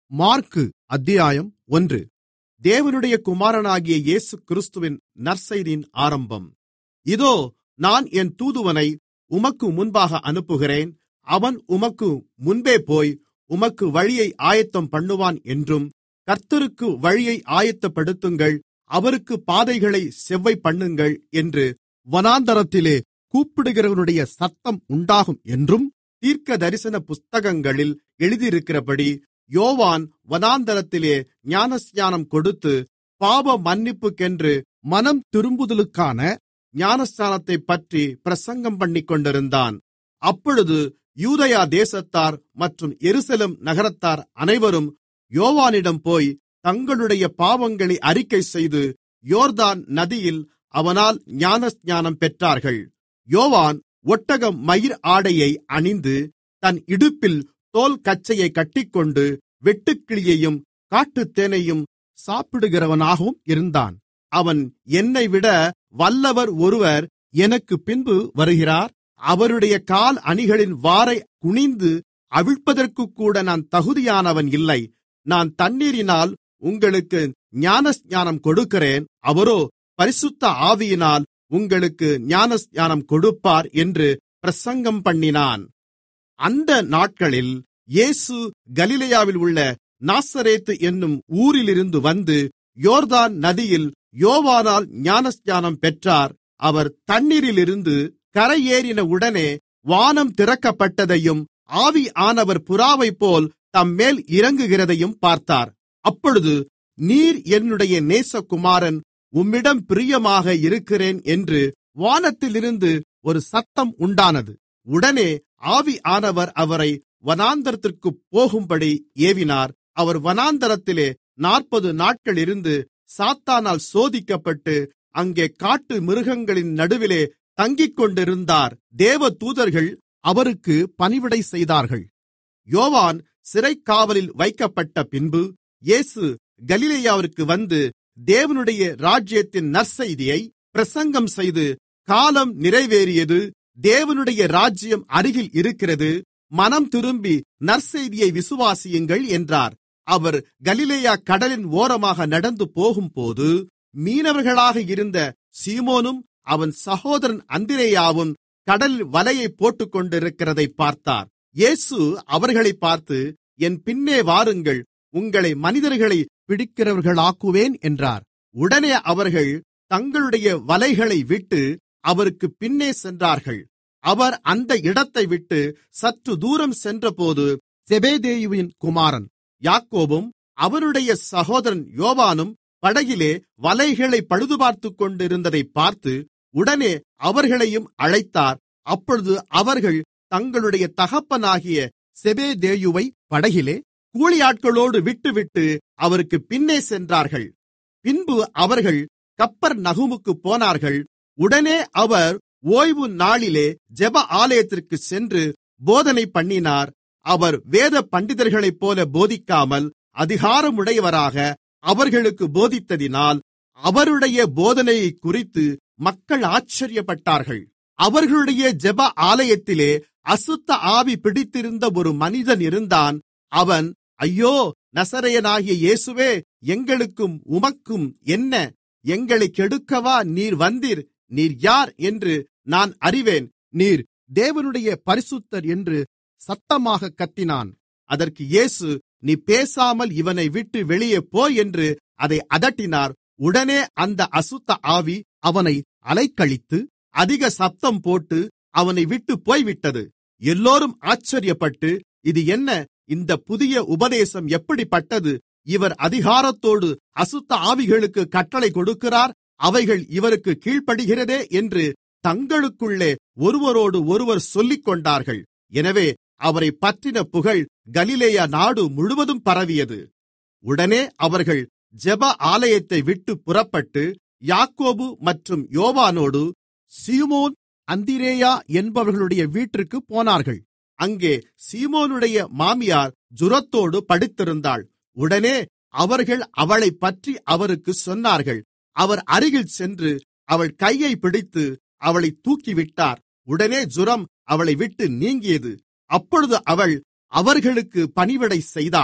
மாற்கு அத்தியாயம் ஒன்று தேவனுடைய குமாரனாகிய இயேசுகிறிஸ்துவின் நற்செய்தியின் ஆரம்பம் இதோ நான் என் தூதுவனை உமக்கு முன்பாக அனுப்புகிறேன் அவன் உமக்கு முன்பேபோய் உமக்கு வழியை ஆயத்தம்பண்ணுவான் என்றும் கர்த்தருக்கு வழியை ஆயத்தப்படுத்துங்கள் அவருக்குப் பாதைகளைச் செவ்வைபண்ணுங்கள் என்று வனாந்திரத்திலே கூப்பிடுகிறவனுடைய சத்தம் உண்டாகும் என்றும் தீர்க்கதரிசன புத்தகங்களில் எழுதியிருக்கிறபடி யோவான் வனாந்திரத்திலே ஞானஸ்நானம் கொடுத்து பாவமன்னிப்புக்கென்று மனந்திரும்புதலுக்கான ஞானஸ்நானத்தைப்பற்றி பிரசங்கம்பண்ணிக்கொண்டிருந்தான் அப்பொழுது யூதேயா தேசத்தார் மற்றும் எருசலேம் நகரத்தார் அனைவரும் யோவானிடம் போய் தங்களுடைய பாவங்களை அறிக்கைசெய்து யோர்தான் நதியில் அவனால் ஞானஸ்நானம் பெற்றார்கள் யோவான் ஒட்டக மயிர் ஆடையை அணிந்து தன் இடுப்பில் தோல் கச்சையைக் கட்டிக்கொண்டு வெட்டுக்கிளியையும் காட்டுத்தேனையும் சாப்பிடுகிறவனாகவும் இருந்தான் அவன் என்னைவிட வல்லவர் ஒருவர் எனக்குப் பின்பு வருகிறார் அவருடைய கால் அணிகளின் வாரை குனிந்து அவிழ்ப்பதற்குக்கூட நான் தகுதியானவன் இல்லை நான் தண்ணீரினால் உங்களுக்கு ஞானஸ்நானம் கொடுக்கிறேன் அவரோ பரிசுத்த ஆவியினால் உங்களுக்கு ஞானஸ்நானம் கொடுப்பார் என்று பிரசங்கம் பண்ணினான் அந்த நாட்களில் இயேசு கலிலேயாவில் உள்ள நாசரேத்து என்னும் ஊரிலிருந்து வந்து யோர்தான் நதியில் யோவானால் ஞானஸ்நானம் பெற்றார் அவர் தண்ணீரிலிருந்து கரையேறின உடனே வானம் திறக்கப்பட்டதையும் ஆவியானவர் புறாவைப்போல் தம்மேல் இறங்குகிறதையும் பார்த்தார் அப்பொழுது நீர் என்னுடைய நேசகுமாரன் உம்மிடம் பிரியமாக இருக்கிறேன் என்று வானத்திலிருந்து ஒரு சத்தம் உண்டானது உடனே ஆவியானவர் அவரை வனாந்தரத்திற்குப் போகும்படி ஏவினார் அவர் வனாந்தரத்திலே நாற்பது நாட்கள் இருந்து சாத்தானால் சோதிக்கப்பட்டு அங்கே காட்டு மிருகங்களின் நடுவிலே தங்கிக்கொண்டிருந்தார் தேவ தூதர்கள் அவருக்கு பணிவிடை செய்தார்கள் யோவான் சிறைக்காவலில் வைக்கப்பட்ட பின்பு இயேசு கலிலேயாவிற்கு வந்து தேவனுடைய ராஜ்யத்தின் நற்செய்தியை பிரசங்கம் செய்து காலம் நிறைவேறியது தேவனுடைய ராஜ்யம் அருகில் இருக்கிறது மனம் திரும்பி நற்செய்தியை விசுவாசியுங்கள் என்றார் அவர் கலிலேயா கடலின் ஓரமாக நடந்து போகும்போது மீனவர்களாக இருந்த சீமோனும் அவன் சகோதரன் அந்திரேயாவும் கடலில் வலையை போட்டுக்கொண்டிருக்கிறதை பார்த்தார் இயேசு அவர்களை பார்த்து என் பின்னே வாருங்கள் உங்களை மனிதர்களை பிடிக்கிறவர்களாக்குவேன் என்றார் உடனே அவர்கள் தங்களுடைய வலைகளை விட்டு அவருக்கு பின்னே சென்றார்கள் அவர் அந்த இடத்தை விட்டு சற்று தூரம் சென்றபோது செபேதேயுவின் குமாரன் யாக்கோபும் அவனுடைய சகோதரன் யோவானும் படகிலே வலைகளை பழுதுபார்த்துக் கொண்டிருந்ததை பார்த்து உடனே அவர்களையும் அழைத்தார் அப்பொழுது அவர்கள் தங்களுடைய தகப்பனாகிய செபேதேயுவை படகிலே கூலியாட்களோடு விட்டுவிட்டு அவருக்கு பின்னே சென்றார்கள் பின்பு அவர்கள் கப்பர் நகுமுக்கு போனார்கள் உடனே அவர் ஓய்வு நாளிலே ஜெப ஆலயத்திற்கு சென்று போதனை பண்ணினார் அவர் வேத பண்டிதர்களைப் போல போதிக்காமல் அதிகாரமுடையவராக அவர்களுக்கு போதித்ததினால் அவருடைய போதனையை குறித்து மக்கள் ஆச்சரியப்பட்டார்கள் அவர்களுடைய ஜெப ஆலயத்திலே அசுத்த ஆவி பிடித்திருந்த ஒரு மனிதன் இருந்தான் அவன் ஐயோ நசரையனாகிய இயேசுவே எங்களுக்கும் உமக்கும் என்ன எங்களை கெடுக்கவா நீர் வந்தீர் நீர் யார் என்று நான் அறிவேன் நீர் தேவனுடைய பரிசுத்தர் என்று சத்தமாக கத்தினான் அதற்கு இயேசு நீ பேசாமல் இவனை விட்டு வெளியே போ என்று அதை அதட்டினார் உடனே அந்த அசுத்த ஆவி அவனை அலைக்கழித்து அதிக சத்தம் போட்டு அவனை விட்டு போய்விட்டது எல்லோரும் ஆச்சரியப்பட்டு இது என்ன இந்த புதிய உபதேசம் எப்படிப்பட்டது இவர் அதிகாரத்தோடு அசுத்த ஆவிகளுக்கு கட்டளை கொடுக்கிறார் அவைகள் இவருக்கு கீழ்ப்படுகிறதே என்று தங்களுக்குள்ளே ஒருவரோடு ஒருவர் சொல்லிக் கொண்டார்கள் எனவே அவரை பற்றின புகழ் கலிலேயா நாடு முழுவதும் பரவியது உடனே அவர்கள் ஜெப ஆலயத்தை விட்டு புறப்பட்டு யாக்கோபு மற்றும் யோவானோடு சீமோன் அந்திரேயா என்பவர்களுடைய வீட்டிற்கு போனார்கள் அங்கே சீமோனுடைய மாமியார் ஜுரத்தோடு படுத்திருந்தாள் உடனே அவர்கள் அவளைப் பற்றி அவருக்கு சொன்னார்கள் அவர் அருகில் சென்று அவள் கையை பிடித்து அவளை தூக்கிவிட்டார் உடனே ஜுரம் அவளை விட்டு நீங்கியது அப்பொழுது அவள் அவர்களுக்கு பணிவிடை செய்தாள்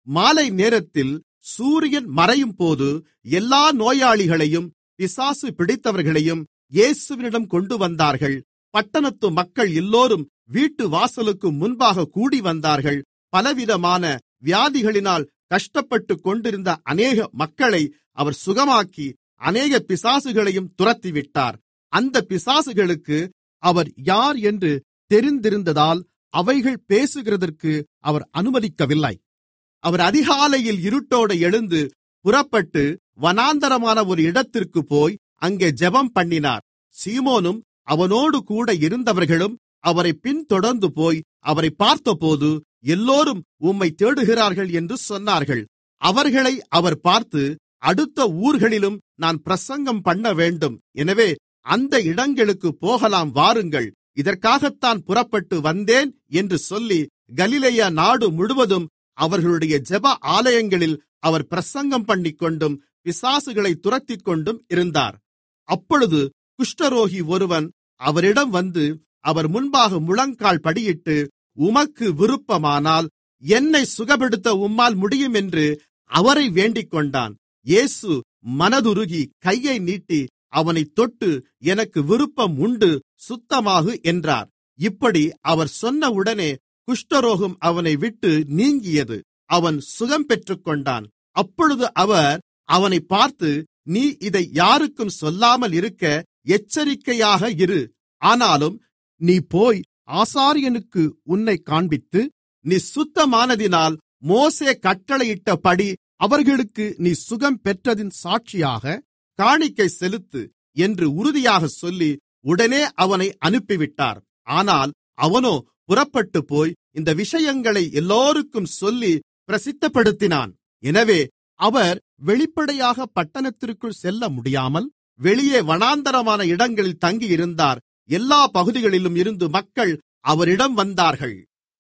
மாலை நேரத்தில் சூரியன் மறையும்போது எல்லா நோயாளிகளையும் பிசாசு பிடித்தவர்களையும் இயேசுவினிடம் கொண்டு வந்தார்கள் பட்டணத்து மக்கள் எல்லோரும் வீட்டு வாசலுக்கு முன்பாக கூடி வந்தார்கள் பலவிதமான வியாதிகளினால் கஷ்டப்பட்டுக் கொண்டிருந்த அநேக மக்களை அவர் சுகமாக்கி அநேக பிசாசுகளையும் துரத்திவிட்டார் அந்த பிசாசுகளுக்கு அவர் யார் என்று தெரிந்திருந்ததால் அவைகள் பேசுகிறதற்கு அவர் அனுமதிக்கவில்லை அவர் அதிகாலையில் இருட்டோடு எழுந்து புறப்பட்டு வனாந்தரமான ஒரு இடத்திற்கு போய் அங்கே ஜெபம் பண்ணினார் சீமோனும் அவனோடு கூட இருந்தவர்களும் அவரை பின்தொடர்ந்து போய் அவரை பார்த்தபோது எல்லோரும் உம்மை தேடுகிறார்கள் என்று சொன்னார்கள் அவர்களை அவர் பார்த்து அடுத்த ஊர்களிலும் நான் பிரசங்கம் பண்ண வேண்டும் எனவே அந்த இடங்களுக்கு போகலாம் வாருங்கள் இதற்காகத்தான் புறப்பட்டு வந்தேன் என்று சொல்லி கலிலேயா நாடு முழுவதும் அவர்களுடைய ஜெப ஆலயங்களில் அவர் பிரசங்கம் பண்ணிக்கொண்டும் பிசாசுகளை துரத்திக்கொண்டும் இருந்தார் அப்பொழுது குஷ்டரோகி ஒருவன் அவரிடம் வந்து அவர் முன்பாக முழங்கால் படியிட்டு உமக்கு விருப்பமானால் என்னை சுகப்படுத்த உம்மால் முடியும் என்று அவரை வேண்டிக்கொண்டான் இயேசு மனதுருகி கையை நீட்டி அவனைத் தொட்டு எனக்கு விருப்பம் உண்டு சுத்தமாகு என்றார் இப்படி அவர் சொன்னவுடனே குஷ்டரோகம் அவனை விட்டு நீங்கியது அவன் சுகம் பெற்றுக்கொண்டான் அப்பொழுது அவர் அவனை பார்த்து நீ இதை யாருக்கும் சொல்லாமல் இருக்க எச்சரிக்கையாக இரு ஆனாலும் நீ போய் ஆசாரியனுக்கு உன்னை காண்பித்து நீ சுத்தமானதினால் மோசே கட்டளையிட்டபடி அவர்களுக்கு நீ சுகம் பெற்றதின் சாட்சியாக காணிக்கை செலுத்து என்று உறுதியாக சொல்லி உடனே அவனை அனுப்பிவிட்டார் ஆனால் அவனோ புறப்பட்டு போய் இந்த விஷயங்களை எல்லோருக்கும் சொல்லி பிரசித்தப்படுத்தினான் எனவே அவர் வெளிப்படையாக பட்டணத்திற்குள் செல்ல முடியாமல் வெளியே வனாந்தரமான இடங்களில் தங்கியிருந்தார் எல்லா பகுதிகளிலும் இருந்து மக்கள் அவரிடம் வந்தார்கள்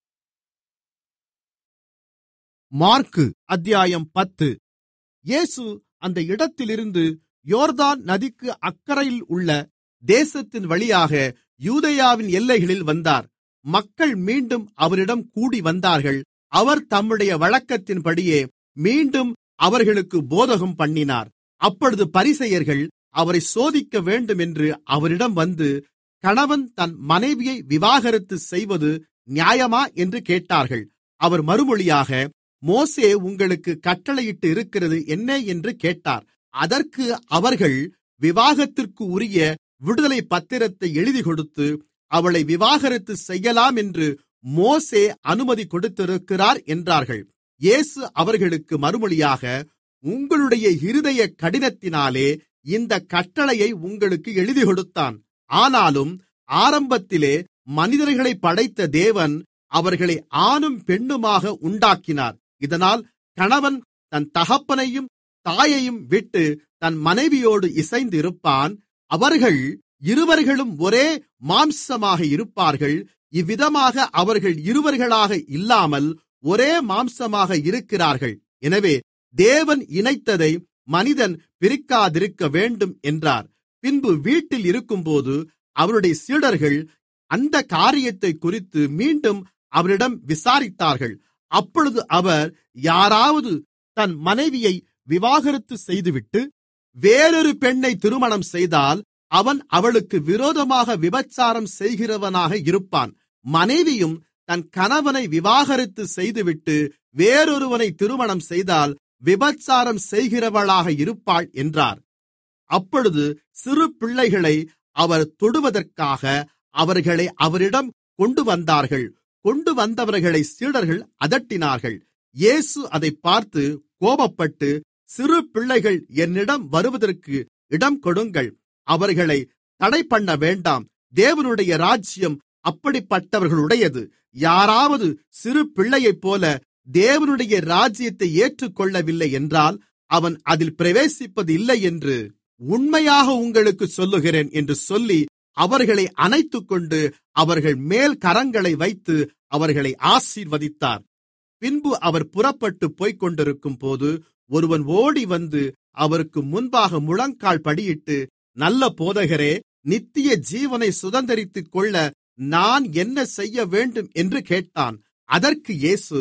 மார்க்கு அத்தியாயம் பத்து இயேசு அந்த இடத்திலிருந்து யோர்தான் நதிக்கு அக்கறையில் உள்ள தேசத்தின் வழியாக யூதேயாவின் எல்லைகளில் வந்தார் மக்கள் மீண்டும் அவரிடம் கூடி வந்தார்கள் அவர் தம்முடைய வழக்கத்தின்படியே மீண்டும் அவர்களுக்கு போதகம் பண்ணினார் அப்பொழுது பரிசெயர்கள் அவரை சோதிக்க வேண்டும் என்று அவரிடம் வந்து கணவன் தன் மனைவியை விவாகரத்து செய்வது நியாயமா என்று கேட்டார்கள் அவர் மறுமொழியாக மோசே உங்களுக்கு கட்டளையிட்டு இருக்கிறது என்ன என்று கேட்டார் அதற்கு அவர்கள் விவாகத்திற்கு உரிய விடுதலை பத்திரத்தை எழுதி கொடுத்து அவளை விவாகரத்து செய்யலாம் என்று மோசே அனுமதி கொடுத்திருக்கிறார் என்றார்கள் இயேசு அவர்களுக்கு மறுமொழியாக உங்களுடைய இருதய கடினத்தினாலே இந்த கட்டளையை உங்களுக்கு எழுதி கொடுத்தான் ஆனாலும் ஆரம்பத்திலே மனிதர்களை படைத்த தேவன் அவர்களை ஆணும் பெண்ணுமாக உண்டாக்கினார் இதனால் கணவன் தன் தகப்பனையும் தாயையும் விட்டு தன் மனைவியோடு இசைந்திருப்பான் அவர்கள் இருவர்களும் ஒரே மாம்சமாக இருப்பார்கள் இவ்விதமாக அவர்கள் இருவர்களாக இல்லாமல் ஒரே மாம்சமாக இருக்கிறார்கள் எனவே தேவன் இணைத்ததை மனிதன் பிரிக்காதிருக்க வேண்டும் என்றார் பின்பு வீட்டில் இருக்கும்போது அவருடைய சீடர்கள் அந்த காரியத்தை குறித்து மீண்டும் அவரிடம் விசாரித்தார்கள் அப்பொழுது அவர் யாராவது தன் மனைவியை விவாகரத்து செய்துவிட்டு வேறொரு பெண்ணை திருமணம் செய்தால் அவன் அவளுக்கு விரோதமாக விபச்சாரம் செய்கிறவனாக இருப்பான் மனைவியும் தன் கணவனை விவாகரத்து செய்துவிட்டு வேறொருவனை திருமணம் செய்தால் விபச்சாரம் செய்கிறவளாக இருப்பாள் என்றார் அப்பொழுது சிறு பிள்ளைகளை அவர் தொடுவதற்காக அவர்களை அவரிடம் கொண்டு வந்தார்கள் கொண்டு வந்தவர்களை சீடர்கள் அதட்டினார்கள் இயேசு அதை பார்த்து கோபப்பட்டு சிறு பிள்ளைகள் என்னிடம் வருவதற்கு இடம் கொடுங்கள் அவர்களை தடை பண்ண வேண்டாம் தேவனுடைய ராஜ்யம் அப்படிப்பட்டவர்களுடையது யாராவது சிறு பிள்ளையைப் போல தேவனுடைய ராஜ்யத்தை ஏற்றுக்கொள்ளவில்லை என்றால் அவன் அதில் பிரவேசிப்பது இல்லை என்று உண்மையாக உங்களுக்கு சொல்லுகிறேன் என்று சொல்லி அவர்களை அணைத்துக்கொண்டு அவர்கள் மேல் கரங்களை வைத்து அவர்களை ஆசீர்வதித்தார் பின்பு அவர் புறப்பட்டு போய்க்கொண்டிருக்கும் போது ஒருவன் ஓடி வந்து அவருக்கு முன்பாக முழங்கால் படியிட்டு நல்ல போதகரே நித்திய ஜீவனை சுதந்திரித்துக் கொள்ள நான் என்ன செய்ய வேண்டும் என்று கேட்டான் அதற்கு இயேசு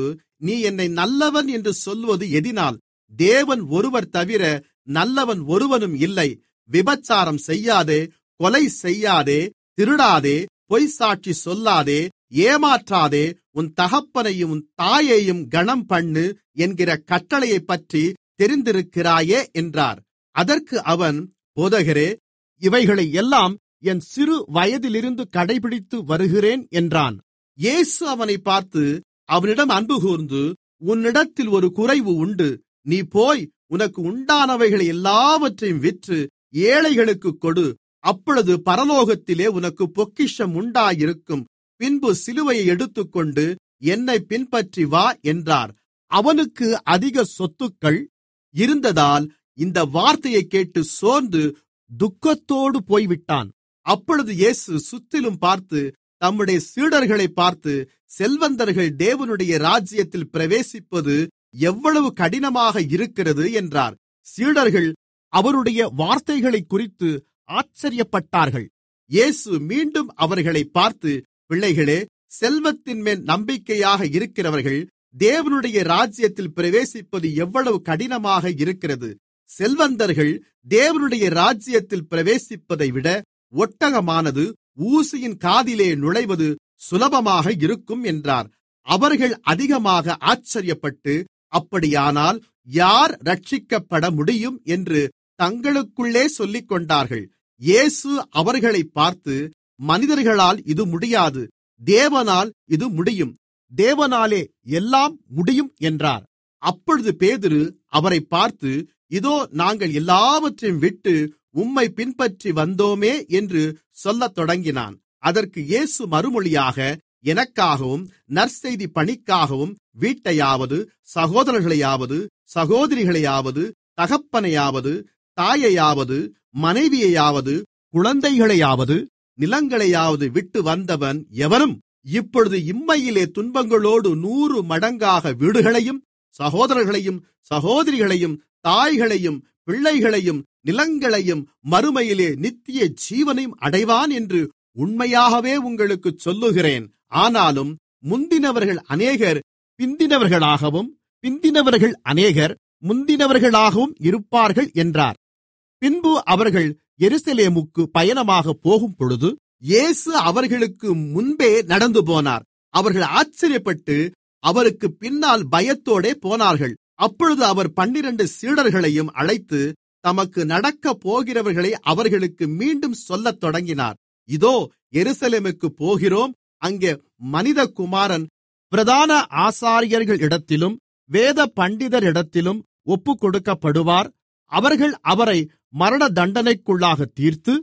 நீ என்னை நல்லவன் என்று சொல்வது எதினால் தேவன் ஒருவர் தவிர நல்லவன் ஒருவனும் இல்லை விபச்சாரம் செய்யாதே கொலை செய்யாதே திருடாதே பொய் சாட்சி சொல்லாதே ஏமாற்றாதே உன் தகப்பனையும் உன் தாயையும் கனம் பண்ணு என்கிற கட்டளையைப் பற்றி தெரிந்திருக்கிறாயே என்றார் அதற்கு அவன் போதகரே இவைகளை எல்லாம் என் சிறு வயதிலிருந்து கடைபிடித்து வருகிறேன் என்றான் இயேசு அவனை பார்த்து அவனிடம் அன்பு கூர்ந்து உன்னிடத்தில் ஒரு குறைவு உண்டு நீ போய் உனக்கு உண்டானவைகளை எல்லாவற்றையும் விற்று ஏழைகளுக்கு கொடு அப்பொழுது பரலோகத்திலே உனக்கு பொக்கிஷம் உண்டாயிருக்கும் பின்பு சிலுவையை எடுத்துக்கொண்டு என்னை பின்பற்றி வா என்றார் அவனுக்கு அதிக சொத்துக்கள் இருந்ததால் இந்த வார்த்தையை கேட்டு சோர்ந்து துக்கத்தோடு போய்விட்டான் அப்பொழுது இயேசு சுற்றிலும் பார்த்து தம்முடைய சீடர்களை பார்த்து செல்வந்தர்கள் தேவனுடைய ராஜ்யத்தில் பிரவேசிப்பது எவ்வளவு கடினமாக இருக்கிறது என்றார் சீடர்கள் அவருடைய வார்த்தைகளை குறித்து ஆச்சரியப்பட்டார்கள் இயேசு மீண்டும் அவர்களை பார்த்து பிள்ளைகளே செல்வத்தின் மேல் நம்பிக்கையாக இருக்கிறவர்கள் தேவனுடைய ராஜ்யத்தில் பிரவேசிப்பது எவ்வளவு கடினமாக இருக்கிறது செல்வந்தர்கள் தேவனுடைய ராஜ்யத்தில் பிரவேசிப்பதை விட ஒட்டகமானது ஊசியின் காதிலே நுழைவது சுலபமாக இருக்கும் என்றார் அவர்கள் அதிகமாக ஆச்சரியப்பட்டு அப்படியானால் யார் ரட்சிக்கப்பட முடியும் என்று தங்களுக்குள்ளே சொல்லிக் கொண்டார்கள் இயேசு அவர்களை பார்த்து மனிதர்களால் இது முடியாது தேவனால் இது முடியும் தேவனாலே எல்லாம் முடியும் என்றார் அப்பொழுது பேதுரு அவரை பார்த்து இதோ நாங்கள் எல்லாவற்றையும் விட்டு உம்மை பின்பற்றி வந்தோமே என்று சொல்லத் தொடங்கினான் அதற்கு இயேசு மறுமொழியாக எனக்காகவும் நற்செய்தி பணிக்காகவும் வீட்டையாவது சகோதரர்களையாவது சகோதரிகளையாவது தகப்பனையாவது தாயையாவது மனைவியையாவது குழந்தைகளையாவது நிலங்களையாவது விட்டு வந்தவன் எவனும் இப்பொழுது இம்மையிலே துன்பங்களோடு நூறு மடங்காக வீடுகளையும் சகோதரர்களையும் சகோதரிகளையும் தாய்களையும் பிள்ளைகளையும் நிலங்களையும் மறுமையிலே நித்திய ஜீவனையும் அடைவான் என்று உண்மையாகவே உங்களுக்குச் சொல்லுகிறேன் ஆனாலும் முந்தினவர்கள் அநேகர் பிந்தினவர்களாகவும் பிந்தினவர்கள் அநேகர் முந்தினவர்களாகவும் இருப்பார்கள் என்றார் பின்பு அவர்கள் எருசலேமுக்கு பயணமாக போகும்பொழுது இயேசு அவர்களுக்கு முன்பே நடந்து போனார் அவர்கள் ஆச்சரியப்பட்டு அவருக்கு பின்னால் பயத்தோடே போனார்கள் அப்பொழுது அவர் பன்னிரண்டு சீடர்களையும் அழைத்து தமக்கு நடக்கப் போகிறவர்களை அவர்களுக்கு மீண்டும் சொல்லத் தொடங்கினார் இதோ எருசலேமுக்கு போகிறோம் அங்கே மனிதகுமாரன் பிரதான ஆசாரியர்களிடத்திலும் வேத பண்டிதரிடத்திலும் ஒப்புக்கொடுக்கப்படுவார் அவர்கள் அவரை மரண தண்டனைக்குள்ளாக தீர்த்து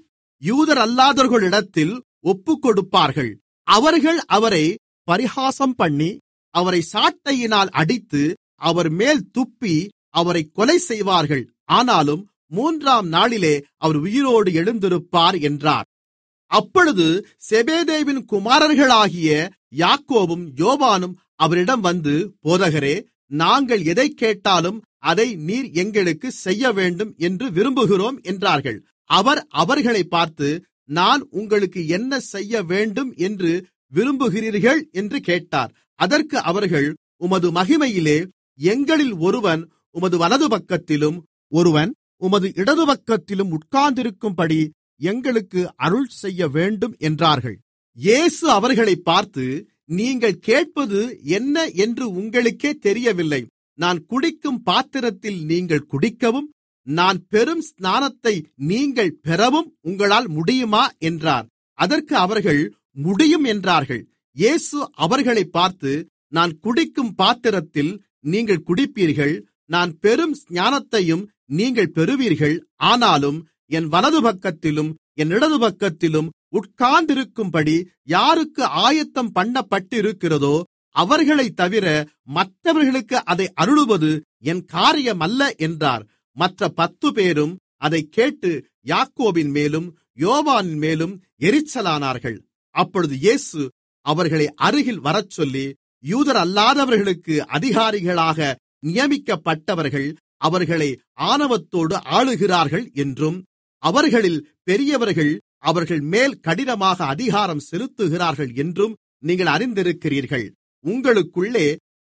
யூதரல்லாதவர்களிடத்தில் ஒப்புக்கொடுப்பார்கள் அவர்கள் அவரை பரிகாசம் பண்ணி அவரை சாட்டையினால் அடித்து அவர் மேல் துப்பி அவரை கொலை செய்வார்கள் ஆனாலும் மூன்றாம் நாளிலே அவர் உயிரோடு எழுந்திருப்பார் என்றார் அப்பொழுது செபேதேவின் குமாரர்களாகிய யாக்கோபும் யோவானும் அவரிடம் வந்து போதகரே நாங்கள் எதை கேட்டாலும் அதை நீர் எங்களுக்கு செய்ய வேண்டும் என்று விரும்புகிறோம் என்றார்கள் அவர் அவர்களை பார்த்து நான் உங்களுக்கு என்ன செய்ய வேண்டும் என்று விரும்புகிறீர்கள் என்று கேட்டார் அதற்கு அவர்கள் உமது மகிமையிலே எங்களில் ஒருவன் உமது வலது பக்கத்திலும் ஒருவன் உமது இடது பக்கத்திலும் உட்கார்ந்திருக்கும்படி எங்களுக்கு அருள் செய்ய வேண்டும் என்றார்கள் இயேசு அவர்களை பார்த்து நீங்கள் கேட்பது என்ன என்று உங்களுக்கே தெரியவில்லை நான் குடிக்கும் பாத்திரத்தில் நீங்கள் குடிக்கவும் நான் பெறும் ஸ்நானத்தை நீங்கள் பெறவும் உங்களால் முடியுமா என்றார் அதற்கு அவர்கள் முடியும் என்றார்கள் இயேசு அவர்களை பார்த்து நான் குடிக்கும் பாத்திரத்தில் நீங்கள் குடிப்பீர்கள் நான் பெறும் ஞானத்தையும் நீங்கள் பெறுவீர்கள் ஆனாலும் என் வலது பக்கத்திலும் என் இடது பக்கத்திலும் உட்கார்ந்திருக்கும்படி யாருக்கு ஆயத்தம் பண்ணப்பட்டிருக்கிறதோ அவர்களைத் தவிர மற்றவர்களுக்கு அதை அருளுவது என் காரியமல்ல என்றார் மற்ற பத்து பேரும் அதைக் கேட்டு யாக்கோபின் மேலும் யோவானின் மேலும் எரிச்சலானார்கள் அப்பொழுது இயேசு அவர்களை அருகில் வரச்சொல்லி யூதரல்லாதவர்களுக்கு அதிகாரிகளாக நியமிக்கப்பட்டவர்கள் அவர்களை ஆணவத்தோடு ஆளுகிறார்கள் என்றும் அவர்களில் பெரியவர்கள் அவர்கள் மேல் கடினமாக அதிகாரம் செலுத்துகிறார்கள் என்றும் நீங்கள் அறிந்திருக்கிறீர்கள் உங்களுக்குள்ளே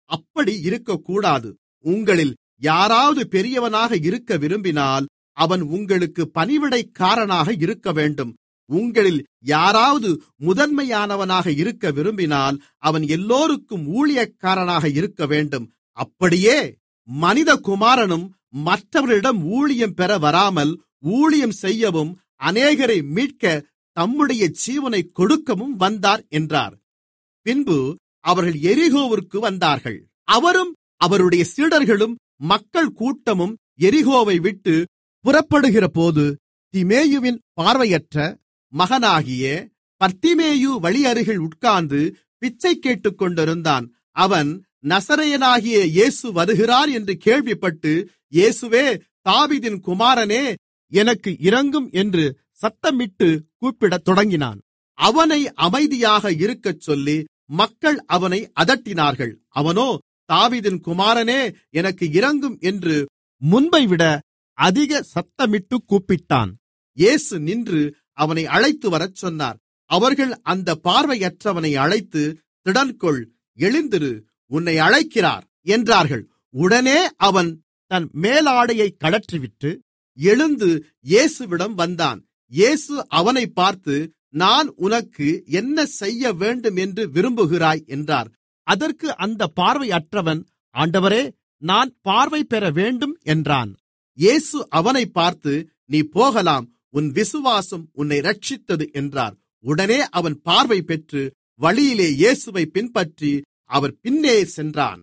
அப்படி இருக்கக்கூடாது உங்களில் யாராவது பெரியவனாக இருக்க விரும்பினால் அவன் உங்களுக்கு பணிவிடைக்காரனாக இருக்க வேண்டும் உங்களில் யாராவது முதன்மையானவனாக இருக்க விரும்பினால் அவன் எல்லோருக்கும் ஊழியக்காரனாக இருக்க வேண்டும் அப்படியே மனிதகுமாரனும் மற்றவர்களிடம் ஊழியம் பெற வராமல் ஊழியம் செய்யவும் அநேகரை மீட்க தம்முடைய ஜீவனை கொடுக்கவும் வந்தார் என்றார் பின்பு அவர்கள் எரிகோவிற்கு வந்தார்கள் அவரும் அவருடைய சீடர்களும் மக்கள் கூட்டமும் எரிகோவை விட்டு புறப்படுகிறபோது திமேயுவின் பார்வையற்ற மகனாகிய பர்த்திமேயு வழியருகில் உட்கார்ந்து பிச்சை கேட்டுக் கொண்டிருந்தான் அவன் நசரேயனாகிய இயேசு வருகிறார் என்று கேள்விப்பட்டு இயேசுவே தாவீதின் குமாரனே எனக்கு இரங்கும் என்று சத்தமிட்டு கூப்பிடத் தொடங்கினான் அவனை அமைதியாக இருக்கச் சொல்லி மக்கள் அவனை அதட்டினார்கள் அவனோ தாவீதின் குமாரனே எனக்கு இரங்கும் என்று முன்பைவிட அதிக சத்தமிட்டு கூப்பிட்டான் இயேசு நின்று அவனை அழைத்து வரச் சொன்னார் அவர்கள் அந்த பார்வையற்றவனை அழைத்து திடன்கொள் எழுந்திரு உன்னை அழைக்கிறார் என்றார்கள் உடனே அவன் தன் மேலாடையை கழற்றிவிட்டு எழுந்து இயேசுவிடம் வந்தான் இயேசு அவனை பார்த்து நான் உனக்கு என்ன செய்ய வேண்டும் என்று விரும்புகிறாய் என்றார் அதற்கு அந்த பார்வையற்றவன் ஆண்டவரே நான் பார்வை பெற வேண்டும் என்றான் இயேசு அவனை பார்த்து நீ போகலாம் உன் விசுவாசம் உன்னை ரட்சித்தது என்றார் உடனே அவன் பார்வை பெற்று வழியிலே இயேசுவை பின்பற்றி அவர் பின்னே சென்றான்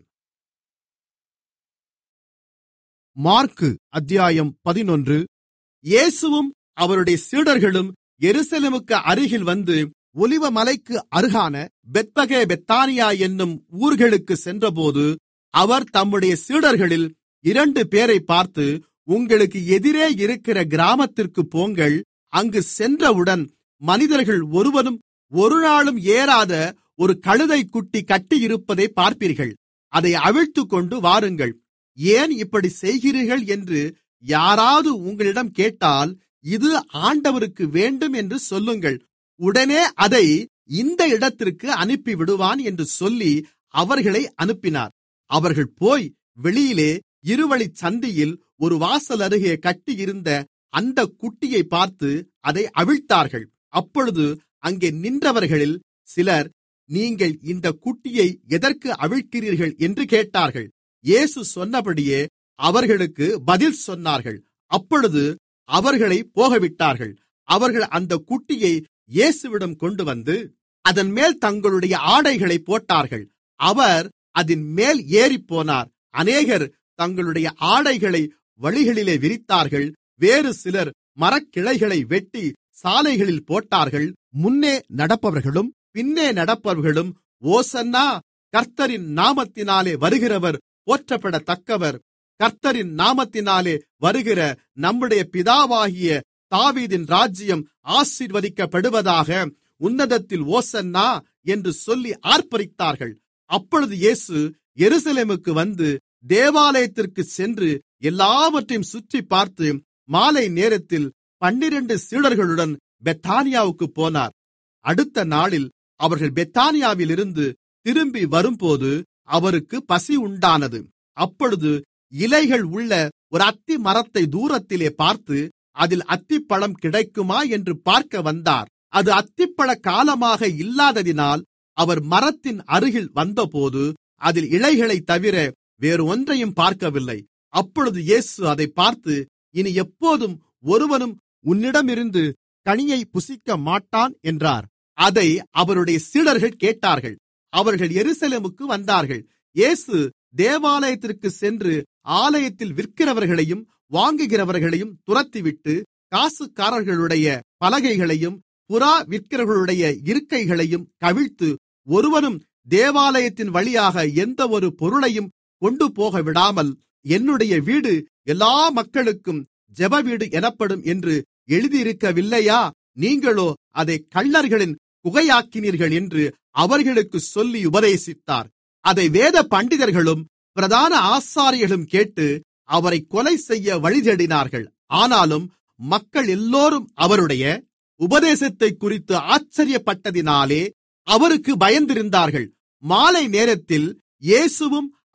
மார்க்கு அத்தியாயம் பதினொன்று இயேசுவும் அவருடைய சீடர்களும் எருசலேமுக்கு அருகில் வந்து ஒலிவ மலைக்கு அருகான பெத்பகே பெத்தானியா என்னும் ஊர்களுக்கு சென்றபோது அவர் தம்முடைய சீடர்களில் இரண்டு பேரை பார்த்து உங்களுக்கு எதிரே இருக்கிற கிராமத்திற்கு போங்கள் அங்கு சென்றவுடன் மனிதர்கள் ஒருவனும் ஒரு நாளும் ஏறாத ஒரு கழுதை குட்டி கட்டியிருப்பதை பார்ப்பீர்கள் அதை அவிழ்த்துக் கொண்டு வாருங்கள் ஏன் இப்படி செய்கிறீர்கள் என்று யாராவது உங்களிடம் கேட்டால் இது ஆண்டவருக்கு வேண்டும் என்று சொல்லுங்கள் உடனே அதை இந்த இடத்திற்கு அனுப்பிவிடுவான் என்று சொல்லி அவர்களை அனுப்பினார் அவர்கள் போய் வெளியிலே இருவழிச் சந்தியில் ஒரு வாசல் அருகே கட்டியிருந்த அந்த குட்டியை பார்த்து அதை அவிழ்த்தார்கள் அப்பொழுது அங்கே நின்றவர்களில் சிலர் நீங்கள் இந்த குட்டியை எதற்கு அவிழ்க்கிறீர்கள் என்று கேட்டார்கள் இயேசு சொன்னபடியே அவர்களுக்கு பதில் சொன்னார்கள் அப்பொழுது அவர்களை போகவிட்டார்கள் அவர்கள் அந்த குட்டியை இயேசுவிடம் கொண்டு வந்து அதன் மேல் தங்களுடைய ஆடைகளை போட்டார்கள் அவர் அதன் மேல் ஏறிப்போனார் அநேகர் தங்களுடைய ஆடைகளை வழிகளிலே விரித்தார்கள் வேறு சிலர் மரக்கிளைகளை வெட்டி சாலைகளில் போட்டார்கள் முன்னே நடப்பவர்களும் பின்னே நடப்பவர்களும் ஓசன்னா கர்த்தரின் நாமத்தினாலே வருகிறவர் போற்றப்படத்தக்கவர் கர்த்தரின் நாமத்தினாலே வருகிற நம்முடைய பிதாவாகிய தாவீதின் ராஜ்யம் ஆசீர்வதிக்கப்படுவதாக உன்னதத்தில் ஓசன்னா என்று சொல்லி ஆர்ப்பரித்தார்கள் அப்பொழுது இயேசு எருசலேமுக்கு வந்து தேவாலயத்திற்கு சென்று எல்லாவற்றையும் சுற்றி பார்த்து மாலை நேரத்தில் பன்னிரண்டு சீடர்களுடன் பெத்தானியாவுக்கு போனார் அடுத்த நாளில் அவர்கள் பெத்தானியாவிலிருந்து திரும்பி வரும்போது அவருக்கு பசி உண்டானது அப்பொழுது இலைகள் உள்ள ஒரு அத்தி மரத்தை தூரத்திலே பார்த்து அதில் அத்திப்பழம் கிடைக்குமா என்று பார்க்க வந்தார் அது அத்திப்பழ காலமாக இல்லாததினால் அவர் மரத்தின் அருகில் வந்தபோது அதில் இலைகளை தவிர வேறு ஒன்றையும் பார்க்கவில்லை அப்பொழுது இயேசு அதை பார்த்து இனி எப்போதும் ஒருவனும் உன்னிடமிருந்து கனியை புசிக்க மாட்டான் என்றார் அதை அவருடைய சீடர்கள் கேட்டார்கள் அவர்கள் எருசலேமுக்கு வந்தார்கள் இயேசு தேவாலயத்திற்கு சென்று ஆலயத்தில் விற்கிறவர்களையும் வாங்குகிறவர்களையும் துரத்திவிட்டு காசுக்காரர்களுடைய பலகைகளையும் புறா விற்கிறவர்களுடைய இருக்கைகளையும் கவிழ்த்து ஒருவனும் தேவாலயத்தின் வழியாக எந்த ஒரு பொருளையும் கொண்டு போக விடாமல் என்னுடைய வீடு எல்லா மக்களுக்கும் ஜெப வீடு எனப்படும் என்று எழுதியிருக்கவில்லையா நீங்களோ அதை கள்ளர்களின் குகையாக்கினீர்கள் என்று அவர்களுக்கு சொல்லி உபதேசித்தார் அதை வேத பண்டிதர்களும் பிரதான ஆசாரியர்களும் கேட்டு அவரை கொலை செய்ய வழிதேடினார்கள் ஆனாலும் மக்கள் எல்லோரும் அவருடைய உபதேசத்தை குறித்து ஆச்சரியப்பட்டதினாலே அவருக்கு பயந்திருந்தார்கள் மாலை நேரத்தில் இயேசுவும்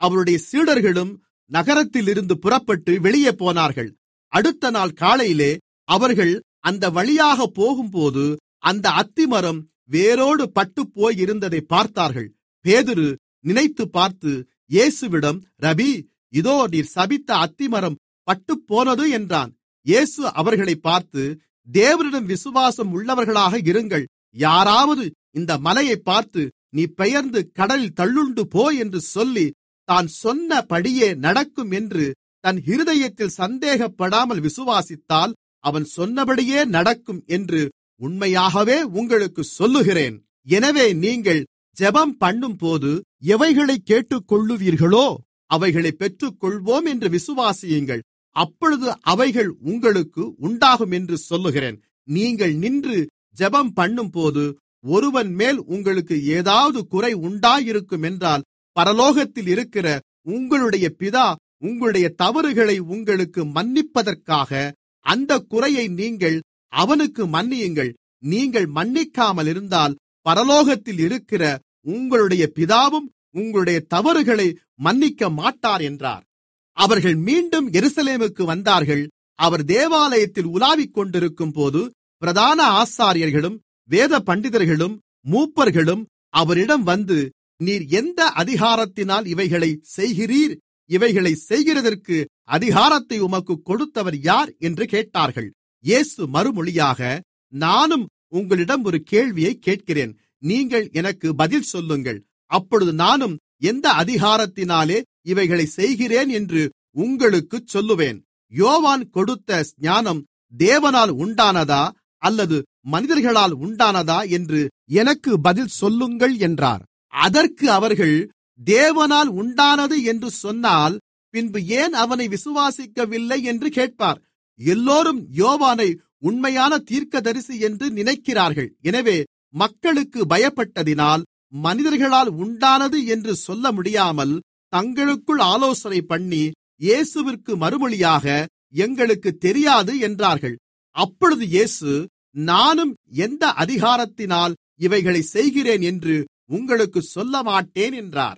அவருடைய சீடர்களும் நகரத்திலிருந்து புறப்பட்டு வெளியே போனார்கள் அடுத்த நாள் காலையிலே அவர்கள் அந்த வழியாக போகும்போது அந்த அத்திமரம் வேரோடு பட்டுப் போயிருந்ததை பார்த்தார்கள் பேதுரு நினைத்து பார்த்து இயேசுவிடம் ரபி இதோ நீர் சபித்த அத்திமரம் பட்டுப்போனது என்றான் இயேசு அவர்களை பார்த்து தேவனிடம் விசுவாசம் உள்ளவர்களாக இருங்கள் யாராவது இந்த மலையை பார்த்து நீ பெயர்ந்து கடலில் தள்ளுண்டு போ என்று சொல்லி தான் சொன்னபடியே நடக்கும் என்று தன் இருதயத்தில் சந்தேகப்படாமல் விசுவாசித்தால் அவன் சொன்னபடியே நடக்கும் என்று உண்மையாகவே உங்களுக்கு சொல்லுகிறேன் எனவே நீங்கள் ஜெபம் பண்ணும்போது எவைகளை கேட்டுக்கொள்ளுவீர்களோ அவைகளை பெற்றுக்கொள்வோம் என்று விசுவாசியுங்கள் அப்பொழுது அவைகள் உங்களுக்கு உண்டாகும் என்று சொல்லுகிறேன் நீங்கள் நின்று ஜெபம் பண்ணும்போது ஒருவன் மேல் உங்களுக்கு ஏதாவது குறை உண்டாயிருக்கும் என்றால் பரலோகத்தில் இருக்கிற உங்களுடைய பிதா உங்களுடைய தவறுகளை உங்களுக்கு மன்னிப்பதற்காக அந்த குறையை நீங்கள் அவனுக்கு மன்னியுங்கள் நீங்கள் மன்னிக்காமல் இருந்தால் பரலோகத்தில் இருக்கிற உங்களுடைய பிதாவும் உங்களுடைய தவறுகளை மன்னிக்க மாட்டார் என்றார் அவர்கள் மீண்டும் எருசலேமுக்கு வந்தார்கள் அவர் தேவாலயத்தில் உலாவிக் கொண்டிருக்கும் போது பிரதான ஆசாரியர்களும் வேத பண்டிதர்களும் மூப்பர்களும் அவரிடம் வந்து நீர் எந்த அதிகாரத்தினால் இவைகளை செய்கிறீர் இவைகளை செய்கிறதற்கு அதிகாரத்தை உமக்கு கொடுத்தவர் யார் என்று கேட்டார்கள் இயேசு மறுமொழியாக நானும் உங்களிடம் ஒரு கேள்வியை கேட்கிறேன் நீங்கள் எனக்கு பதில் சொல்லுங்கள் அப்பொழுது நானும் எந்த அதிகாரத்தினாலே இவைகளை செய்கிறேன் என்று உங்களுக்குச் சொல்லுவேன் யோவான் கொடுத்த ஞானம் தேவனால் உண்டானதா அல்லது மனிதர்களால் உண்டானதா என்று எனக்கு பதில் சொல்லுங்கள் என்றார் அதற்கு அவர்கள் தேவனால் உண்டானது என்று சொன்னால் பின்பு ஏன் அவனை விசுவாசிக்கவில்லை என்று கேட்பார் எல்லோரும் யோவானை உண்மையான தீர்க்கதரிசி என்று நினைக்கிறார்கள் எனவே மக்களுக்கு பயப்பட்டதினால் மனிதர்களால் உண்டானது என்று சொல்ல முடியாமல் தங்களுக்குள் ஆலோசனை பண்ணி இயேசுவிற்கு மறுமொழியாக எங்களுக்கு தெரியாது என்றார்கள் அப்பொழுது இயேசு நானும் எந்த அதிகாரத்தினால் இவைகளை செய்கிறேன் என்று உங்களுக்கு சொல்ல மாட்டேன் என்றார்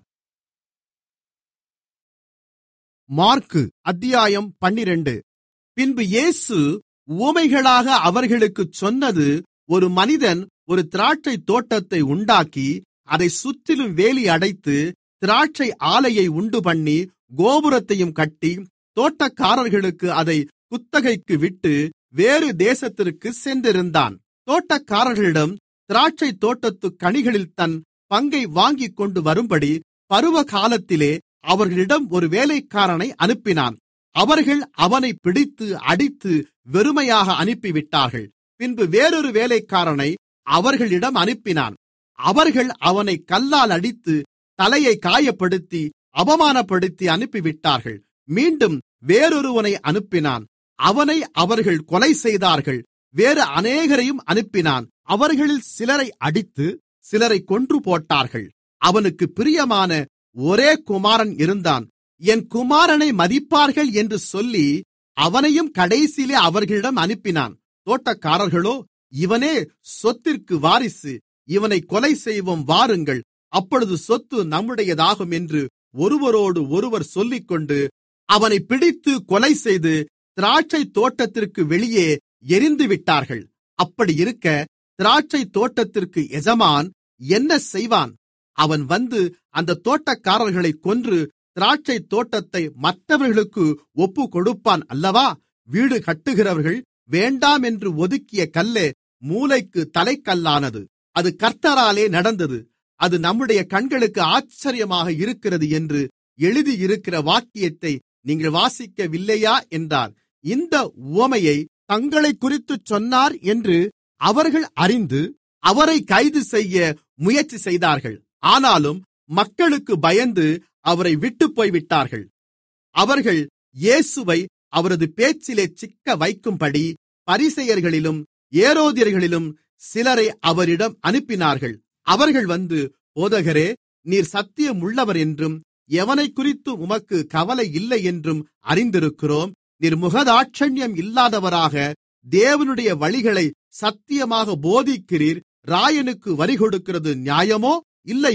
மார்க்கு அத்தியாயம் பன்னிரண்டு பின்பு இயேசு உவமைகளாக அவர்களுக்குச் சொன்னது ஒரு மனிதன் ஒரு திராட்சை தோட்டத்தை உண்டாக்கி அதை சுற்றிலும் வேலி அடைத்து திராட்சை ஆலையை உண்டுபண்ணி கோபுரத்தையும் கட்டி தோட்டக்காரர்களுக்கு அதை குத்தகைக்கு விட்டு வேறு தேசத்திற்கு சென்றிருந்தான் தோட்டக்காரர்களிடம் திராட்சை தோட்டத்து கனிகளில் தன் பங்கை வாங்கிக் கொண்டு வரும்படி பருவ காலத்திலே அவர்களிடம் ஒரு வேலைக்காரனை அனுப்பினான் அவர்கள் அவனை பிடித்து அடித்து வெறுமையாக அனுப்பிவிட்டார்கள் பின்பு வேறொரு வேலைக்காரனை அவர்களிடம் அனுப்பினான் அவர்கள் அவனை கல்லால் அடித்து தலையை காயப்படுத்தி அவமானப்படுத்தி அனுப்பிவிட்டார்கள் மீண்டும் வேறொருவனை அனுப்பினான் அவனை அவர்கள் கொலை செய்தார்கள் வேறு அநேகரையும் அனுப்பினான் அவர்களில் சிலரை அடித்து சிலரை கொன்று போட்டார்கள் அவனுக்கு பிரியமான ஒரே குமாரன் இருந்தான் என் குமாரனை மதிப்பார்கள் என்று சொல்லி அவனையும் கடைசியிலே அவர்களிடம் அனுப்பினான் தோட்டக்காரர்களோ இவனே சொத்திற்கு வாரிசு இவனை கொலை செய்வோம் வாருங்கள் அப்பொழுது சொத்து நம்முடையதாகும் என்று ஒருவரோடு ஒருவர் சொல்லிக்கொண்டு அவனை பிடித்து கொலை செய்து திராட்சை தோட்டத்திற்கு வெளியே எரிந்து விட்டார்கள் அப்படி இருக்க திராட்சை தோட்டத்திற்கு எஜமான் என்ன செய்வான் அவன் வந்து அந்த தோட்டக்காரர்களை கொன்று திராட்சை தோட்டத்தை மற்றவர்களுக்கு ஒப்பு கொடுப்பான் அல்லவா வீடு கட்டுகிறவர்கள் வேண்டாம் என்று ஒதுக்கிய கல்லே மூலைக்கு தலைக்கல்லானது அது கர்த்தராலே நடந்தது அது நம்முடைய கண்களுக்கு ஆச்சரியமாக இருக்கிறது என்று எழுதியிருக்கிற வாக்கியத்தை நீங்கள் வாசிக்கவில்லையா என்றார் இந்த உவமையை தங்களை குறித்துச் சொன்னார் என்று அவர்கள் அறிந்து அவரை கைது செய்ய முயற்சி செய்தார்கள் ஆனாலும் மக்களுக்கு பயந்து அவரை விட்டுப் போய்விட்டார்கள் அவர்கள் இயேசுவை அவரது பேச்சிலே சிக்க வைக்கும்படி பரிசெயர்களிலும் ஏரோதியர்களிலும் சிலரை அவரிடம் அனுப்பினார்கள் அவர்கள் வந்து போதகரே நீர் சத்தியமுள்ளவர் என்றும் எவனை குறித்து உமக்கு கவலை இல்லை என்றும் அறிந்திருக்கிறோம் நீர் முகதாட்சண்யம் இல்லாதவராக தேவனுடைய வழிகளை சத்தியமாக போதிக்கிறீர் ராயனுக்கு வரி கொடுக்கிறது நியாயமோ இல்லையோ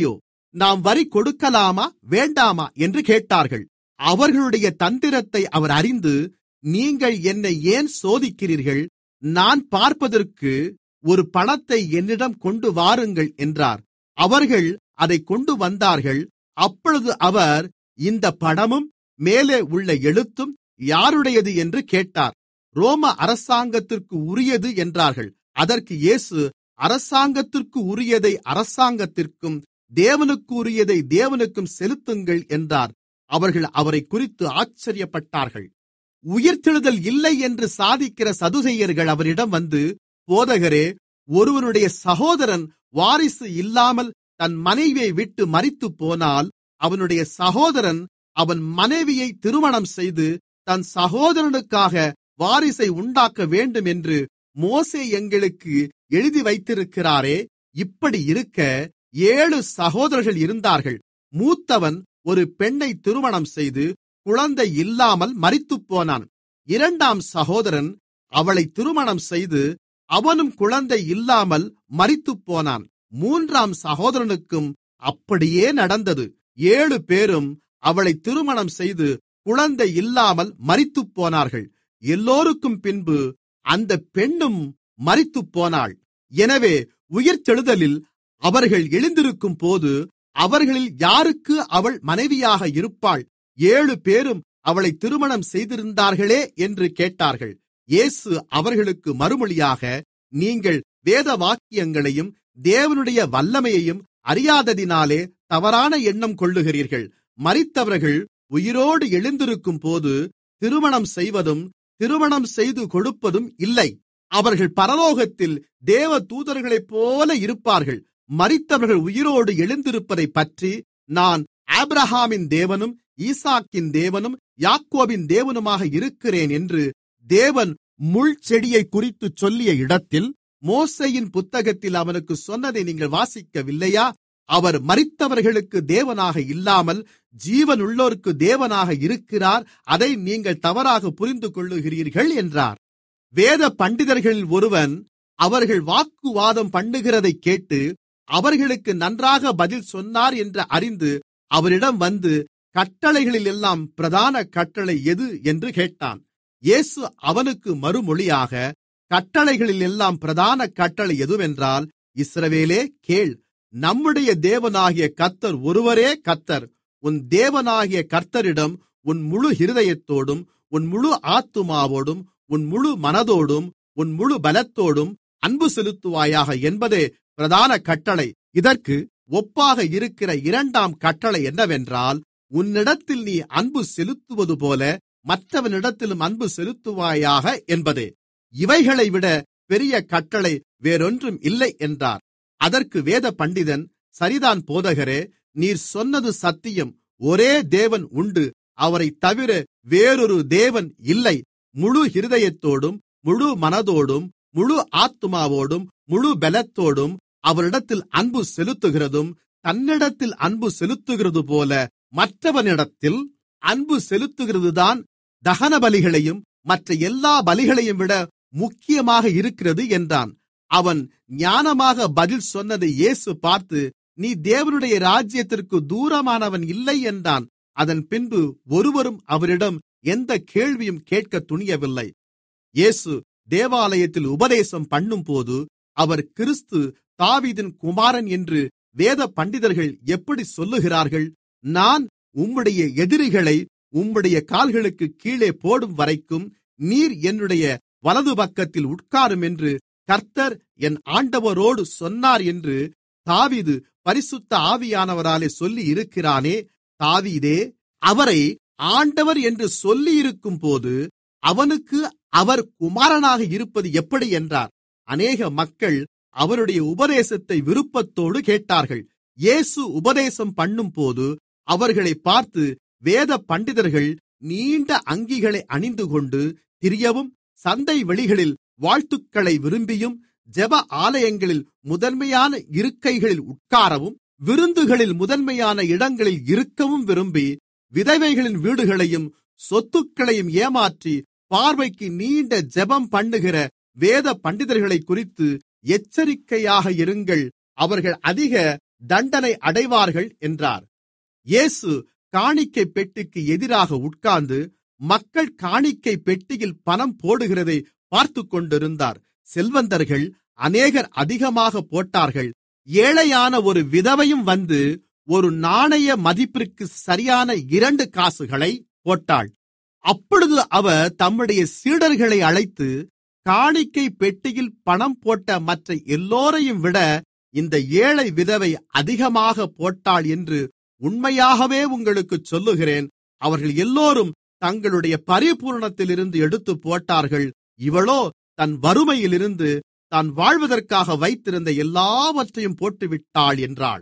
நாம் வரி கொடுக்கலாமா வேண்டாமா என்று கேட்டார்கள் அவர்களுடைய தந்திரத்தை அவர் அறிந்து நீங்கள் என்னை ஏன் சோதிக்கிறீர்கள் நான் பார்ப்பதற்கு ஒரு பணத்தை என்னிடம் கொண்டு வாருங்கள் என்றார் அவர்கள் அதை கொண்டு வந்தார்கள் அப்பொழுது அவர் இந்த படமும் மேலே உள்ள எழுத்தும் யாருடையது என்று கேட்டார் ரோம அரசாங்கத்திற்கு உரியது என்றார்கள் அதற்கு இயேசு அரசாங்கத்திற்கு உரியதை அரசாங்கத்திற்கும் தேவனுக்கு உரியதை தேவனுக்கும் செலுத்துங்கள் என்றார் அவர்கள் அவரை குறித்து ஆச்சரியப்பட்டார்கள் உயிர்த்தெழுதல் இல்லை என்று சாதிக்கிற சதுசெயர்கள் அவரிடம் வந்து போதகரே ஒருவனுடைய சகோதரன் வாரிசு இல்லாமல் தன் மனைவியை விட்டு மரித்து போனால் அவனுடைய சகோதரன் அவன் மனைவியை திருமணம் செய்து தன் சகோதரனுக்காக வாரிசை உண்டாக்க வேண்டும் என்று மோசே எங்களுக்கு எழுதி வைத்திருக்கிறாரே இப்படி இருக்க ஏழு சகோதரர்கள் இருந்தார்கள் மூத்தவன் ஒரு பெண்ணை திருமணம் செய்து குழந்தை இல்லாமல் மரித்துப்போனான் இரண்டாம் சகோதரன் அவளை திருமணம் செய்து அவனும் குழந்தை இல்லாமல் மரித்துப்போனான் மூன்றாம் சகோதரனுக்கும் அப்படியே நடந்தது ஏழு பேரும் அவளை திருமணம் செய்து குழந்தை இல்லாமல் மரித்துப்போனார்கள் எல்லோருக்கும் பின்பு அந்த பெண்ணும் மரித்துப்போனாள் எனவே உயிர்த்தெழுதலில் அவர்கள் எழுந்திருக்கும் போது அவர்களில் யாருக்கு அவள் மனைவியாக இருப்பாள் ஏழு பேரும் அவளை திருமணம் செய்திருந்தார்களே என்று கேட்டார்கள் இயேசு அவர்களுக்கு மறுமொழியாக நீங்கள் வேத வாக்கியங்களையும் தேவனுடைய வல்லமையையும் அறியாததினாலே தவறான எண்ணம் கொள்ளுகிறீர்கள் மரித்தவர்கள் உயிரோடு எழுந்திருக்கும் போது திருமணம் செய்வதும் திருமணம் செய்து கொடுப்பதும் இல்லை அவர்கள் பரலோகத்தில் தேவ தூதர்களைப் போல இருப்பார்கள் மரித்தவர்கள் உயிரோடு எழுந்திருப்பதைப் பற்றி நான் ஆப்ரஹாமின் தேவனும் ஈசாக்கின் தேவனும் யாக்கோபின் தேவனுமாக இருக்கிறேன் என்று தேவன் முள் செடியை குறித்து சொல்லிய இடத்தில் மோசையின் புத்தகத்தில் அவனுக்கு சொன்னதை நீங்கள் வாசிக்கவில்லையா அவர் மரித்தவர்களுக்கு தேவனாக இல்லாமல் ஜீவனுள்ளோருக்கு தேவனாக இருக்கிறார் அதை நீங்கள் தவறாக புரிந்து கொள்ளுகிறீர்கள் என்றார் வேத பண்டிதர்களில் ஒருவன் அவர்கள் வாக்குவாதம் பண்ணுகிறதைக் கேட்டு அவர்களுக்கு நன்றாக பதில் சொன்னார் என்று அறிந்து அவரிடம் வந்து கட்டளைகளில் எல்லாம் பிரதான கட்டளை எது என்று கேட்டான் இயேசு அவனுக்கு மறுமொழியாக கட்டளைகளில் எல்லாம் பிரதான கட்டளை எதுவென்றால் இஸ்ரவேலே கேள் நம்முடைய தேவனாகிய கர்த்தர் ஒருவரே கர்த்தர் உன் தேவனாகிய கர்த்தரிடம் உன் முழு இருதயத்தோடும் உன் முழு ஆத்துமாவோடும் உன் முழு மனதோடும் உன் முழு பலத்தோடும் அன்பு செலுத்துவாயாக என்பதே பிரதான கட்டளை இதற்கு ஒப்பாக இருக்கிற இரண்டாம் கட்டளை என்னவென்றால் உன்னிடத்தில் நீ அன்பு செலுத்துவது போல மற்றவனிடத்திலும் அன்பு செலுத்துவாயாக என்பதே இவைகளைவிட பெரிய கட்டளை வேறொன்றும் இல்லை என்றார் அதற்கு வேத பண்டிதன் சரிதான் போதகரே நீர் சொன்னது சத்தியம் ஒரே தேவன் உண்டு அவரைத் தவிர வேறொரு தேவன் இல்லை முழு இருதயத்தோடும் முழு மனதோடும் முழு ஆத்துமாவோடும் முழு பலத்தோடும் அவரிடத்தில் அன்பு செலுத்துகிறதும் தன்னிடத்தில் அன்பு செலுத்துகிறது போல மற்றவனிடத்தில் அன்பு செலுத்துகிறதுதான் தகன பலிகளையும் மற்ற எல்லா பலிகளையும் விட முக்கியமாக இருக்கிறது என்றான் அவன் ஞானமாக பதில் சொன்னதை இயேசு பார்த்து நீ தேவனுடைய ராஜ்யத்திற்கு தூரமானவன் இல்லை என்றான் அதன் பின்பு ஒருவரும் அவரிடம் எந்த கேள்வியும் கேட்க துணியவில்லை இயேசு தேவாலயத்தில் உபதேசம் பண்ணும்போது அவர் கிறிஸ்து தாவீதின் குமாரன் என்று வேத பண்டிதர்கள் எப்படி சொல்லுகிறார்கள் நான் உம்முடைய எதிரிகளை உம்முடைய கால்களுக்கு கீழே போடும் வரைக்கும் நீர் என்னுடைய வலது பக்கத்தில் உட்காரும் என்று கர்த்தர் என் ஆண்டவரோடு சொன்னார் என்று தாவீது பரிசுத்த ஆவியானவராலே சொல்லி இருக்கிறானே தாவீதே அவரை ஆண்டவர் என்று சொல்லியிருக்கும் போது அவனுக்கு அவர் குமாரனாக இருப்பது எப்படி என்றார் அநேக மக்கள் அவருடைய உபதேசத்தை விருப்பத்தோடு கேட்டார்கள் இயேசு உபதேசம் பண்ணும்போது அவர்களை பார்த்து வேத பண்டிதர்கள் நீண்ட அங்கிகளை அணிந்து கொண்டு திரியவும் சந்தை வெளிகளில் வாழ்த்துக்களை விரும்பியும் ஜெப ஆலயங்களில் முதன்மையான இருக்கைகளில் உட்காரவும் விருந்துகளில் முதன்மையான இடங்களில் இருக்கவும் விரும்பி விதவைகளின் வீடுகளையும் சொத்துக்களையும் ஏமாற்றி பார்வைக்கு நீண்ட ஜெபம் பண்ணுகிற வேத பண்டிதர்களை குறித்து எச்சரிக்கையாக இருங்கள் அவர்கள் அதிக தண்டனை அடைவார்கள் என்றார் இயேசு காணிக்கை பெட்டிக்கு எதிராக உட்கார்ந்து மக்கள் காணிக்கை பெட்டியில் பணம் போடுகிறதை பார்த்துக் கொண்டிருந்தார் செல்வந்தர்கள் அநேகர் அதிகமாக போட்டார்கள் ஏழையான ஒரு விதவையும் வந்து ஒரு நாணய மதிப்பிற்கு சரியான இரண்டு காசுகளை போட்டாள் அப்பொழுது அவர் தம்முடைய சீடர்களை அழைத்து காணிக்கை பெட்டியில் பணம் போட்ட மற்ற எல்லோரையும் விட இந்த ஏழை விதவை அதிகமாக போட்டாள் என்று உண்மையாகவே உங்களுக்குச் சொல்லுகிறேன் அவர்கள் எல்லோரும் தங்களுடைய பரிபூரணத்திலிருந்து எடுத்து போட்டார்கள் இவளோ தன் வறுமையிலிருந்து தான் வாழ்வதற்காக வைத்திருந்த எல்லாவற்றையும் போட்டுவிட்டாள் என்றாள்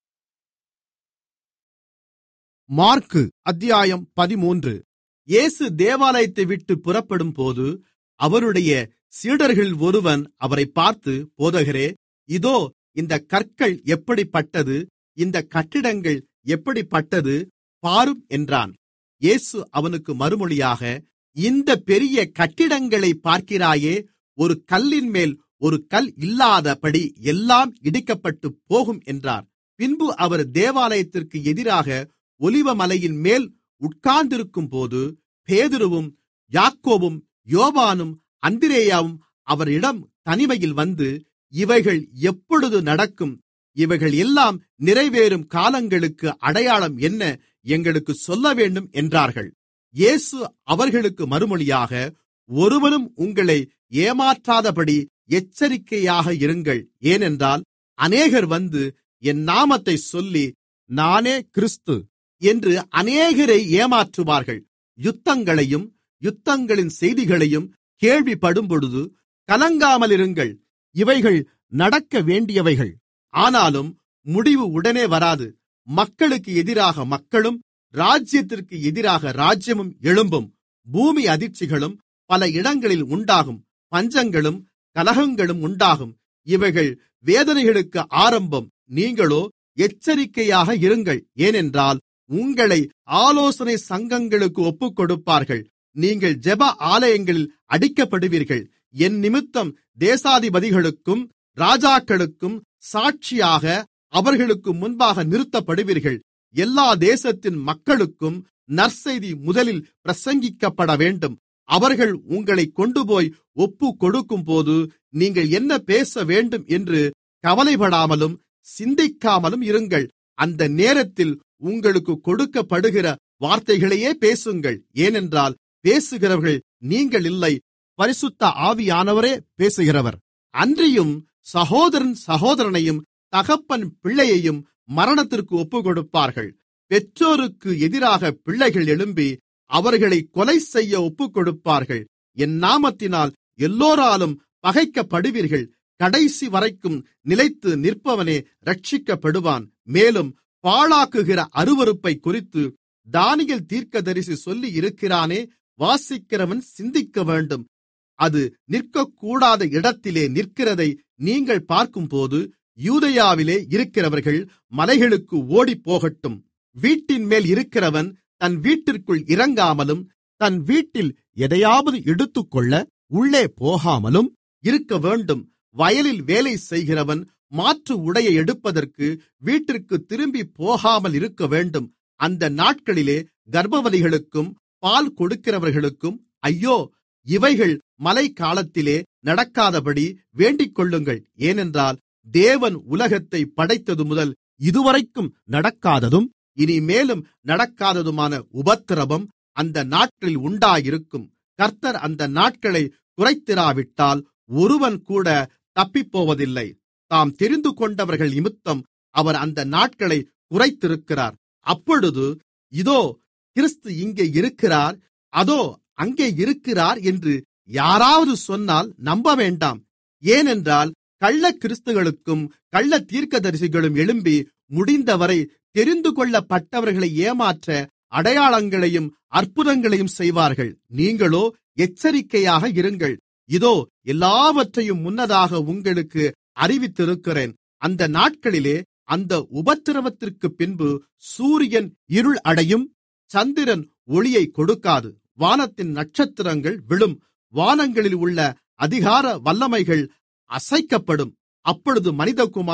மார்க்கு அத்தியாயம் பதிமூன்று இயேசு தேவாலயத்தை விட்டு புறப்படும்போது அவருடைய சீடர்களில் ஒருவன் அவரை பார்த்து போதகரே இதோ இந்த கற்கள் எப்படிப்பட்டது இந்த கட்டிடங்கள் எப்படிப்பட்டது பாரும் என்றான் இயேசு அவனுக்கு மறுமொழியாக இந்த பெரிய கட்டிடங்களை பார்க்கிறாயே ஒரு கல்லின் மேல் ஒரு கல் இல்லாதபடி எல்லாம் இடிக்கப்பட்டு போகும் என்றார் பின்பு அவர் தேவாலயத்திற்கு எதிராக ஒலிவமலையின் மேல் உட்கார்ந்திருக்கும்போது பேதுருவும் யாக்கோவும் யோவானும் அந்திரேயாவும் அவரிடம் தனிமையில் வந்து இவைகள் எப்பொழுது நடக்கும் இவைகள் எல்லாம் நிறைவேறும் காலங்களுக்கு அடையாளம் என்ன எங்களுக்கு சொல்ல வேண்டும் என்றார்கள் இயேசு அவர்களுக்கு மறுமொழியாக ஒருவனும் உங்களை ஏமாற்றாதபடி எச்சரிக்கையாக இருங்கள் ஏனென்றால் அநேகர் வந்து என் நாமத்தை சொல்லி நானே கிறிஸ்து என்று அநேகரை ஏமாற்றுவார்கள் யுத்தங்களையும் யுத்தங்களின் செய்திகளையும் கேள்விப்படும்பொழுது கலங்காமலிருங்கள் இவைகள் நடக்க வேண்டியவைகள் ஆனாலும் முடிவு உடனே வராது மக்களுக்கு எதிராக மக்களும் ராஜ்யத்திற்கு எதிராக ராஜ்யமும் எழும்பும் பூமி அதிர்ச்சிகளும் பல இடங்களில் உண்டாகும் பஞ்சங்களும் கலகங்களும் உண்டாகும் இவைகள் வேதனைகளுக்கு ஆரம்பம் நீங்களோ எச்சரிக்கையாக இருங்கள் ஏனென்றால் உங்களை ஆலோசனை சங்கங்களுக்கு ஒப்புக்கொடுப்பார்கள் நீங்கள் ஜெப ஆலயங்களில் அடிக்கப்படுவீர்கள் என் நிமித்தம் தேசாதிபதிகளுக்கும் ராஜாக்களுக்கும் சாட்சியாக அவர்களுக்கு முன்பாக நிறுத்தப்படுவீர்கள் எல்லா தேசத்தின் மக்களுக்கும் நற்செய்தி முதலில் பிரசங்கிக்கப்பட வேண்டும் அவர்கள் உங்களை கொண்டுபோய் ஒப்பு கொடுக்கும்போது நீங்கள் என்ன பேச வேண்டும் என்று கவலைப்படாமலும் சிந்திக்காமலும் இருங்கள் அந்த நேரத்தில் உங்களுக்கு கொடுக்கப்படுகிற வார்த்தைகளையே பேசுங்கள் ஏனென்றால் பேசுகிறவர்கள் நீங்கள் இல்லை பரிசுத்த ஆவியானவரே பேசுகிறவர் அன்றியும் சகோதரன் சகோதரனையும் தகப்பன் பிள்ளையையும் மரணத்திற்கு ஒப்புக்கொடுப்பார்கள் பெற்றோருக்கு எதிராக பிள்ளைகள் எழும்பி அவர்களை கொலை செய்ய ஒப்புக்கொடுப்பார்கள் என் நாமத்தினால் எல்லோராலும் பகைக்கப்படுவீர்கள் கடைசி வரைக்கும் நிலைத்து நிற்பவனே ரட்சிக்கப்படுவான் மேலும் பாழாக்குகிற அருவருப்பை குறித்து தானியல் தீர்க்கதரிசி சொல்லி இருக்கிறானே வாசிக்கிறவன் சிந்திக்க வேண்டும் அது நிற்கக்கூடாத இடத்திலே நிற்கிறதை நீங்கள் பார்க்கும்போது யூதயாவிலே இருக்கிறவர்கள் மலைகளுக்கு ஓடிப்போகட்டும் வீட்டின் மேல் இருக்கிறவன் தன் வீட்டிற்குள் இறங்காமலும் தன் வீட்டில் எதையாவது எடுத்துக்கொள்ள உள்ளே போகாமலும் இருக்க வேண்டும் வயலில் வேலை செய்கிறவன் மாற்று உடையை எடுப்பதற்கு வீட்டிற்கு திரும்பி போகாமல் இருக்க வேண்டும் அந்த நாட்களிலே கர்ப்பவதிகளுக்கும் பால் கொடுக்கிறவர்களுக்கும் ஐயோ இவைகள் மழை காலத்திலே நடக்காதபடி வேண்டிக்கொள்ளுங்கள் ஏனென்றால் தேவன் உலகத்தை படைத்தது முதல் இதுவரைக்கும் நடக்காததும் இனிமேலும் நடக்காததுமான உபத்திரவம் அந்த நாட்களில் உண்டாயிருக்கும் கர்த்தர் அந்த நாட்களை குறைத்திராவிட்டால் ஒருவன் கூட தப்பிப்போவதில்லை தாம் தெரிந்து கொண்டவர்கள் நிமித்தம் அவர் அந்த நாட்களை குறைத்திருக்கிறார் அப்பொழுது இதோ கிறிஸ்து இங்கே இருக்கிறார் அதோ அங்கே இருக்கிறார் என்று யாராவது சொன்னால் நம்ப வேண்டாம் ஏனென்றால் கள்ள கிறிஸ்துகளுக்கும் கள்ள தீர்க்கதரிசிகளும் எழும்பி முடிந்தவரை தெரிந்து கொள்ளப்பட்டவர்களை ஏமாற்ற அடையாளங்களையும் அற்புதங்களையும் செய்வார்கள் நீங்களோ எச்சரிக்கையாக இருங்கள் இதோ எல்லாவற்றையும் முன்னதாக உங்களுக்கு அறிவித்திருக்கிறேன் அந்த நாட்களிலே அந்த உபத்திரவத்திற்கு பின்பு சூரியன் இருள் அடையும் சந்திரன் ஒளியை கொடுக்காது வானத்தின் நட்சத்திரங்கள் விழும் வானங்களில் உள்ள அதிகார வல்லமைகள் அசைக்கப்படும் அப்பொழுது மனிதகுமாரன்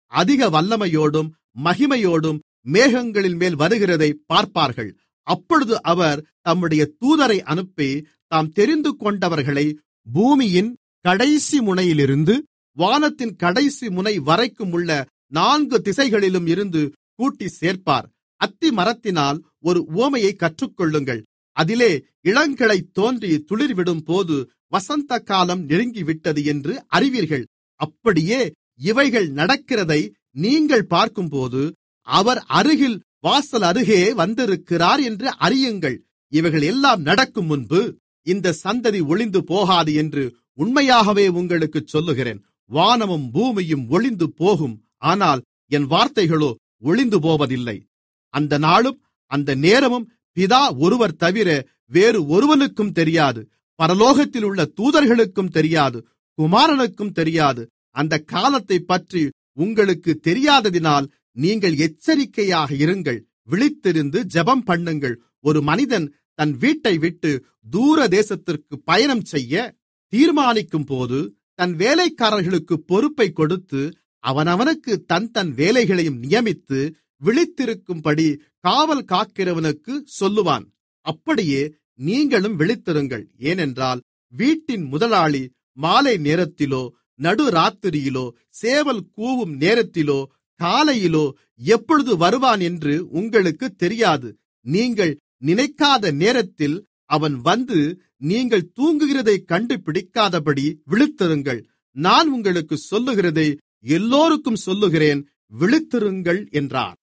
அதிக வல்லமையோடும் மகிமையோடும் மேகங்களின் மேல் வருகிறதை பார்ப்பார்கள் அப்பொழுது அவர் தம்முடைய தூதரை அனுப்பி தாம் தெரிந்து கொண்டவர்களை பூமியின் கடைசி முனையிலிருந்து வானத்தின் கடைசி முனை வரைக்கும் உள்ள நான்கு திசைகளிலும் இருந்து கூட்டி சேர்ப்பார் அத்தி மரத்தினால் ஒரு உவமையை கற்றுக்கொள்ளுங்கள் அதிலே இளங்கிளை தோன்றி துளிர்விடும் போது வசந்த காலம் நெருங்கிவிட்டது என்று அறிவீர்கள் அப்படியே இவைகள் நடக்கிறதை நீங்கள் பார்க்கும்போது அவர் அருகில் வாசல் அருகே வந்திருக்கிறார் என்று அறியுங்கள் இவைகள் எல்லாம் நடக்கும் முன்பு இந்த சந்ததி ஒளிந்து போகாது என்று உண்மையாகவே உங்களுக்குச் சொல்லுகிறேன் வானமும் பூமியும் ஒளிந்து போகும் ஆனால் என் வார்த்தைகளோ ஒளிந்து போவதில்லை அந்த நாளும் அந்த நேரமும் பிதா ஒருவர் தவிர வேறு ஒருவனுக்கும் தெரியாது பரலோகத்தில் உள்ள தூதர்களுக்கும் தெரியாது குமாரனுக்கும் தெரியாது அந்த காலத்தைப் பற்றி உங்களுக்கு தெரியாததினால் நீங்கள் எச்சரிக்கையாக இருங்கள் விழித்திருந்து ஜெபம் பண்ணுங்கள் ஒரு மனிதன் தன் வீட்டை விட்டு தூர தேசத்திற்கு பயணம் செய்ய தீர்மானிக்கும்போது தன் வேலைக்காரர்களுக்கு பொறுப்பை கொடுத்து அவனவனுக்கு தன் தன் வேலைகளையும் நியமித்து விழித்திருக்கும்படி காவல் காக்கிறவனுக்கு சொல்லுவான் அப்படியே நீங்களும் விழித்திருங்கள் ஏனென்றால் வீட்டின் முதலாளி மாலை நேரத்திலோ நடுராத்திரியிலோ சேவல் கூவும் நேரத்திலோ காலையிலோ எப்பொழுது வருவான் என்று உங்களுக்கு தெரியாது நீங்கள் நினைக்காத நேரத்தில் அவன் வந்து நீங்கள் தூங்குகிறதை கண்டுபிடிக்காதபடி விழித்திருங்கள் நான் உங்களுக்கு சொல்லுகிறதை எல்லோருக்கும் சொல்லுகிறேன் விழித்திருங்கள் என்றார்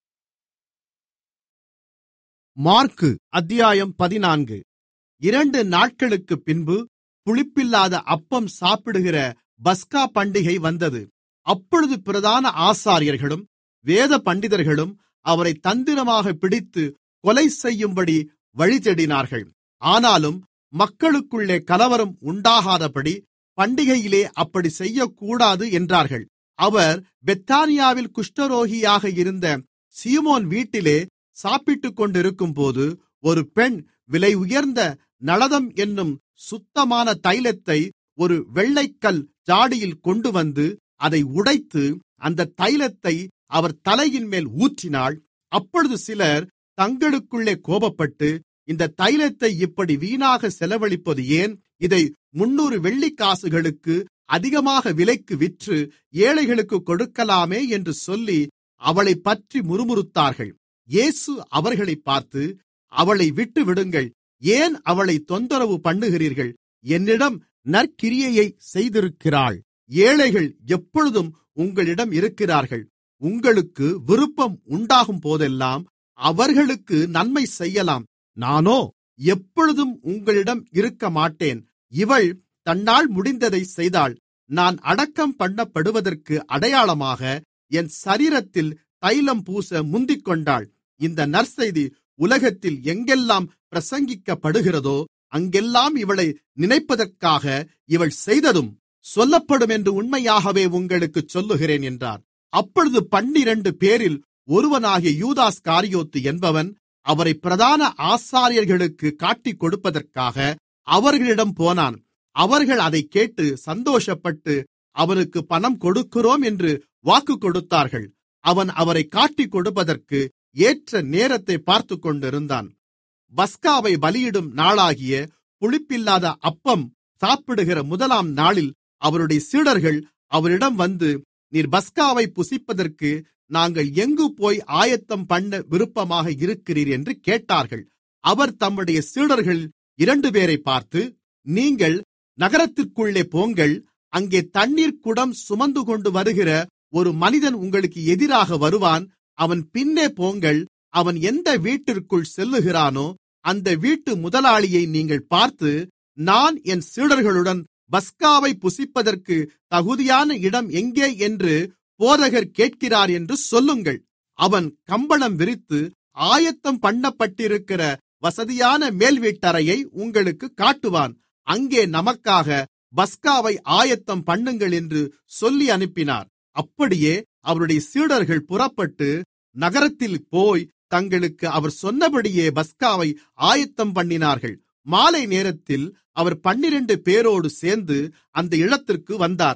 மார்க்கு அத்தியாயம் பதினான்கு இரண்டு நாட்களுக்கு பின்பு புளிப்பில்லாத அப்பம் சாப்பிடுகிற பஸ்கா பண்டிகை வந்தது அப்பொழுது பிரதான ஆசாரியர்களும் வேத பண்டிதர்களும் அவரை தந்திரமாக பிடித்து கொலை செய்யும்படி வழிதேடினார்கள் ஆனாலும் மக்களுக்குள்ளே கலவரம் உண்டாகாதபடி பண்டிகையிலே அப்படி செய்யக்கூடாது என்றார்கள் அவர் பெத்தானியாவில் குஷ்டரோகியாக இருந்த சீமோன் வீட்டிலே சாப்பிட்டுக் கொண்டிருக்கும்போது ஒரு பெண் விலை உயர்ந்த நளதம் என்னும் சுத்தமான தைலத்தை ஒரு வெள்ளைக்கல் ஜாடியில் கொண்டு வந்து அதை உடைத்து அந்த தைலத்தை அவர் தலையின் மேல் ஊற்றினாள் அப்பொழுது சிலர் தங்களுக்குள்ளே கோபப்பட்டு இந்த தைலத்தை இப்படி வீணாக செலவழிப்பது ஏன் இதை முன்னூறு வெள்ளிக்காசுகளுக்கு அதிகமாக விலைக்கு விற்று ஏழைகளுக்கு கொடுக்கலாமே என்று சொல்லி அவளை பற்றி முறுமுறுத்தார்கள் இயேசு அவர்களை பார்த்து அவளை விட்டு விடுங்கள் ஏன் அவளை தொந்தரவு பண்ணுகிறீர்கள் என்னிடம் நற்கிரியையை செய்திருக்கிறாள் ஏழைகள் எப்பொழுதும் உங்களிடம் இருக்கிறார்கள் உங்களுக்கு விருப்பம் உண்டாகும் போதெல்லாம் அவர்களுக்கு நன்மை செய்யலாம் நானோ எப்பொழுதும் உங்களிடம் இருக்க மாட்டேன் இவள் தன்னால் முடிந்ததை செய்தாள் நான் அடக்கம் பண்ணப்படுவதற்கு அடையாளமாக என் சரீரத்தில் தைலம் பூச முந்திக்கொண்டாள் இந்த நற்செய்தி உலகத்தில் எங்கெல்லாம் பிரசங்கிக்கப்படுகிறதோ அங்கெல்லாம் இவளை நினைப்பதற்காக இவள் செய்ததும் சொல்லப்படும் என்று உண்மையாகவே உங்களுக்குச் சொல்லுகிறேன் என்றார் அப்பொழுது பன்னிரண்டு பேரில் ஒருவனாகிய யூதாஸ் காரியோத்து என்பவன் அவரை பிரதான ஆசாரியர்களுக்கு காட்டிக் கொடுப்பதற்காக அவர்களிடம் போனான் அவர்கள் அதைக் கேட்டு சந்தோஷப்பட்டு அவனுக்கு பணம் கொடுக்கிறோம் என்று வாக்கு கொடுத்தார்கள் அவன் அவரை காட்டிக் கொடுப்பதற்கு ஏற்ற நேரத்தை பார்த்துக் கொண்டிருந்தான் பஸ்காவை பலியிடும் நாளாகிய புளிப்பில்லாத அப்பம் சாப்பிடுகிற முதலாம் நாளில் அவருடைய சீடர்கள் அவரிடம் வந்து நீர் பஸ்காவை புசிப்பதற்கு நாங்கள் எங்கு போய் ஆயத்தம் பண்ண விருப்பமாக இருக்கிறீர் என்று கேட்டார்கள் அவர் தம்முடைய சீடர்கள் இரண்டு பேரை பார்த்து நீங்கள் நகரத்திற்குள்ளே போங்கள் அங்கே தண்ணீர் குடம் சுமந்து கொண்டு வருகிற ஒரு மனிதன் உங்களுக்கு எதிராக வருவான் அவன் பின்னே போங்கள் அவன் எந்த வீட்டிற்குள் செல்லுகிறானோ அந்த வீட்டு முதலாளியை நீங்கள் பார்த்து நான் என் சீடர்களுடன் பஸ்காவை புசிப்பதற்கு தகுதியான இடம் எங்கே என்று போதகர் கேட்கிறார் என்று சொல்லுங்கள் அவன் கம்பளம் விரித்து ஆயத்தம் பண்ணப்பட்டிருக்கிற வசதியான மேல்வீட்டறையை உங்களுக்கு காட்டுவான் அங்கே நமக்காக பஸ்காவை ஆயத்தம் பண்ணுங்கள் என்று சொல்லி அனுப்பினார் அப்படியே அவருடைய சீடர்கள் புறப்பட்டு நகரத்தில் போய் தங்களுக்கு அவர் சொன்னபடியே பஸ்காவை ஆயத்தம் பண்ணினார்கள் மாலை நேரத்தில் அவர் பன்னிரண்டு பேரோடு சேர்ந்து அந்த இடத்திற்கு வந்தார்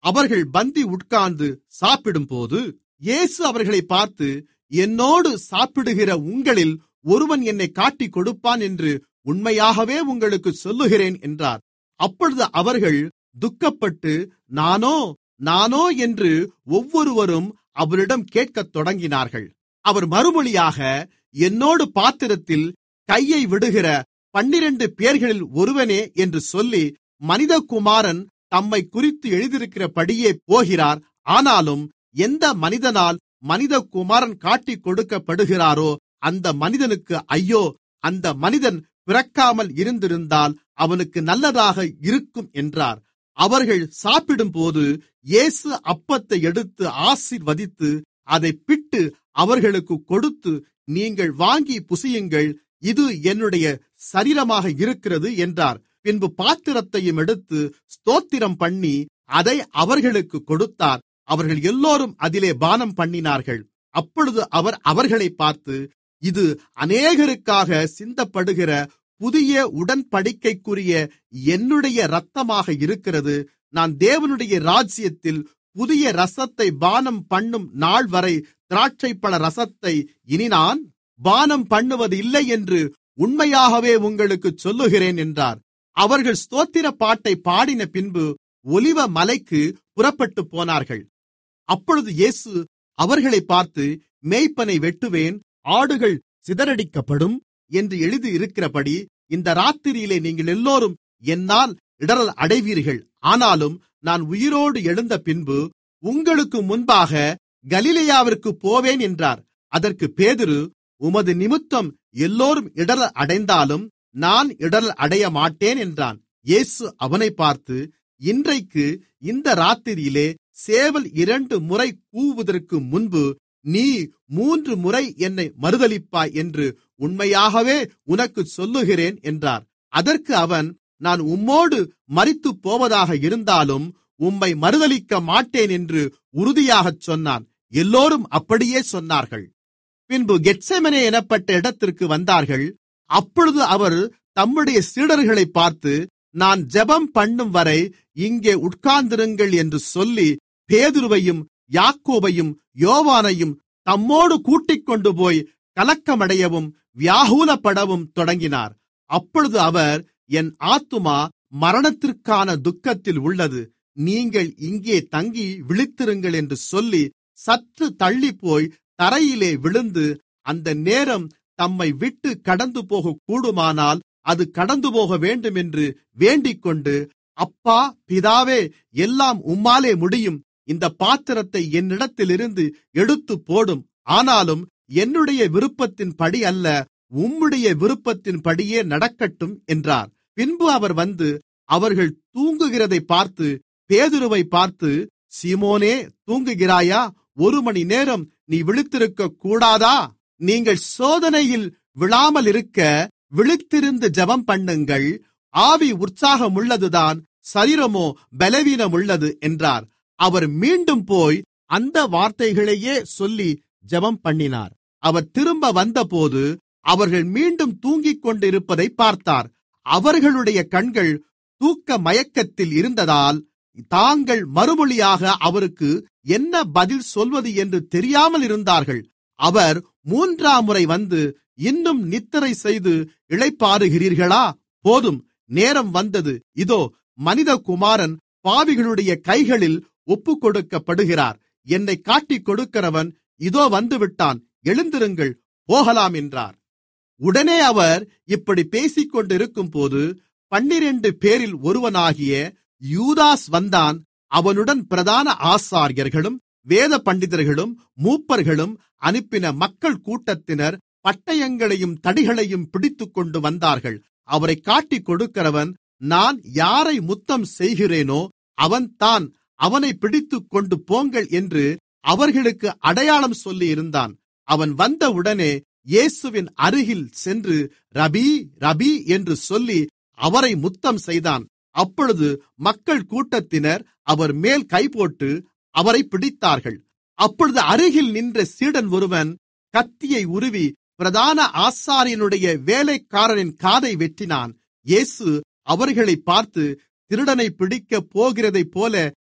அவர்கள் பந்தி உட்கார்ந்து சாப்பிடும்போது இயேசு அவர்களை பார்த்து என்னோடு சாப்பிடுகிற உங்களில் ஒருவன் என்னை காட்டிக் கொடுப்பான் என்று உண்மையாகவே உங்களுக்கு சொல்லுகிறேன் என்றார் அப்பொழுது அவர்கள் துக்கப்பட்டு நானோ நானோ என்று ஒவ்வொருவரும் அவரிடம் கேட்கத் தொடங்கினார்கள் அவர் மறுமொழியாக என்னோடு பாத்திரத்தில் கையை விடுகிற பன்னிரண்டு பேர்களில் ஒருவனே என்று சொல்லி மனிதகுமாரன் தம்மை குறித்து எழுதியிருக்கிறபடியே போகிறார் ஆனாலும் எந்த மனிதனால் மனிதகுமாரன் காட்டிக் கொடுக்கப்படுகிறாரோ அந்த மனிதனுக்கு ஐயோ அந்த மனிதன் பிறக்காமல் இருந்திருந்தால் அவனுக்கு நல்லதாக இருக்கும் என்றார் அவர்கள் சாப்பிடும்போது இயேசு அப்பத்தை எடுத்து ஆசீர்வதித்து அதை பிட்டு அவர்களுக்கு கொடுத்து நீங்கள் வாங்கி புசியுங்கள் இது என்னுடைய சரீரமாக இருக்கிறது என்றார் பின்பு பாத்திரத்தையும் எடுத்து ஸ்தோத்திரம் பண்ணி அதை அவர்களுக்கு கொடுத்தார் அவர்கள் எல்லோரும் அதிலே பானம் பண்ணினார்கள் அப்பொழுது அவர் அவர்களை பார்த்து இது அநேகருக்காக சிந்தப்படுகிற புதிய உடன்படிக்கைக்குரிய என்னுடைய இரத்தமாக இருக்கிறது நான் தேவனுடைய ராஜ்யத்தில் புதிய ரசத்தை பானம் பண்ணும் நாள் வரை திராட்சைப்பழ ரசத்தை இனி நான் பானம் பண்ணுவது இல்லை என்று உண்மையாகவே உங்களுக்கு சொல்லுகிறேன் என்றார் அவர்கள் ஸ்தோத்திர பாட்டை பாடின பின்பு ஒலிவ மலைக்கு புறப்பட்டு போனார்கள் அப்பொழுது இயேசு அவர்களை பார்த்து மேய்ப்பனை வெட்டுவேன் ஆடுகள் சிதறடிக்கப்படும் என்று எழுதியிருக்கிறபடி இந்த ராத்திரியிலே நீங்கள் எல்லோரும் என்னால் இடறல் அடைவீர்கள் ஆனாலும் நான் உயிரோடு எழுந்த பின்பு உங்களுக்கு முன்பாக கலிலேயாவிற்கு போவேன் என்றார் அதற்கு பேதுரு உமது நிமித்தம் எல்லோரும் இடறல் அடைந்தாலும் நான் இடறல் அடைய மாட்டேன் என்றான் இயேசு அவனை பார்த்து இன்றைக்கு இந்த ராத்திரியிலே சேவல் இரண்டு முறை கூவுவதற்கு முன்பு நீ மூன்று முறை என்னை மறுதலிப்பாய் என்று உண்மையாகவே உனக்கு சொல்லுகிறேன் என்றார் அதற்கு அவன் நான் உம்மோடு மரித்துப் போவதாக இருந்தாலும் உம்மை மறுதலிக்க மாட்டேன் என்று உறுதியாகச் சொன்னான் எல்லோரும் அப்படியே சொன்னார்கள் பின்பு கெட்செமனே எனப்பட்ட இடத்திற்கு வந்தார்கள் அப்பொழுது அவர் தம்முடைய சீடர்களை பார்த்து நான் ஜெபம் பண்ணும் வரை இங்கே உட்கார்ந்திருங்கள் என்று சொல்லி பேதுருவையும் யாக்கோபையும் யோவானையும் தம்மோடு கூட்டிக்கொண்டு போய் கலக்கமடையவும் வியாகுலப்படவும் தொடங்கினார் அப்பொழுது அவர் என் ஆத்துமா மரணத்திற்கான துக்கத்தில் உள்ளது நீங்கள் இங்கே தங்கி விழித்திருங்கள் என்று சொல்லி சற்று தள்ளிப்போய் தரையிலே விழுந்து அந்த நேரம் தம்மை விட்டு கடந்து போக கூடுமானால் அது கடந்து போக வேண்டும் என்று வேண்டிக்கொண்டு அப்பா பிதாவே எல்லாம் உம்மாலே முடியும் இந்த பாத்திரத்தை என்னிடத்திலிருந்து எடுத்து போடும் ஆனாலும் என்னுடைய விருப்பத்தின்படி அல்ல உம்முடைய விருப்பத்தின்படியே நடக்கட்டும் என்றார் பின்பு அவர் வந்து அவர்கள் தூங்குகிறதை பார்த்து பேதுருவை பார்த்து சீமோனே தூங்குகிறாயா ஒரு மணி நேரம் நீ விழித்திருக்க கூடாதா நீங்கள் சோதனையில் விழாமல் இருக்க விழித்திருந்து ஜெபம் பண்ணுங்கள் ஆவி உற்சாகமுள்ளதுதான் சரீரமோ பலவீனமுள்ளது என்றார் அவர் மீண்டும் போய் அந்த வார்த்தைகளையே சொல்லி ஜெபம் பண்ணினார் அவர் திரும்ப வந்தபோது அவர்கள் மீண்டும் தூங்கிக் கொண்டிருப்பதை பார்த்தார் அவர்களுடைய கண்கள் தூக்க மயக்கத்தில் இருந்ததால் தாங்கள் மறுமொழியாக அவருக்கு என்ன பதில் சொல்வது என்று தெரியாமல் இருந்தார்கள் அவர் மூன்றாம் முறை வந்து இன்னும் நித்திரை செய்து இளைப்பாறுகிறீர்களா போதும் நேரம் வந்தது இதோ மனிதகுமாரன் பாவிகளுடைய கைகளில் ஒப்புக்கொடுக்கப்படுகிறார் என்னை காட்டிக் கொடுக்கிறவன் இதோ வந்துவிட்டான் எழுந்திருங்கள் போகலாம் என்றார் உடனே அவர் இப்படி பேசிக்கொண்டிருக்கும்போது பன்னிரண்டு பேரில் ஒருவனாகிய யூதாஸ் வந்தான் அவனுடன் பிரதான ஆசாரியர்களும் வேத பண்டிதர்களும் மூப்பர்களும் அனுப்பின மக்கள் கூட்டத்தினர் பட்டயங்களையும் தடிகளையும் பிடித்துக்கொண்டு வந்தார்கள் அவரை காட்டிக் கொடுக்கிறவன் நான் யாரை முத்தம் செய்கிறேனோ அவன்தான் அவனை பிடித்துக்கொண்டு போங்கள் என்று அவர்களுக்கு அடையாளம் சொல்லியிருந்தான் அவன் வந்தவுடனே இயேசுவின் அருகில் சென்று ரபி ரபி என்று சொல்லி அவரை முத்தம் செய்தான் அப்பொழுது மக்கள் கூட்டத்தினர் அவர் மேல் கைபோட்டு அவரை பிடித்தார்கள் அப்பொழுது அருகில் நின்ற சீடன் ஒருவன் கத்தியை உருவி பிரதான ஆசாரியனுடைய வேலைக்காரனின் காதை வெட்டினான் இயேசு அவர்களை பார்த்து திருடனை பிடிக்கப் போகிறதைப் போல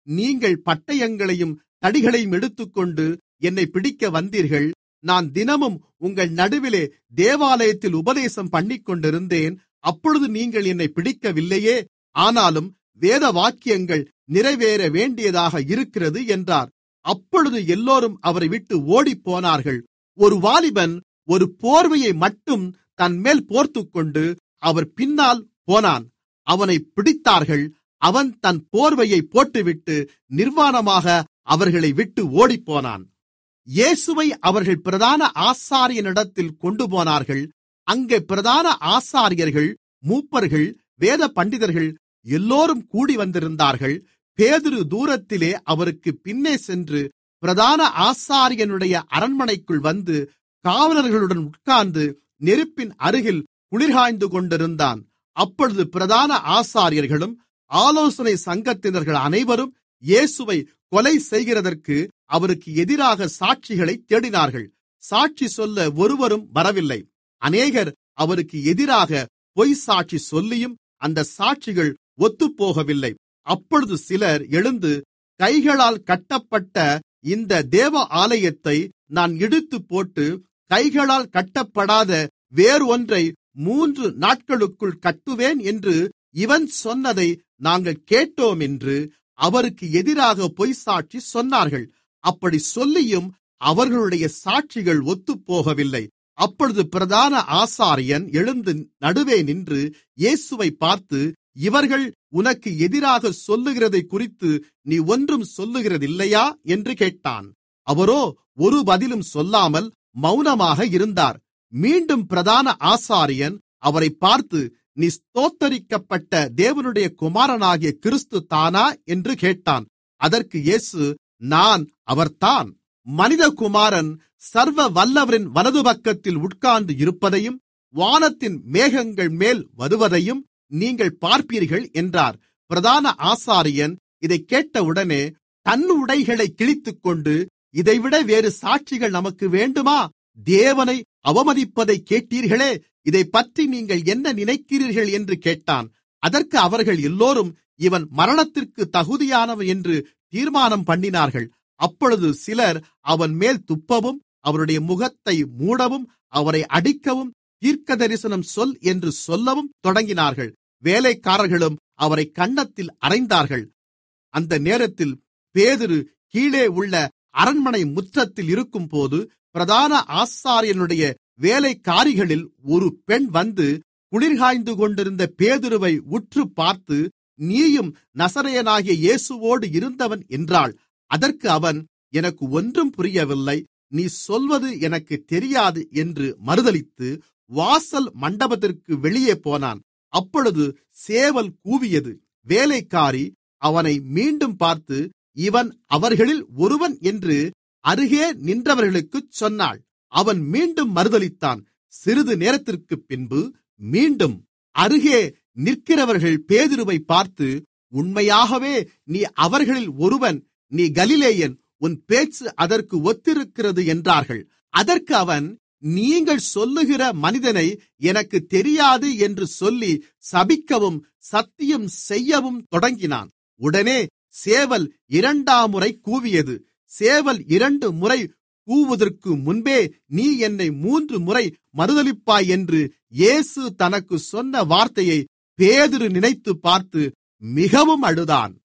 நீங்கள் பட்டயங்களையும் தடிகளையும் எடுத்துக்கொண்டு என்னை பிடிக்க வந்தீர்கள் நான் தினமும் உங்கள் நடுவிலே தேவாலயத்தில் உபதேசம் பண்ணிக்கொண்டிருந்தேன் அப்பொழுது நீங்கள் என்னை பிடிக்கவில்லையே ஆனாலும் வேத வாக்கியங்கள் நிறைவேற வேண்டியதாக இருக்கிறது என்றார் அப்பொழுது எல்லோரும் அவரை விட்டு ஓடிப்போனார்கள் ஒரு வாலிபன் ஒரு போர்வையை மட்டும் தன்மேல் போர்த்துக்கொண்டு அவர் பின்னால் போனான் அவனை பிடித்தார்கள் அவன் தன் போர்வையை போட்டுவிட்டு நிர்வாணமாக அவர்களை விட்டு ஓடிப்போனான் இயேசுவை அவர்கள் பிரதான ஆசாரியனிடத்தில் கொண்டுபோனார்கள் அங்கே பிரதான ஆசாரியர்கள் மூப்பர்கள் வேத பண்டிதர்கள் எல்லோரும் கூடி வந்திருந்தார்கள் பேதுரு தூரத்திலே அவருக்கு பின்னே சென்று பிரதான ஆசாரியனுடைய அரண்மனைக்குள் வந்து காவலர்களுடன் உட்கார்ந்து நெருப்பின் அருகில் குளிர்காய்ந்து கொண்டிருந்தான் அப்பொழுது பிரதான ஆசாரியர்களும் ஆலோசனை சங்கத்தினர்கள் அனைவரும் இயேசுவை கொலை செய்கிறதற்கு அவருக்கு எதிராக சாட்சிகளை தேடினார்கள் சாட்சி சொல்ல ஒருவரும் வரவில்லை அநேகர் அவருக்கு எதிராக பொய் சாட்சி சொல்லியும் அந்த சாட்சிகள் ஒத்துப்போகவில்லை அப்பொழுது சிலர் எழுந்து கைகளால் கட்டப்பட்ட இந்த தேவ ஆலயத்தை நான் இடித்து போட்டு கைகளால் கட்டப்படாத வேறொன்றை மூன்று நாட்களுக்குள் கட்டுவேன் என்று இவன் சொன்னதை நாங்கள் கேட்டோம் என்று அவருக்கு எதிராக பொய்சாட்சி சொன்னார்கள் அப்படி சொல்லியும் அவர்களுடைய சாட்சிகள் ஒத்துப்போகவில்லை அப்பொழுது பிரதான ஆசாரியன் எழுந்து நடுவே நின்று இயேசுவை பார்த்து இவர்கள் உனக்கு எதிராக சொல்லுகிறதைக் குறித்து நீ ஒன்றும் சொல்லுகிறதில்லையா என்று கேட்டான் அவரோ ஒரு பதிலும் சொல்லாமல் மௌனமாக இருந்தார் மீண்டும் பிரதான ஆசாரியன் அவரை பார்த்து நீ ஸ்தோத்தரிக்கப்பட்ட தேவனுடைய குமாரனாகிய கிறிஸ்து தானா என்று கேட்டான் அதற்கு இயேசு நான் அவர்தான் மனிதகுமாரன் சர்வ வல்லவரின் வலது பக்கத்தில் உட்கார்ந்து இருப்பதையும் வானத்தின் மேகங்கள் மேல் வருவதையும் நீங்கள் பார்ப்பீர்கள் என்றார் பிரதான ஆசாரியன் இதைக் கேட்டவுடனே தன் உடைகளை கிழித்துக்கொண்டு இதைவிட வேறு சாட்சிகள் நமக்கு வேண்டுமா தேவனை அவமதிப்பதை கேட்டீர்களே இதைப்பற்றி நீங்கள் என்ன நினைக்கிறீர்கள் என்று கேட்டான் அதற்கு அவர்கள் எல்லோரும் இவன் மரணத்திற்கு தகுதியானவன் என்று தீர்மானம் பண்ணினார்கள் அப்பொழுது சிலர் அவன் மேல் துப்பவும் அவருடைய முகத்தை மூடவும் அவரை அடிக்கவும் தீர்க்கதரிசனம் சொல் என்று சொல்லவும் தொடங்கினார்கள் வேலைக்காரர்களும் அவரை கன்னத்தில் அறைந்தார்கள் அந்த நேரத்தில் பேதுரு கீழே உள்ள அரண்மனை முற்றத்தில் இருக்கும்போது பிரதான ஆசாரியனுடைய வேலைக்காரிகளில் ஒரு பெண் வந்து குளிர்காய்ந்து கொண்டிருந்த பேதுருவை உற்று பார்த்து நீயும் நசரேயனாகிய இயேசுவோடு இருந்தவன் என்றாள் அதற்கு அவன் எனக்கு ஒன்றும் புரியவில்லை நீ சொல்வது எனக்கு தெரியாது என்று மறுதலித்து வாசல் மண்டபத்திற்கு வெளியே போனான் அப்பொழுது சேவல் கூவியது வேலைக்காரி அவனை மீண்டும் பார்த்து இவன் அவர்களில் ஒருவன் என்று அருகே நின்றவர்களுக்குச் சொன்னாள் அவன் மீண்டும் மறுதலித்தான் சிறிது நேரத்திற்குப் பின்பு மீண்டும் அருகே நிற்கிறவர்கள் பேதுருவை பார்த்து உண்மையாகவே நீ அவர்களில் ஒருவன் நீ கலிலேயன் உன் பேச்சு அதற்கு ஒத்திருக்கிறது என்றார்கள் அதற்கு அவன் நீங்கள் சொல்லுகிற மனிதனை எனக்கு தெரியாது என்று சொல்லி சபிக்கவும் சத்தியம் செய்யவும் தொடங்கினான் உடனே சேவல் இரண்டாம் முறை கூவியது சேவல் இரண்டு முறை கூவுவதற்கு முன்பே நீ என்னை மூன்று முறை மறுதலிப்பாய் என்று இயேசு தனக்கு சொன்ன வார்த்தையை பேதுரு நினைத்து பார்த்து மிகவும் அழுதான்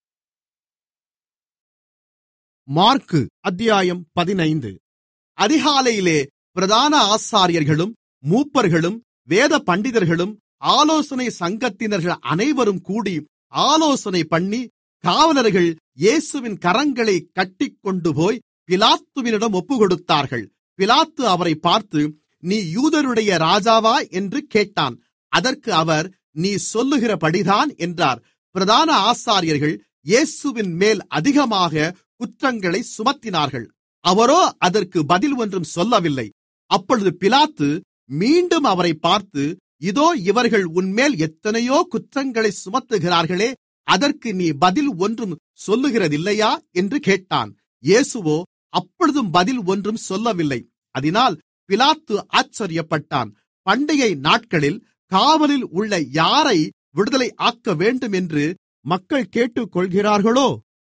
மார்க்கு அத்தியாயம் பதினைந்து அதிகாலையிலே பிரதான ஆசாரியர்களும் மூப்பர்களும் வேத பண்டிதர்களும் ஆலோசனை சங்கத்தினர்கள் அனைவரும் கூடி ஆலோசனை பண்ணி காவலர்கள் இயேசுவின் கரங்களை கட்டிக்கொண்டு போய் பிலாத்துவினிடம் ஒப்புக்கொடுத்தார்கள் பிலாத்து அவரை பார்த்து நீ யூதருடைய ராஜாவா என்று கேட்டான் அதற்கு அவர் நீ சொல்லுகிறபடிதான் என்றார் பிரதான ஆசாரியர்கள் இயேசுவின் மேல் அதிகமாக குற்றங்களை சுமத்தினார்கள் அவரோ அதற்கு பதில் ஒன்றும் சொல்லவில்லை அப்பொழுது பிலாத்து மீண்டும் அவரை பார்த்து இதோ இவர்கள் உன்மேல் எத்தனையோ குற்றங்களை சுமத்துகிறார்களே அதற்கு நீ பதில் ஒன்றும் சொல்லுகிறதில்லையா என்று கேட்டான் இயேசுவோ அப்பொழுதும் பதில் ஒன்றும் சொல்லவில்லை அதனால் பிலாத்து ஆச்சரியப்பட்டான் பண்டிகை நாட்களில் காவலில் உள்ள யாரை விடுதலை ஆக்க வேண்டும் என்று மக்கள் கேட்டுக்கொள்கிறார்களோ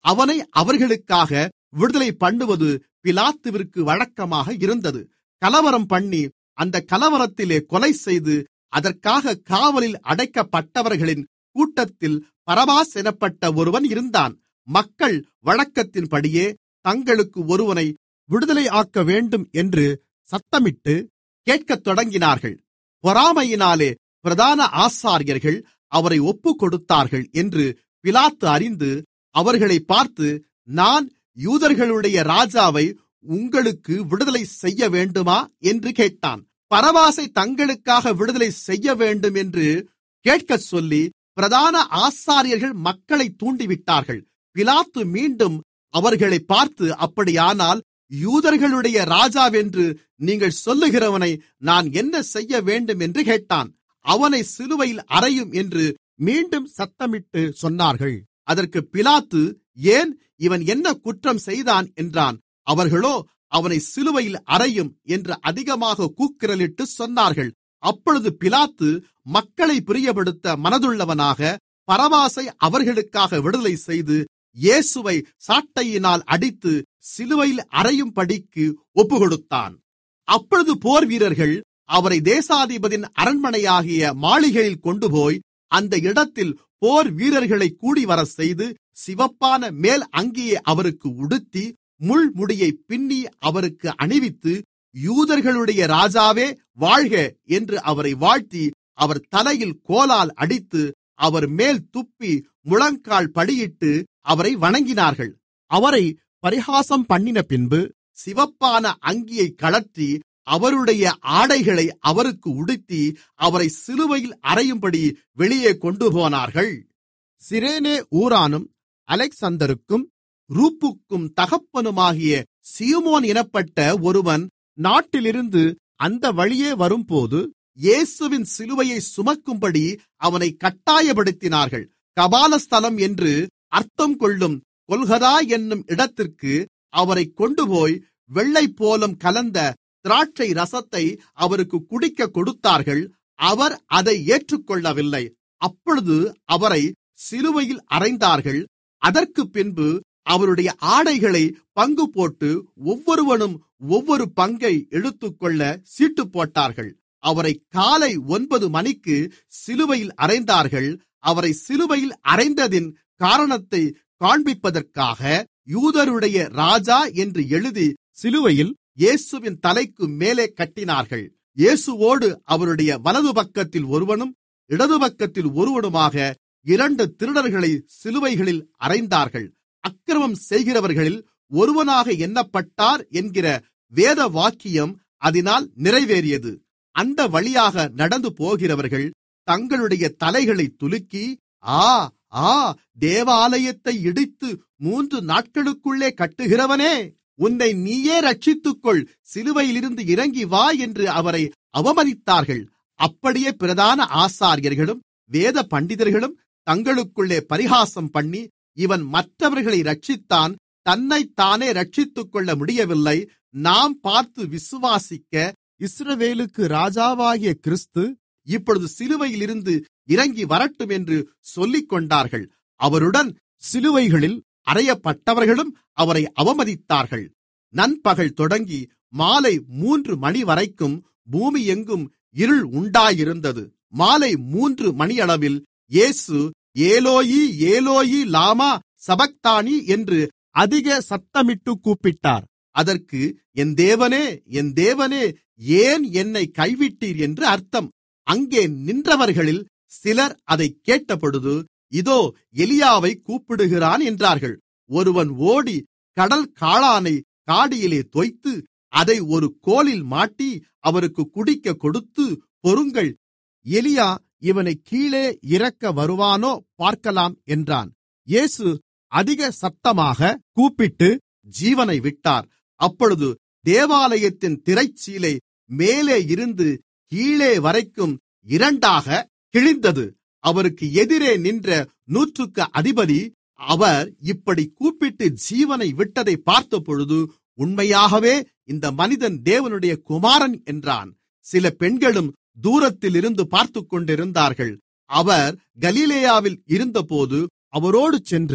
அவனை அவர்களுக்காக விடுதலை பண்ணுவது பிலாத்துவிற்கு வழக்கமாக இருந்தது கலவரம் பண்ணி அந்த கலவரத்திலே கொலை செய்து அதற்காக காவலில் அடைக்கப்பட்டவர்களின் கூட்டத்தில் பரபாஸ் எனப்பட்ட ஒருவன் இருந்தான் மக்கள் வழக்கத்தின்படியே தங்களுக்கு ஒருவனை விடுதலை ஆக்க வேண்டும் என்று சத்தமிட்டு கேட்கத் தொடங்கினார்கள் பொறாமையினாலே பிரதான ஆசாரியர்கள் அவரை ஒப்புக்கொடுத்தார்கள் என்று பிலாத்து அறிந்து அவர்களை பார்த்து நான் யூதர்களுடைய ராஜாவை உங்களுக்கு விடுதலை செய்ய வேண்டுமா என்று கேட்டான் பரவாசை தங்களுக்காக விடுதலை செய்ய வேண்டும் என்று கேட்கச் சொல்லி பிரதான ஆசாரியர்கள் மக்களை தூண்டிவிட்டார்கள் பிலாத்து மீண்டும் அவர்களை பார்த்து அப்படியானால் யூதர்களுடைய ராஜாவென்று நீங்கள் சொல்லுகிறவனை நான் என்ன செய்ய வேண்டும் என்று கேட்டான் அவனை சிலுவையில் அறையும் என்று மீண்டும் சத்தமிட்டு சொன்னார்கள் அதற்கு பிலாத்து ஏன் இவன் என்ன குற்றம் செய்தான் என்றான் அவர்களோ அவனை சிலுவையில் அறையும் என்று அதிகமாக கூக்குரலிட்டு சொன்னார்கள் அப்பொழுது பிலாத்து மக்களை பிரியப்படுத்த மனதுள்ளவனாக பரவாசை அவர்களுக்காக விடுதலை செய்து இயேசுவை சாட்டையினால் அடித்து சிலுவையில் அறையும்படிக்கு ஒப்புக்கொடுத்தான் அப்பொழுது போர் வீரர்கள் அவரை தேசாதிபதியின் அரண்மனையாகிய மாளிகையில் கொண்டுபோய் அந்த இடத்தில் போர் வீரர்களை கூடிவர செய்து சிவப்பான மேல் அங்கியை அவருக்கு உடுத்தி முள்முடியை பின்னி அவருக்கு அணிவித்து யூதர்களுடைய ராஜாவே வாழ்க என்று அவரை வாழ்த்தி அவர் தலையில் கோலால் அடித்து அவர் மேல் துப்பி முழங்கால் படியிட்டு அவரை வணங்கினார்கள் அவரை பரிகாசம் பண்ணின பின்பு சிவப்பான அங்கியை கழற்றி அவருடைய ஆடைகளை அவருக்கு உடுத்தி அவரை சிலுவையில் அறையும்படி வெளியே கொண்டு போனார்கள் சிரேனே ஊரானும் அலெக்சந்தருக்கும் ரூப்புக்கும் தகப்பனுமாகிய சியுமோன் எனப்பட்ட ஒருவன் நாட்டிலிருந்து அந்த வழியே வரும்போது இயேசுவின் சிலுவையை சுமக்கும்படி அவனை கட்டாயப்படுத்தினார்கள் கபாலஸ்தலம் என்று அர்த்தம் கொள்ளும் கொல்கதா என்னும் இடத்திற்கு அவரை கொண்டுபோய் வெள்ளைப்போலம் கலந்த திராட்சை ரசத்தை அவருக்கு குடிக்க கொடுத்தார்கள் அவர் அதை ஏற்றுக்கொள்ளவில்லை அப்பொழுது அவரை சிலுவையில் அறைந்தார்கள் அதற்கு பின்பு அவருடைய ஆடைகளை பங்கு போட்டு ஒவ்வொருவனும் ஒவ்வொரு பங்கை எடுத்துக்கொள்ள சீட்டு போட்டார்கள் அவரை காலை ஒன்பது மணிக்கு சிலுவையில் அறைந்தார்கள் அவரை சிலுவையில் அறைந்ததின் காரணத்தை காண்பிப்பதற்காக யூதருடைய ராஜா என்று எழுதி சிலுவையில் இயேசுவின் தலைக்கு மேலே கட்டினார்கள் இயேசுவோடு அவருடைய வலது பக்கத்தில் ஒருவனும் இடது பக்கத்தில் ஒருவனுமாக இரண்டு திருடர்களை சிலுவைகளில் அறைந்தார்கள் அக்கிரமம் செய்கிறவர்களில் ஒருவனாக எண்ணப்பட்டார் என்கிற வேத வாக்கியம் அதனால் நிறைவேறியது அந்த வழியாக நடந்து போகிறவர்கள் தங்களுடைய தலைகளை துலுக்கி ஆ ஆ தேவாலயத்தை இடித்து மூன்று நாட்களுக்குள்ளே கட்டுகிறவனே உன்னை நீயே ரட்சித்துக்கொள் சிலுவையிலிருந்து இறங்கி வா என்று அவரை அவமதித்தார்கள் அப்படியே பிரதான ஆசாரியர்களும் வேத பண்டிதர்களும் தங்களுக்குள்ளே பரிகாசம் பண்ணி இவன் மற்றவர்களை ரட்சித்தான் தன்னைத்தானே ரட்சித்துக்கொள்ள முடியவில்லை நாம் பார்த்து விசுவாசிக்க இஸ்ரவேலுக்கு ராஜாவாகிய கிறிஸ்து இப்பொழுது சிலுவையிலிருந்து இறங்கி வரட்டும் என்று சொல்லிக் கொண்டார்கள் அவருடன் சிலுவைகளில் அறையப்பட்டவர்களும் அவரை அவமதித்தார்கள் நண்பகல் தொடங்கி மாலை மூன்று மணி வரைக்கும் பூமி எங்கும் இருள் உண்டாயிருந்தது மாலை மூன்று மணியளவில் இயேசு ஏலோயி ஏலோயி லாமா சபக்தானி என்று அதிக சத்தமிட்டு கூப்பிட்டார் அதற்கு என் தேவனே என் தேவனே ஏன் என்னை கைவிட்டீர் என்று அர்த்தம் அங்கே நின்றவர்களில் சிலர் அதை கேட்டபொழுது இதோ எலியாவை கூப்பிடுகிறான் என்றார்கள் ஒருவன் ஓடி கடல் காளானை காடியிலே தோய்த்து அதை ஒரு கோலில் மாட்டி அவருக்கு குடிக்க கொடுத்து பொறுங்கள் எலியா இவனை கீழே இறக்க வருவானோ பார்க்கலாம் என்றான் இயேசு அதிக சத்தமாக கூப்பிட்டு ஜீவனை விட்டார் அப்பொழுது தேவாலயத்தின் திரைச்சீலை மேலே இருந்து கீழே வரைக்கும் இரண்டாக கிழிந்தது அவருக்கு எதிரே நின்ற நூற்றுக்கு அதிபதி அவர் இப்படி கூப்பிட்டு ஜீவனை விட்டதை பார்த்தபொழுது உண்மையாகவே இந்த மனிதன் தேவனுடைய குமாரன் என்றான் சில பெண்களும் தூரத்தில் இருந்து பார்த்துக் கொண்டிருந்தார்கள் அவர் கலிலேயாவில் இருந்தபோது அவரோடு சென்று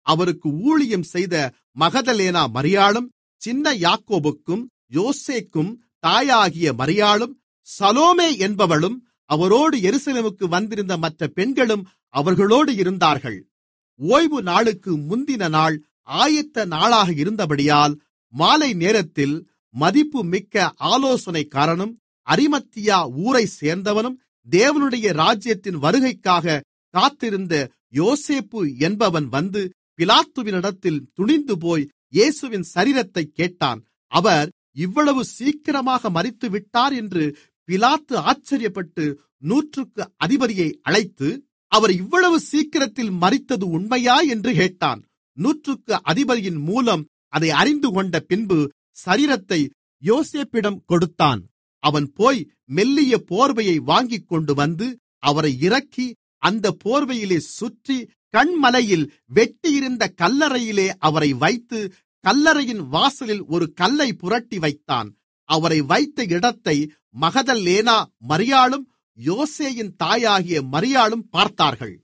அவருக்கு ஊழியம் செய்த மகதலேனா மரியாளும் சின்ன யாக்கோபுக்கும் யோசேக்கும் தாயாகிய மரியாளும் சலோமே என்பவளும் அவரோடு எருசலேமுக்கு வந்திருந்த மற்ற பெண்களும் அவர்களோடு இருந்தார்கள் ஓய்வு நாளுக்கு முந்தின நாள் ஆயத்த நாளாக இருந்தபடியால் மாலை நேரத்தில் மதிப்பு மிக்க ஆலோசனைக்காரனும் அரிமத்தியா ஊரை சேர்ந்தவனும் தேவனுடைய ராஜ்யத்தின் வருகைக்காக காத்திருந்த யோசேப்பு என்பவன் வந்து பிலாத்துவினிடத்தில் துணிந்து போய் இயேசுவின் சரீரத்தை கேட்டான் அவர் இவ்வளவு சீக்கிரமாக மறித்து விட்டார் என்று பிலாத்து ஆச்சரியப்பட்டு நூற்றுக்கு அதிபதியை அழைத்து அவர் இவ்வளவு சீக்கிரத்தில் மறித்தது உண்மையா என்று கேட்டான் நூற்றுக்கு அதிபதியின் மூலம் அதை அறிந்து கொண்ட பின்பு சரீரத்தை யோசேப்பிடம் கொடுத்தான் அவன் போய் மெல்லிய போர்வையை வாங்கிக் கொண்டு வந்து அவரை இறக்கி அந்த போர்வையிலே சுற்றி கண்மலையில் வெட்டியிருந்த கல்லறையிலே அவரை வைத்து கல்லறையின் வாசலில் ஒரு கல்லை புரட்டி வைத்தான் அவரை வைத்த இடத்தை மகதலேனா மரியாளும் யோசேயின் தாயாகிய மரியாளும் பார்த்தார்கள்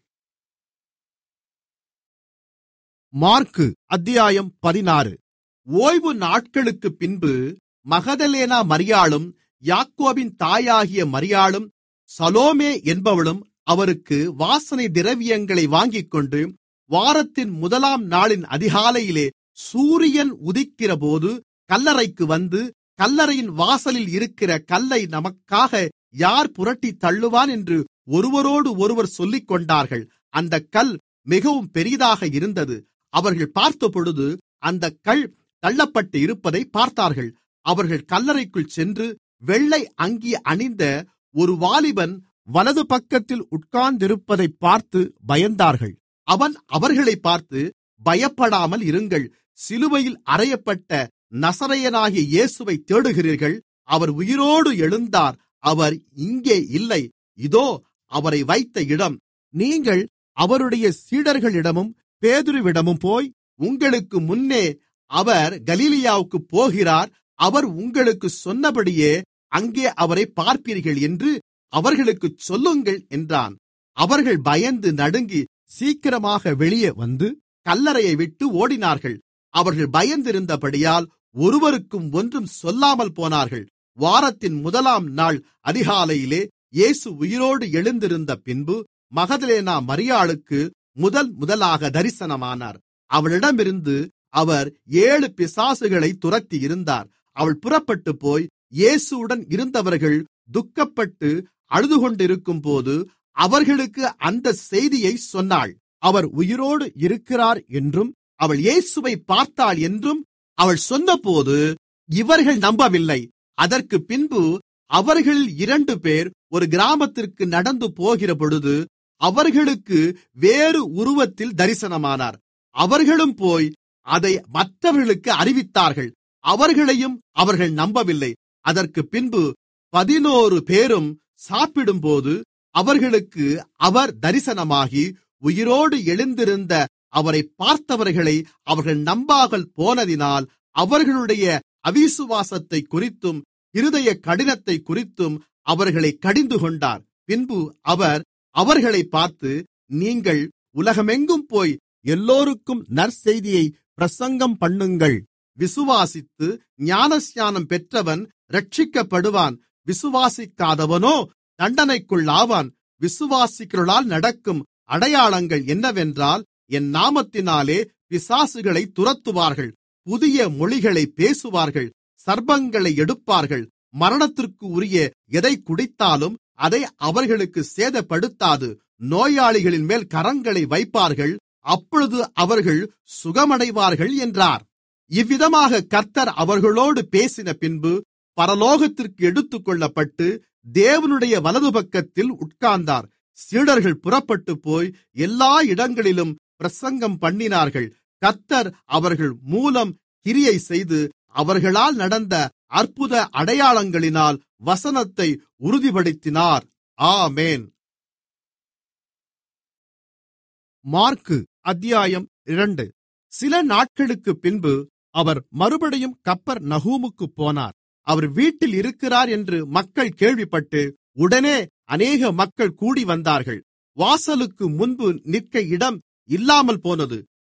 மார்க்கு அத்தியாயம் பதினாறு ஓய்வு நாட்களுக்கு பின்பு மகதலேனா மரியாளும் யாக்கோபின் தாயாகிய மரியாளும் சலோமே என்பவளும் அவருக்கு வாசனை திரவியங்களை வாங்கிக்கொண்டு வாரத்தின் முதலாம் நாளின் அதிகாலையிலே சூரியன் உதிக்கிறபோது கல்லறைக்கு வந்து கல்லறையின் வாசலில் இருக்கிற கல்லை நமக்காக யார் புரட்டி தள்ளுவான் என்று ஒருவரோடு ஒருவர் சொல்லிக் கொண்டார்கள் அந்த கல் மிகவும் பெரிதாக இருந்தது அவர்கள் பார்த்தபொழுது அந்த கல் தள்ளப்பட்டு இருப்பதை பார்த்தார்கள் அவர்கள் கல்லறைக்குள் சென்று வெள்ளை அங்கி அணிந்த ஒரு வாலிபன் வலது பக்கத்தில் உட்கார்ந்திருப்பதைப் பார்த்து பயந்தார்கள் அவன் அவர்களை பார்த்து பயப்படாமல் இருங்கள் சிலுவையில் அறையப்பட்ட நசரையனாகிய இயேசுவை தேடுகிறீர்கள் அவர் உயிரோடு எழுந்தார் அவர் இங்கே இல்லை இதோ அவரை வைத்த இடம் நீங்கள் அவருடைய சீடர்களிடமும் பேதுருவிடமும் போய் உங்களுக்கு முன்னே அவர் கலீலியாவுக்கு போகிறார் அவர் உங்களுக்கு சொன்னபடியே அங்கே அவரை பார்ப்பீர்கள் என்று அவர்களுக்குச் சொல்லுங்கள் என்றான் அவர்கள் பயந்து நடுங்கி சீக்கிரமாக வெளியே வந்து கல்லறையை விட்டு ஓடினார்கள் அவர்கள் பயந்திருந்தபடியால் ஒருவருக்கும் ஒன்றும் சொல்லாமல் போனார்கள் வாரத்தின் முதலாம் நாள் அதிகாலையிலே இயேசு உயிரோடு எழுந்திருந்த பின்பு மகதலேனா மரியாளுக்கு முதல் முதலாக தரிசனமானார் அவளிடமிருந்து அவர் ஏழு பிசாசுகளை துரத்தி இருந்தார் அவள் புறப்பட்டு போய் இயேசுவுடன் இருந்தவர்கள் துக்கப்பட்டு அழுதுகொண்டிருக்கும்போது அவர்களுக்கு அந்த செய்தியை சொன்னாள் அவர் உயிரோடு இருக்கிறார் என்றும் அவள் இயேசுவை பார்த்தாள் என்றும் அவள் சொன்னபோது இவர்கள் நம்பவில்லை அதற்கு பின்பு அவர்களில் இரண்டு பேர் ஒரு கிராமத்திற்கு நடந்து போகிறபொழுது அவர்களுக்கு வேறு உருவத்தில் தரிசனமானார் அவர்களும் போய் அதை மற்றவர்களுக்கு அறிவித்தார்கள் அவர்களையும் அவர்கள் நம்பவில்லை அதற்கு பின்பு பதினோரு பேரும் சாப்பிடும்போது அவர்களுக்கு அவர் தரிசனமாகி உயிரோடு எழுந்திருந்த அவரை பார்த்தவர்களை அவர்கள் நம்பாமல் போனதினால் அவர்களுடைய அவிசுவாசத்தை குறித்தும் இருதய கடினத்தை குறித்தும் அவர்களை கடிந்து கொண்டார் பின்பு அவர் அவர்களை பார்த்து நீங்கள் உலகமெங்கும் போய் எல்லோருக்கும் நற்செய்தியை பிரசங்கம் பண்ணுங்கள் விசுவாசித்து ஞானஸ்நானம் பெற்றவன் ரட்சிக்கப்படுவான் விசுவாசிக்காதவனோ தண்டனைக்குள்ளாவான் விசுவாசிக்கிறளால் நடக்கும் அடையாளங்கள் என்னவென்றால் என் நாமத்தினாலே பிசாசுகளை துரத்துவார்கள் புதிய மொழிகளை பேசுவார்கள் சர்ப்பங்களை எடுப்பார்கள் மரணத்திற்கு உரிய எதை குடித்தாலும் அதை அவர்களுக்கு சேதப்படுத்தாது நோயாளிகளின் மேல் கரங்களை வைப்பார்கள் அப்பொழுது அவர்கள் சுகமடைவார்கள் என்றார் இவ்விதமாக கர்த்தர் அவர்களோடு பேசின பின்பு பரலோகத்திற்கு எடுத்துக்கொள்ளப்பட்டு தேவனுடைய வலது பக்கத்தில் உட்கார்ந்தார் சீடர்கள் புறப்பட்டு போய் எல்லா இடங்களிலும் பிரசங்கம் பண்ணினார்கள் கர்த்தர் அவர்கள் மூலம் கிரியை செய்து அவர்களால் நடந்த அற்புத அடையாளங்களினால் வசனத்தை உறுதிப்படுத்தினார் ஆமேன் மார்க்கு அத்தியாயம் இரண்டு சில நாட்களுக்கு பின்பு அவர் மறுபடியும் கப்பர் நகூமுக்கு போனார் அவர் வீட்டில் இருக்கிறார் என்று மக்கள் கேள்விப்பட்டு உடனே அநேக மக்கள் கூடி வந்தார்கள் வாசலுக்கு முன்பு நிற்க இடம் இல்லாமல் போனது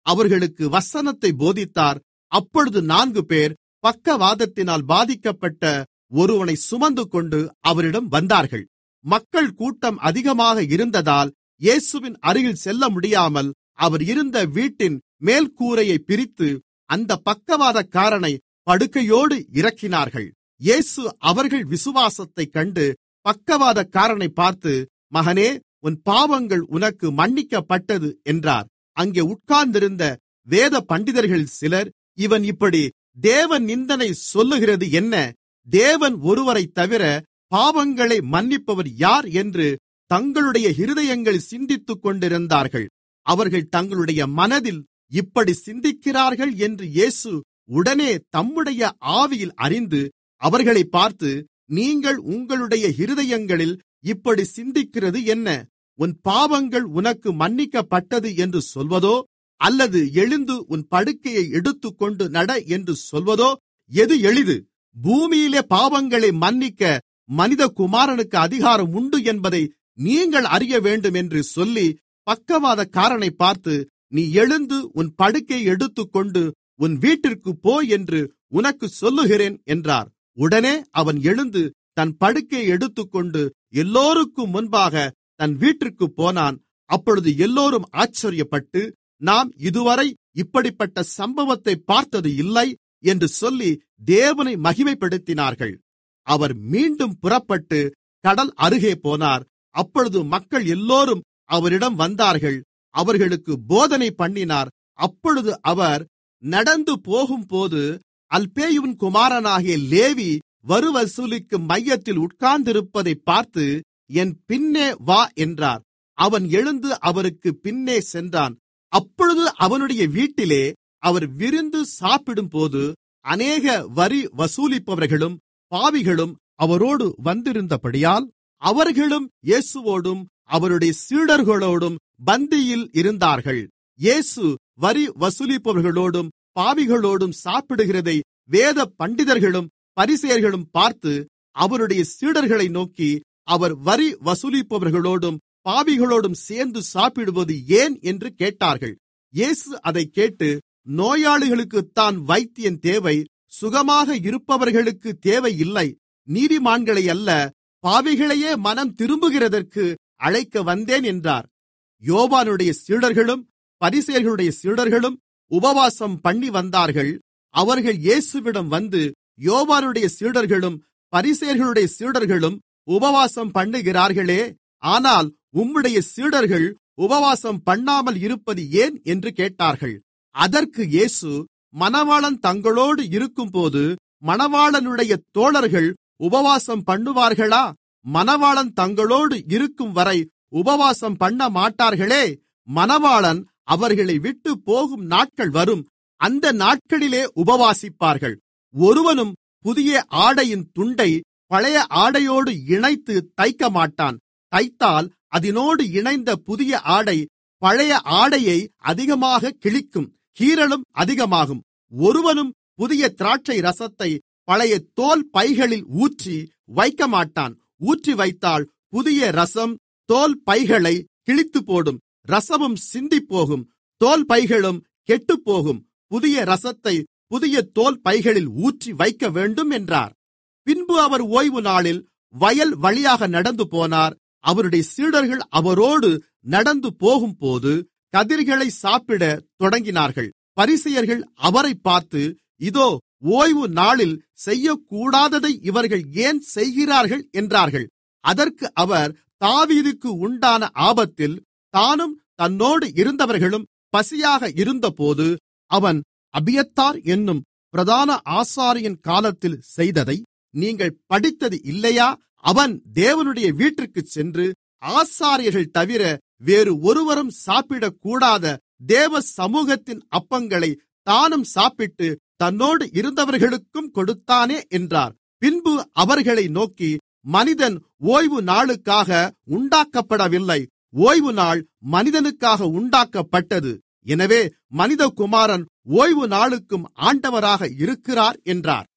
அவர்களுக்கு வசனத்தை போதித்தார் அப்பொழுது நான்கு பேர் பக்கவாதத்தினால் பாதிக்கப்பட்ட ஒருவனை சுமந்து கொண்டு அவரிடம் வந்தார்கள் மக்கள் கூட்டம் அதிகமாக இருந்ததால் இயேசுவின் அருகில் செல்ல முடியாமல் அவர் இருந்த வீட்டின் மேல்கூரையை பிரித்து அந்த பக்கவாதக்காரனை படுக்கையோடு இறக்கினார்கள் இயேசு அவர்கள் விசுவாசத்தைக் கண்டு பக்கவாதக்காரனை பார்த்து மகனே உன் பாவங்கள் உனக்கு மன்னிக்கப்பட்டது என்றார் அங்கே உட்கார்ந்திருந்த வேத பண்டிதர்கள் சிலர் இவன் இப்படி தேவ நிந்தனை சொல்லுகிறது என்ன தேவன் ஒருவரைத் தவிர பாவங்களை மன்னிப்பவர் யார் என்று தங்களுடைய இருதயங்களில் சிந்தித்துக் கொண்டிருந்தார்கள் அவர்கள் தங்களுடைய மனதில் இப்படி சிந்திக்கிறார்கள் என்று இயேசு உடனே தம்முடைய ஆவியில் அறிந்து அவர்களை பார்த்து நீங்கள் உங்களுடைய இருதயங்களில் இப்படி சிந்திக்கிறது என்ன உன் பாவங்கள் உனக்கு மன்னிக்கப்பட்டது என்று சொல்வதோ அல்லது எழுந்து உன் படுக்கையை எடுத்துக்கொண்டு நட என்று சொல்வதோ எது எளிது பூமியிலே பாவங்களை மன்னிக்க மனிதகுமாரனுக்கு அதிகாரம் உண்டு என்பதை நீங்கள் அறிய வேண்டும் என்று சொல்லி பக்கவாதக்காரனை பார்த்து நீ எழுந்து உன் படுக்கையை எடுத்துக்கொண்டு உன் வீட்டிற்கு போ என்று உனக்கு சொல்லுகிறேன் என்றார் உடனே அவன் எழுந்து தன் படுக்கையை எடுத்துக்கொண்டு எல்லோருக்கும் முன்பாக தன் வீட்டிற்கு போனான் அப்பொழுது எல்லோரும் ஆச்சரியப்பட்டு நாம் இதுவரை இப்படிப்பட்ட சம்பவத்தை பார்த்தது இல்லை என்று சொல்லி தேவனை மகிமைப்படுத்தினார்கள் அவர் மீண்டும் புறப்பட்டு கடல் அருகே போனார் அப்பொழுது மக்கள் எல்லோரும் அவரிடம் வந்தார்கள் அவர்களுக்கு போதனை பண்ணினார் அப்பொழுது அவர் நடந்து போகும்போது அல்பேயுவின் குமாரனாகிய லேவி வரிவசூலிக்கும் மையத்தில் உட்கார்ந்திருப்பதை பார்த்து என் பின்னே வா என்றார் அவன் எழுந்து அவருக்கு பின்னே சென்றான் அப்பொழுது அவனுடைய வீட்டிலே அவர் விருந்து சாப்பிடும்போது அநேக வரி வசூலிப்பவர்களும் பாவிகளும் அவரோடு வந்திருந்தபடியால் அவர்களும் இயேசுவோடும் அவருடைய சீடர்களோடும் பந்தியில் இருந்தார்கள் இயேசு வரி வசூலிப்பவர்களோடும் பாவிகளோடும் சாப்பிடுகிறதை வேத பண்டிதர்களும் பரிசேயர்களும் பார்த்து அவருடைய சீடர்களை நோக்கி அவர் வரி வசூலிப்பவர்களோடும் பாவிகளோடும் சேர்ந்து சாப்பிடுவது ஏன் என்று கேட்டார்கள் இயேசு அதைக் கேட்டு நோயாளிகளுக்குத்தான் வைத்தியன் தேவை சுகமாக இருப்பவர்களுக்கு தேவை இல்லை நீதிமான்களை அல்ல பாவிகளையே மனம் திரும்புகிறதற்கு அழைக்க வந்தேன் என்றார் யோவானுடைய சீடர்களும் பரிசேயர்களுடைய சீடர்களும் உபவாசம் பண்ணி வந்தார்கள் அவர்கள் இயேசுவிடம் வந்து யோவானுடைய சீடர்களும் பரிசேயர்களுடைய சீடர்களும் உபவாசம் பண்ணுகிறார்களே ஆனால் உம்முடைய சீடர்கள் உபவாசம் பண்ணாமல் இருப்பது ஏன் என்று கேட்டார்கள் அதற்கு இயேசு மணவாளன் தங்களோடு இருக்கும்போது மணவாளனுடைய தோழர்கள் உபவாசம் பண்ணுவார்களா மணவாளன் தங்களோடு இருக்கும் வரை உபவாசம் பண்ண மாட்டார்களே மணவாளன் அவர்களை விட்டு போகும் நாட்கள் வரும் அந்த நாட்களிலே உபவாசிப்பார்கள் ஒருவனும் புதிய ஆடையின் துண்டை பழைய ஆடையோடு இணைத்து தைக்க மாட்டான் தைத்தால் அதனோடு இணைந்த புதிய ஆடை பழைய ஆடையை அதிகமாக கிழிக்கும் கீறலும் அதிகமாகும் ஒருவனும் புதிய திராட்சை ரசத்தை பழைய தோல் பைகளில் ஊற்றி வைக்கமாட்டான் ஊற்றி வைத்தால் புதிய ரசம் தோல் பைகளை கிழித்து போடும் ரசமும் சிந்திப்போகும் தோல் பைகளும் கெட்டுப்போகும் புதிய ரசத்தை புதிய தோல் பைகளில் ஊற்றி வைக்க வேண்டும் என்றார் பின்பு அவர் ஓய்வு நாளில் வயல் வழியாக நடந்து போனார் அவருடைய சீடர்கள் அவரோடு நடந்து போகும்போது கதிர்களை சாப்பிட தொடங்கினார்கள் பரிசெயர்கள் அவரை பார்த்து இதோ ஓய்வு நாளில் செய்யக்கூடாததை இவர்கள் ஏன் செய்கிறார்கள் என்றார்கள் அதற்கு அவர் தாவீதுக்கு உண்டான ஆபத்தில் தானும் தன்னோடு இருந்தவர்களும் பசியாக இருந்தபோது அவன் அபியத்தார் என்னும் பிரதான ஆசாரியன் காலத்தில் செய்ததை நீங்கள் படித்தது இல்லையா அவன் தேவனுடைய வீட்டிற்குச் சென்று ஆசாரியர்கள் தவிர வேறு ஒருவரும் சாப்பிடக்கூடாத தேவ சமூகத்தின் அப்பங்களை தானும் சாப்பிட்டு தன்னோடு இருந்தவர்களுக்கும் கொடுத்தானே என்றார் பின்பு அவர்களை நோக்கி மனிதன் ஓய்வு நாளுக்காக உண்டாக்கப்படவில்லை ஓய்வு நாள் மனிதனுக்காக உண்டாக்கப்பட்டது எனவே மனிதகுமாரன் ஓய்வு நாளுக்கும் ஆண்டவராக இருக்கிறார் என்றார்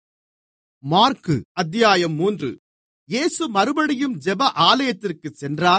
மார்க்கு அத்தியாயம் மூன்று இயேசு மறுபடியும் ஜெப ஆலயத்திற்கு சென்றார்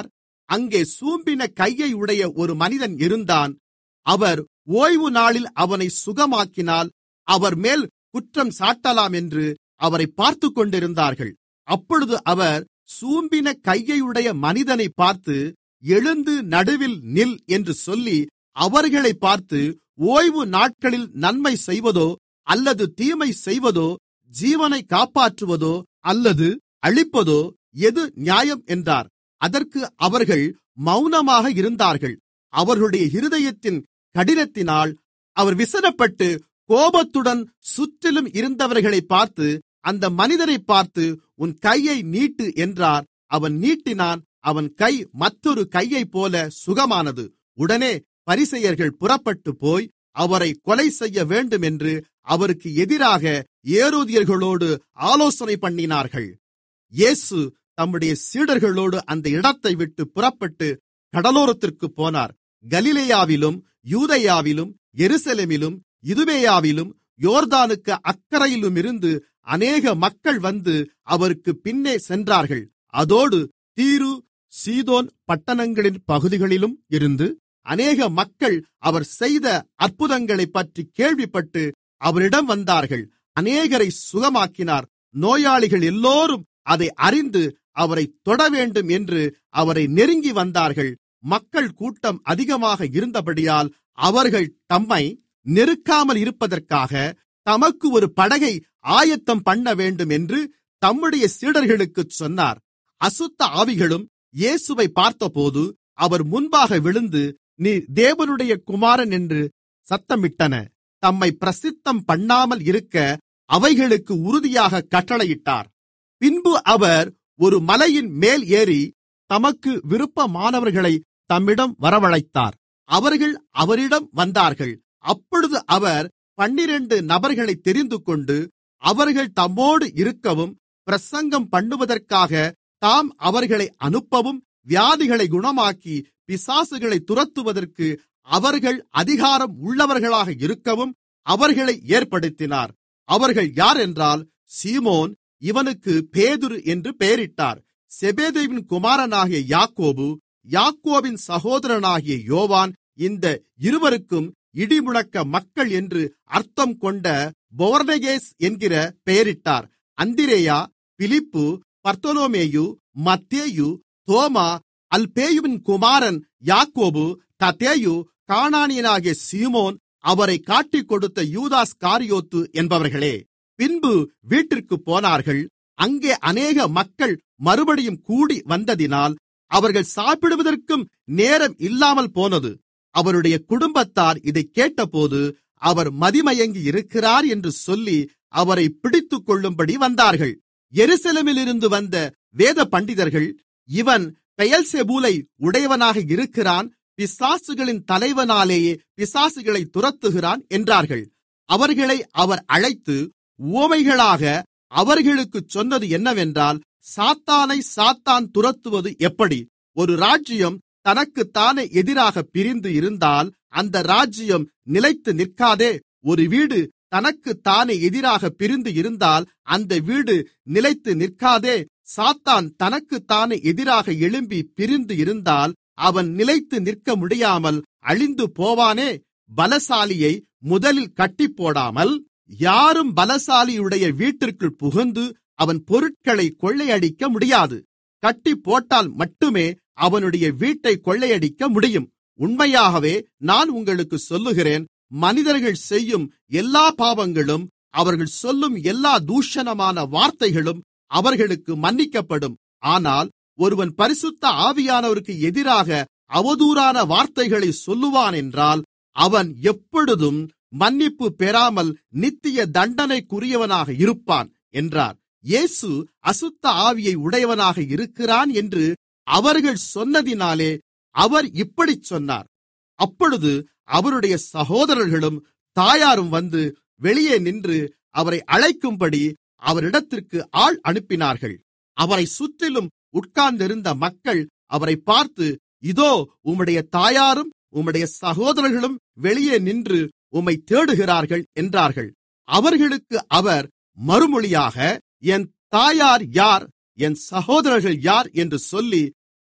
அங்கே சூம்பின கையை உடைய ஒரு மனிதன் இருந்தான் அவர் ஓய்வு நாளில் அவனை சுகமாக்கினால் அவர் மேல் குற்றம் சாட்டலாம் என்று அவரை பார்த்துக் கொண்டிருந்தார்கள் அப்பொழுது அவர் சூம்பின கையையுடைய மனிதனை பார்த்து எழுந்து நடுவில் நில் என்று சொல்லி அவர்களை பார்த்து ஓய்வு நாட்களில் நன்மை செய்வதோ அல்லது தீமை செய்வதோ ஜீவனை காப்பாற்றுவதோ அல்லது அழிப்பதோ எது நியாயம் என்றார் அதற்கு அவர்கள் மௌனமாக இருந்தார்கள் அவர்களுடைய இருதயத்தின் கடினத்தினால் அவர் விசனப்பட்டு கோபத்துடன் சுற்றிலும் இருந்தவர்களை பார்த்து அந்த மனிதரை பார்த்து உன் கையை நீட்டு என்றார் அவன் நீட்டினான் அவன் கை மற்றொரு கையைப் போல சுகமானது உடனே பரிசெயர்கள் புறப்பட்டு போய் அவரை கொலை செய்ய வேண்டும் என்று அவருக்கு எதிராக ஏரோதியர்களோடு ஆலோசனை பண்ணினார்கள் இயேசு தம்முடைய சீடர்களோடு அந்த இடத்தை விட்டு புறப்பட்டு கடலோரத்திற்கு போனார் கலிலேயாவிலும் யூதேயாவிலும் எருசலேமிலும் இதுமேயாவிலும் யோர்தானுக்கு அக்கரையிலுமிருந்து அநேக மக்கள் வந்து அவருக்கு பின்னே சென்றார்கள் அதோடு தீரு சீதோன் பட்டணங்களின் பகுதிகளிலும் இருந்து அநேக மக்கள் அவர் செய்த அற்புதங்களைப் பற்றி கேள்விப்பட்டு அவரிடம் வந்தார்கள் அநேகரை சுகமாக்கினார் நோயாளிகள் எல்லோரும் அதை அறிந்து அவரை தொடவேண்டும் என்று அவரை நெருங்கி வந்தார்கள் மக்கள் கூட்டம் அதிகமாக இருந்தபடியால் அவர்கள் தம்மை நெருக்காமல் இருப்பதற்காக தமக்கு ஒரு படகை ஆயத்தம் பண்ண வேண்டும் என்று தம்முடைய சீடர்களுக்குச் சொன்னார் அசுத்த ஆவிகளும் இயேசுவை பார்த்தபோது அவர் முன்பாக விழுந்து நீ தேவனுடைய குமாரன் என்று சத்தமிட்டன தம்மை பிரசித்தம் பண்ணாமல் இருக்க அவைகளுக்கு உறுதியாக கட்டளையிட்டார் பின்பு அவர் ஒரு மலையின் மேல் ஏறி தமக்கு விருப்பமானவர்களை தம்மிடம் வரவழைத்தார் அவர்கள் அவரிடம் வந்தார்கள் அப்பொழுது அவர் பன்னிரண்டு நபர்களை தெரிந்துகொண்டு அவர்கள் தம்மோடு இருக்கவும் பிரசங்கம் பண்ணுவதற்காக தாம் அவர்களை அனுப்பவும் வியாதிகளை குணமாக்கி பிசாசுகளை துரத்துவதற்கு அவர்கள் அதிகாரம் உள்ளவர்களாக இருக்கவும் அவர்களை ஏற்படுத்தினார் அவர்கள் யார் என்றால் சீமோன் இவனுக்கு பேதுரு என்று பெயரிட்டார் செபேதேவின் குமாரனாகிய யாக்கோபு யாக்கோபின் சகோதரனாகிய யோவான் இந்த இருவருக்கும் இடிமுழக்க மக்கள் என்று அர்த்தம் கொண்ட பொவர்னகேஸ் என்கிற பெயரிட்டார் அந்திரேயா பிலிப்பு பர்த்தொலோமேயு மத்தேயு தோமா அல்பேயுவின் குமாரன் யாக்கோபு தத்தேயு கானானியனாகிய சீமோன் அவரை காட்டிக் கொடுத்த யூதாஸ் காரியோத்து என்பவர்களே பின்பு வீட்டிற்கு போனார்கள் அங்கே அநேக மக்கள் மறுபடியும் கூடி வந்ததினால் அவர்கள் சாப்பிடுவதற்கும் நேரம் இல்லாமல் போனது அவருடைய குடும்பத்தார் இதை கேட்டபோது அவர் மதிமயங்கி இருக்கிறார் என்று சொல்லி அவரை பிடித்துக் கொள்ளும்படி வந்தார்கள் எருசலமிலிருந்து வந்த வேத பண்டிதர்கள் இவன் பெயல்செபூலை உடையவனாக இருக்கிறான் பிசாசுகளின் தலைவனாலேயே பிசாசுகளை துரத்துகிறான் என்றார்கள் அவர்களை அவர் அழைத்து உவமைகளாக அவர்களுக்குச் சொன்னது என்னவென்றால் சாத்தானை சாத்தான் துரத்துவது எப்படி ஒரு ராஜ்யம் தனக்குத்தானே எதிராக பிரிந்து இருந்தால் அந்த ராஜ்யம் நிலைத்து நிற்காதே ஒரு வீடு தனக்குத்தானே எதிராக பிரிந்து இருந்தால் அந்த வீடு நிலைத்து நிற்காதே சாத்தான் தனக்குத்தானே எதிராக எழும்பி பிரிந்து இருந்தால் அவன் நிலைத்து நிற்க முடியாமல் அழிந்து போவானே பலசாலியை முதலில் கட்டிப்போடாமல் யாரும் பலசாலியுடைய வீட்டிற்குள் புகுந்து அவன் பொருட்களை கொள்ளையடிக்க முடியாது கட்டி போட்டால் மட்டுமே அவனுடைய வீட்டை கொள்ளையடிக்க முடியும் உண்மையாகவே நான் உங்களுக்கு சொல்லுகிறேன் மனிதர்கள் செய்யும் எல்லா பாவங்களும் அவர்கள் சொல்லும் எல்லா தூஷணமான வார்த்தைகளும் அவர்களுக்கு மன்னிக்கப்படும் ஆனால் ஒருவன் பரிசுத்த ஆவியானவருக்கு எதிராக அவதூறான வார்த்தைகளை சொல்லுவான் என்றால் அவன் எப்பொழுதும் மன்னிப்பு பெறாமல் நித்திய தண்டனைக்குரியவனாக இருப்பான் என்றார் இயேசு அசுத்த ஆவியை உடையவனாக இருக்கிறான் என்று அவர்கள் சொன்னதினாலே அவர் இப்படிச் சொன்னார் அப்பொழுது அவருடைய சகோதரர்களும் தாயாரும் வந்து வெளியே நின்று அவரை அழைக்கும்படி அவரிடத்திற்கு ஆள் அனுப்பினார்கள் அவரை சுற்றிலும் உட்கார்ந்திருந்த மக்கள் அவரை பார்த்து இதோ உம்முடைய தாயாரும் உம்முடைய சகோதரர்களும் வெளியே நின்று உம்மை தேடுகிறார்கள் என்றார்கள் அவர்களுக்கு அவர் மறுமொழியாக என் தாயார் யார் என் சகோதரர்கள் யார் என்று சொல்லி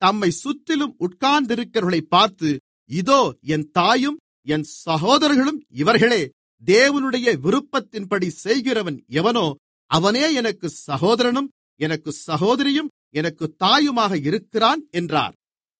தம்மை சுற்றிலும் உட்கார்ந்திருக்கிறவர்களை பார்த்து இதோ என் தாயும் என் சகோதரர்களும் இவர்களே தேவனுடைய விருப்பத்தின்படி செய்கிறவன் எவனோ அவனே எனக்கு சகோதரனும் எனக்கு சகோதரியும் எனக்கு தாயுமாக இருக்கிறான் என்றார்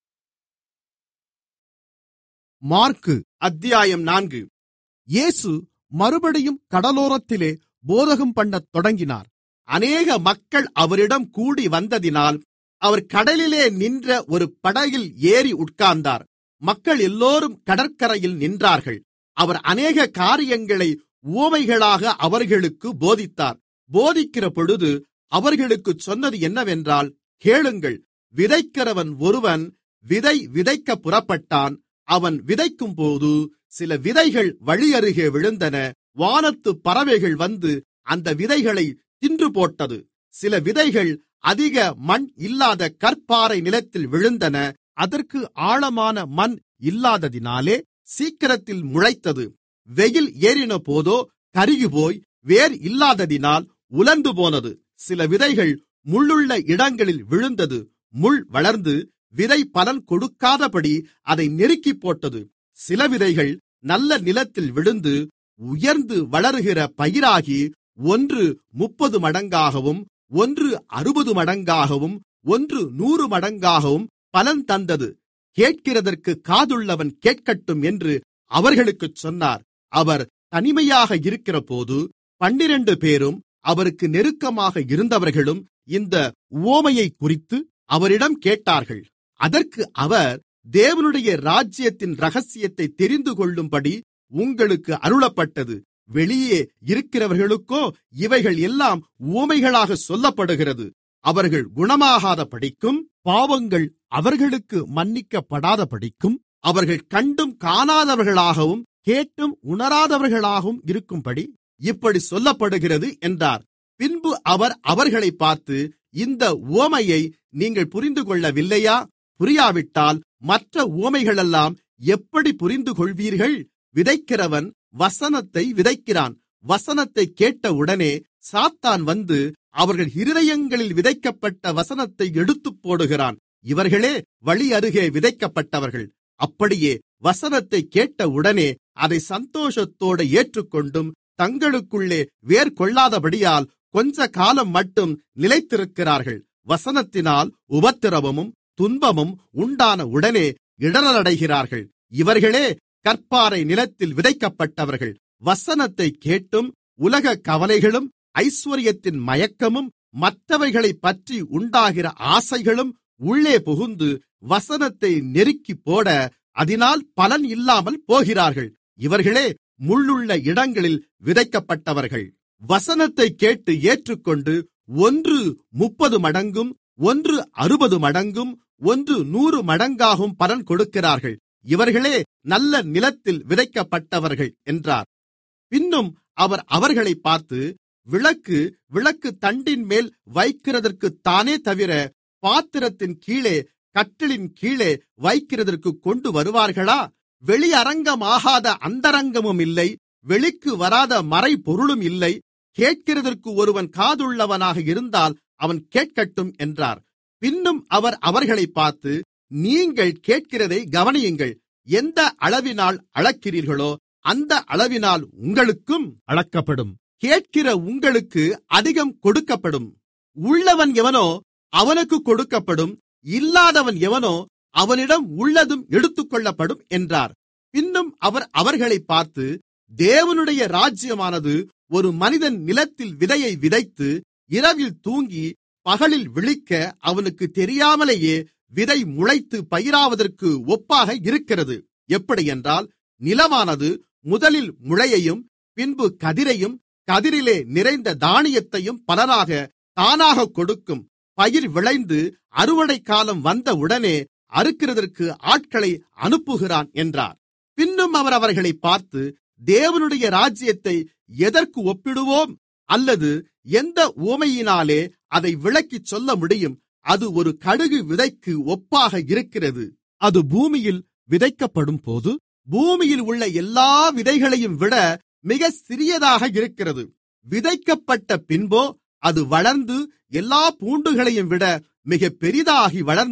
மார்க்கு அத்தியாயம் நான்கு இயேசு மறுபடியும் கடலோரத்திலே போதகம் பண்ணத் தொடங்கினார் அநேக மக்கள் அவரிடம் கூடி வந்ததினால் அவர் கடலிலே நின்ற ஒரு படகில் ஏறி உட்கார்ந்தார் மக்கள் எல்லோரும் கடற்கரையில் நின்றார்கள் அவர் அநேக காரியங்களை உவமைகளாக அவர்களுக்கு போதித்தார் போதிக்கிற பொழுது அவர்களுக்குச் சொன்னது என்னவென்றால் கேளுங்கள் விதைக்கிறவன் ஒருவன் விதை விதைக்க புறப்பட்டான் அவன் விதைக்கும்போது சில விதைகள் வழியருகே விழுந்தன வானத்து பறவைகள் வந்து அந்த விதைகளை தின்று போட்டது சில விதைகள் அதிக மண் இல்லாத கற்பாறை நிலத்தில் விழுந்தன அதற்கு ஆழமான மண் இல்லாததினாலே சீக்கிரத்தில் முளைத்தது வெயில் ஏறின போதோ கருகிப்போய் வேர் இல்லாததினால் உலர்ந்து போனது சில விதைகள் முள்ளுள்ள இடங்களில் விழுந்தது முள் வளர்ந்து விதை பலன் கொடுக்காதபடி அதை நெருக்கி போட்டது சில விதைகள் நல்ல நிலத்தில் விழுந்து உயர்ந்து வளருகிற பயிராகி ஒன்று முப்பது மடங்காகவும் ஒன்று அறுபது மடங்காகவும் ஒன்று நூறு மடங்காகவும் பலன் தந்தது கேட்கிறதற்கு காதுள்ளவன் கேட்கட்டும் என்று அவர்களுக்குச் சொன்னார் அவர் தனிமையாக இருக்கிறபோது பன்னிரண்டு பேரும் அவருக்கு நெருக்கமாக இருந்தவர்களும் இந்த உவமையை குறித்து அவரிடம் கேட்டார்கள் அதற்கு அவர் தேவனுடைய ராஜ்யத்தின் ரகசியத்தை தெரிந்து கொள்ளும்படி உங்களுக்கு அருளப்பட்டது வெளியே இருக்கிறவர்களுக்கோ இவைகள் எல்லாம் உவமைகளாக சொல்லப்படுகிறது அவர்கள் குணமாகாத படிக்கும் பாவங்கள் அவர்களுக்கு மன்னிக்கப்படாத படிக்கும் அவர்கள் கண்டும் காணாதவர்களாகவும் கேட்டும் உணராதவர்களாகவும் இருக்கும்படி இப்படி சொல்லப்படுகிறது என்றார் பின்பு அவர் அவர்களை பார்த்து இந்த உவமையை நீங்கள் புரிந்து கொள்ளவில்லையா புரியாவிட்டால் மற்ற உவமைகளெல்லாம் எப்படி புரிந்து கொள்வீர்கள் விதைக்கிறவன் வசனத்தை விதைக்கிறான் வசனத்தை கேட்டவுடனே சாத்தான் வந்து அவர்கள் இருதயங்களில் விதைக்கப்பட்ட வசனத்தை எடுத்துப் போடுகிறான் இவர்களே வழி அருகே விதைக்கப்பட்டவர்கள் அப்படியே வசனத்தை கேட்டவுடனே அதை சந்தோஷத்தோடு ஏற்றுக்கொண்டும் தங்களுக்குள்ளே வேர் கொள்ளாதபடியால் கொஞ்ச காலம் மட்டும் நிலைத்திருக்கிறார்கள் வசனத்தினால் உபத்திரவமும் துன்பமும் உண்டான உடனே இடரலடைகிறார்கள் இவர்களே கற்பாறை நிலத்தில் விதைக்கப்பட்டவர்கள் வசனத்தை கேட்டும் உலக கவலைகளும் ஐஸ்வர்யத்தின் மயக்கமும் மற்றவைகளைப் பற்றி உண்டாகிற ஆசைகளும் உள்ளே புகுந்து வசனத்தை நெருக்கி போட அதனால் பலன் இல்லாமல் போகிறார்கள் இவர்களே முள்ளுள்ள இடங்களில் விதைக்கப்பட்டவர்கள் வசனத்தை கேட்டு ஏற்றுக்கொண்டு ஒன்று முப்பது மடங்கும் ஒன்று அறுபது மடங்கும் ஒன்று நூறு மடங்காகவும் பலன் கொடுக்கிறார்கள் இவர்களே நல்ல நிலத்தில் விதைக்கப்பட்டவர்கள் என்றார் பின்னும் அவர் அவர்களை பார்த்து விளக்கு விளக்கு தண்டின் மேல் வைக்கிறதற்குத்தானே தவிர பாத்திரத்தின் கீழே கட்டிலின் கீழே வைக்கிறதற்கு கொண்டு வருவார்களா வெளியரங்கமாகாத அந்தரங்கமும் இல்லை வெளிக்கு வராத மறைபொருளும் இல்லை கேட்கிறதற்கு ஒருவன் காதுள்ளவனாக இருந்தால் அவன் கேட்கட்டும் என்றார் பின்னும் அவர் அவர்களை பார்த்து நீங்கள் கேட்கிறதை கவனியுங்கள் எந்த அளவினால் அளக்கிறீர்களோ அந்த அளவினால் உங்களுக்கும் அளக்கப்படும் கேட்கிற உங்களுக்கு அதிகம் கொடுக்கப்படும் உள்ளவன் எவனோ அவனுக்கு கொடுக்கப்படும் இல்லாதவன் எவனோ அவனிடம் உள்ளதும் எடுத்துக்கொள்ளப்படும் என்றார் பின்னும் அவர் அவர்களை பார்த்து தேவனுடைய ராஜ்யமானது ஒரு மனிதன் நிலத்தில் விதையை விதைத்து இரவில் தூங்கி பகலில் விழிக்க அவனுக்கு தெரியாமலேயே விதை முளைத்து பயிராவதற்கு ஒப்பாக இருக்கிறது எப்படியென்றால் நிலமானது முதலில் முளையையும் பின்பு கதிரையும் கதிரிலே நிறைந்த தானியத்தையும் பலனாக தானாக கொடுக்கும் பயிர் விளைந்து அறுவடை காலம் வந்த உடனே அறுக்கிறதற்கு ஆட்களை அனுப்புகிறான் என்றார் பின்னும் அவர் அவர்களை பார்த்து தேவனுடைய ராஜ்யத்தை எதற்கு ஒப்பிடுவோம் அல்லது எந்த உவமையினாலே அதை விளக்கிச் சொல்ல முடியும் அது ஒரு கடுகு விதைக்கு ஒப்பாக இருக்கிறது அது பூமியில் விதைக்கப்படும் போது பூமியில் உள்ள எல்லா விதைகளையும் விட மிக சிறியதாக இருக்கிறது விதைக்கப்பட்ட பின்போ அது வளர்ந்து எல்லா பூண்டுகளையும் விட மிக பெரிதாகி வளர்ந்து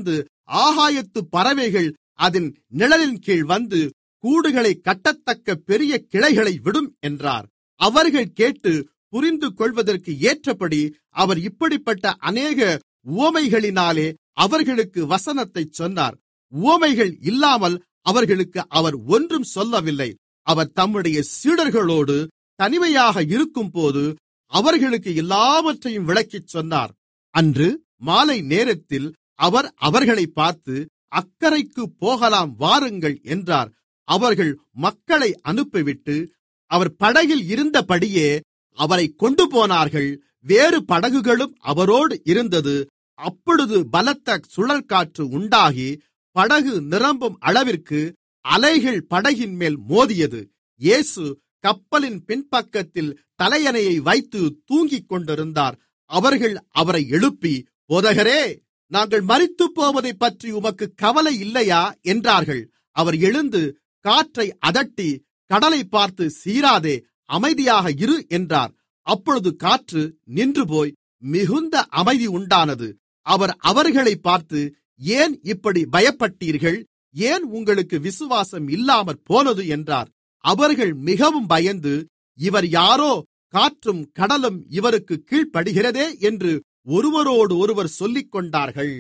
ஆகாயத்து பறவைகள் அதன் நிழலின் கீழ் வந்து கூடுகளை கட்டத்தக்க பெரிய கிளைகளை விடும் என்றார் அவர்கள் கேட்டு புரிந்து கொள்வதற்கு ஏற்றபடி அவர் இப்படிப்பட்ட அநேக உவமைகளினாலே அவர்களுக்கு வசனத்தை சொன்னார் உவமைகள் இல்லாமல் அவர்களுக்கு அவர் ஒன்றும் சொல்லவில்லை அவர் தம்முடைய சீடர்களோடு தனிமையாக இருக்கும்போது அவர்களுக்கு எல்லாவற்றையும் விளக்கிச் சொன்னார் அன்று மாலை நேரத்தில் அவர் அவர்களை பார்த்து அக்கரைக்கு போகலாம் வாருங்கள் என்றார் அவர்கள் மக்களை அனுப்பிவிட்டு அவர் படகில் இருந்தபடியே அவரை கொண்டு போனார்கள் வேறு படகுகளும் அவரோடு இருந்தது அப்பொழுது பலத்த சுழற்காற்று உண்டாகி படகு நிரம்பும் அளவிற்கு அலைகள் படகின் மேல் மோதியது இயேசு கப்பலின் பின்பக்கத்தில் தலையணையை வைத்து தூங்கிக் கொண்டிருந்தார் அவர்கள் அவரை எழுப்பி போதகரே நாங்கள் மரித்து போவதைப் பற்றி உமக்கு கவலை இல்லையா என்றார்கள் அவர் எழுந்து காற்றை அதட்டி கடலை பார்த்து சீராதே அமைதியாக இரு என்றார் அப்பொழுது காற்று நின்றுபோய் மிகுந்த அமைதி உண்டானது அவர் அவர்களை பார்த்து ஏன் இப்படி பயப்பட்டீர்கள் ஏன் உங்களுக்கு விசுவாசம் இல்லாமற் போனது என்றார் அவர்கள் மிகவும் பயந்து இவர் யாரோ காற்றும் கடலும் இவருக்கு கீழ்ப்படுகிறதே என்று ஒருவரோடு ஒருவர் சொல்லிக் கொண்டார்கள்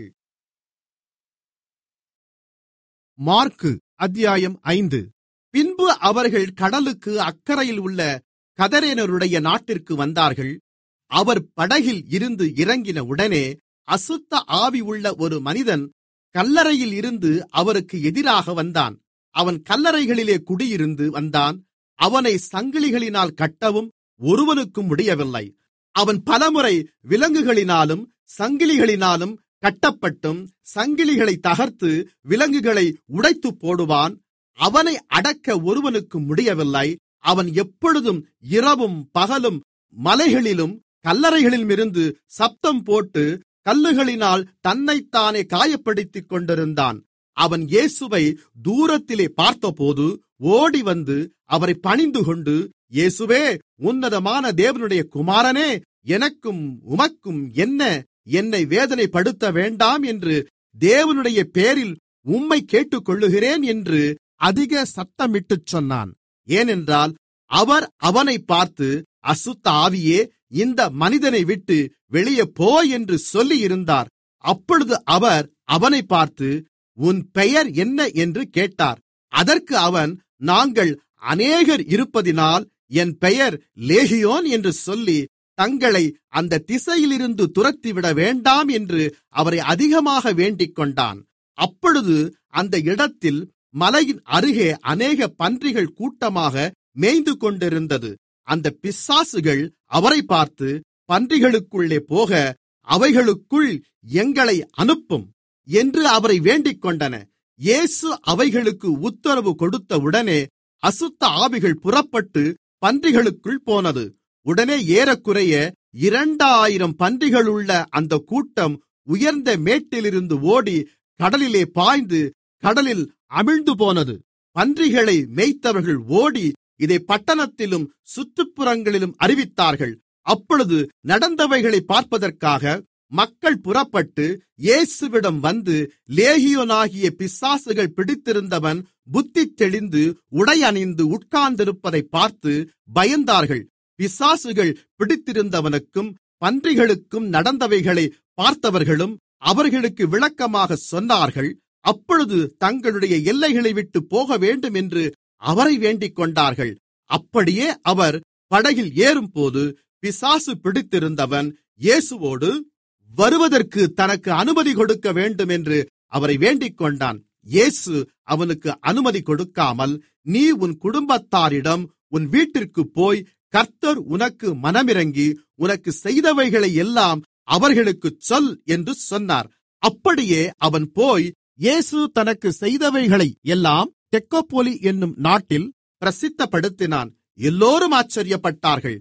மார்க்கு அத்தியாயம் ஐந்து பின்பு அவர்கள் கடலுக்கு அக்கறையில் உள்ள கதரேனருடைய நாட்டிற்கு வந்தார்கள் அவர் படகில் இருந்து இறங்கின உடனே அசுத்த ஆவி உள்ள ஒரு மனிதன் கல்லறையில் இருந்து அவருக்கு எதிராக வந்தான் அவன் கல்லறைகளிலே குடியிருந்து வந்தான் அவனை சங்கிலிகளினால் கட்டவும் ஒருவனுக்கும் முடியவில்லை அவன் பலமுறை விலங்குகளினாலும் சங்கிலிகளினாலும் கட்டப்பட்டும் சங்கிலிகளை தகர்த்து விலங்குகளை உடைத்து போடுவான் அவனை அடக்க ஒருவனுக்கு முடியவில்லை அவன் எப்பொழுதும் இரவும் பகலும் மலைகளிலும் கல்லறைகளிலுமிருந்து சப்தம் போட்டு கல்லுகளினால் தன்னைத்தானே காயப்படுத்திக் கொண்டிருந்தான் அவன் இயேசுவை தூரத்திலே பார்த்தபோது ஓடி வந்து அவரை பணிந்துகொண்டு இயேசுவே உன்னதமான தேவனுடைய குமாரனே எனக்கும் உமக்கும் என்ன என்னை வேதனைப்படுத்த வேண்டாம் என்று தேவனுடைய பேரில் உம்மை கேட்டுக்கொள்ளுகிறேன் என்று அதிக சத்தமிட்டுச் சொன்னான் ஏனென்றால் அவர் அவனை பார்த்து அசுத்த ஆவியே இந்த மனிதனை விட்டு வெளியே போ என்று சொல்லியிருந்தார் அப்பொழுது அவர் அவனை பார்த்து உன் பெயர் என்ன என்று கேட்டார் அதற்கு அவன் நாங்கள் அநேகர் இருப்பதினால் என் பெயர் லேகியோன் என்று சொல்லி தங்களை அந்த திசையிலிருந்து துரத்திவிட வேண்டாம் என்று அவரை அதிகமாக வேண்டிக் கொண்டான் அப்பொழுது அந்த இடத்தில் மலையின் அருகே அநேக பன்றிகள் கூட்டமாக மேய்ந்து கொண்டிருந்தது அந்த பிசாசுகள் அவரை பார்த்து பன்றிகளுக்குள்ளே போக அவைகளுக்குள் எங்களை அனுப்பும் என்று அவரை வேண்டிக் கொண்டன இயேசு அவைகளுக்கு உத்தரவு கொடுத்தவுடனே அசுத்த ஆவிகள் புறப்பட்டு பன்றிகளுக்குள் போனது உடனே ஏறக்குறைய இரண்டாயிரம் பன்றிகளுள்ள அந்த கூட்டம் உயர்ந்த மேட்டிலிருந்து ஓடி கடலிலே பாய்ந்து கடலில் அமிழ்ந்து போனது பன்றிகளை மேய்த்தவர்கள் ஓடி இதை பட்டணத்திலும் சுற்றுப்புறங்களிலும் அறிவித்தார்கள் அப்பொழுது நடந்தவைகளை பார்ப்பதற்காக மக்கள் புறப்பட்டு இயேசுவிடம் வந்து லேகியோனாகிய பிசாசுகள் பிடித்திருந்தவன் புத்தி தெளிந்து உடையணிந்து உட்கார்ந்திருப்பதை பார்த்து பயந்தார்கள் பிசாசுகள் பிடித்திருந்தவனுக்கும் பன்றிகளுக்கும் நடந்தவைகளை பார்த்தவர்களும் அவர்களுக்கு விளக்கமாக சொன்னார்கள் அப்பொழுது தங்களுடைய எல்லைகளை விட்டு போக வேண்டும் என்று அவரை வேண்டிக் கொண்டார்கள் அப்படியே அவர் படகில் ஏறும்போது பிசாசு பிடித்திருந்தவன் இயேசுவோடு வருவதற்கு தனக்கு அனுமதி கொடுக்க வேண்டும் என்று அவரை வேண்டிக் கொண்டான் இயேசு அவனுக்கு அனுமதி கொடுக்காமல் நீ உன் குடும்பத்தாரிடம் உன் வீட்டிற்கு போய் கர்த்தர் உனக்கு மனமிறங்கி உனக்கு செய்தவைகளை எல்லாம் அவர்களுக்குச் சொல் என்று சொன்னார் அப்படியே அவன் போய் இயேசு தனக்கு செய்தவைகளை எல்லாம் தெக்கோப்போலி என்னும் நாட்டில் பிரசித்தப்படுத்தினான் எல்லோரும் ஆச்சரியப்பட்டார்கள்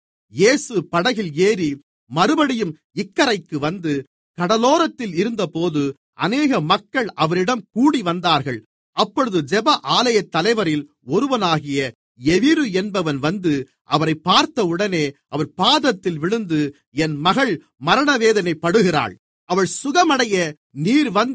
இயேசு படகில் ஏறி மறுபடியும் இக்கரைக்கு வந்து கடலோரத்தில் இருந்தபோது அநேக மக்கள் அவரிடம் கூடி வந்தார்கள் அப்பொழுது ஜெப ஆலய தலைவரில் ஒருவனாகிய எவிரு என்பவன் வந்து அவரை பார்த்தவுடனே அவர் பாதத்தில் விழுந்து என் மகள் மரணவேதனை படுகிறாள் அவள் சுகமடைய நீர் வந்து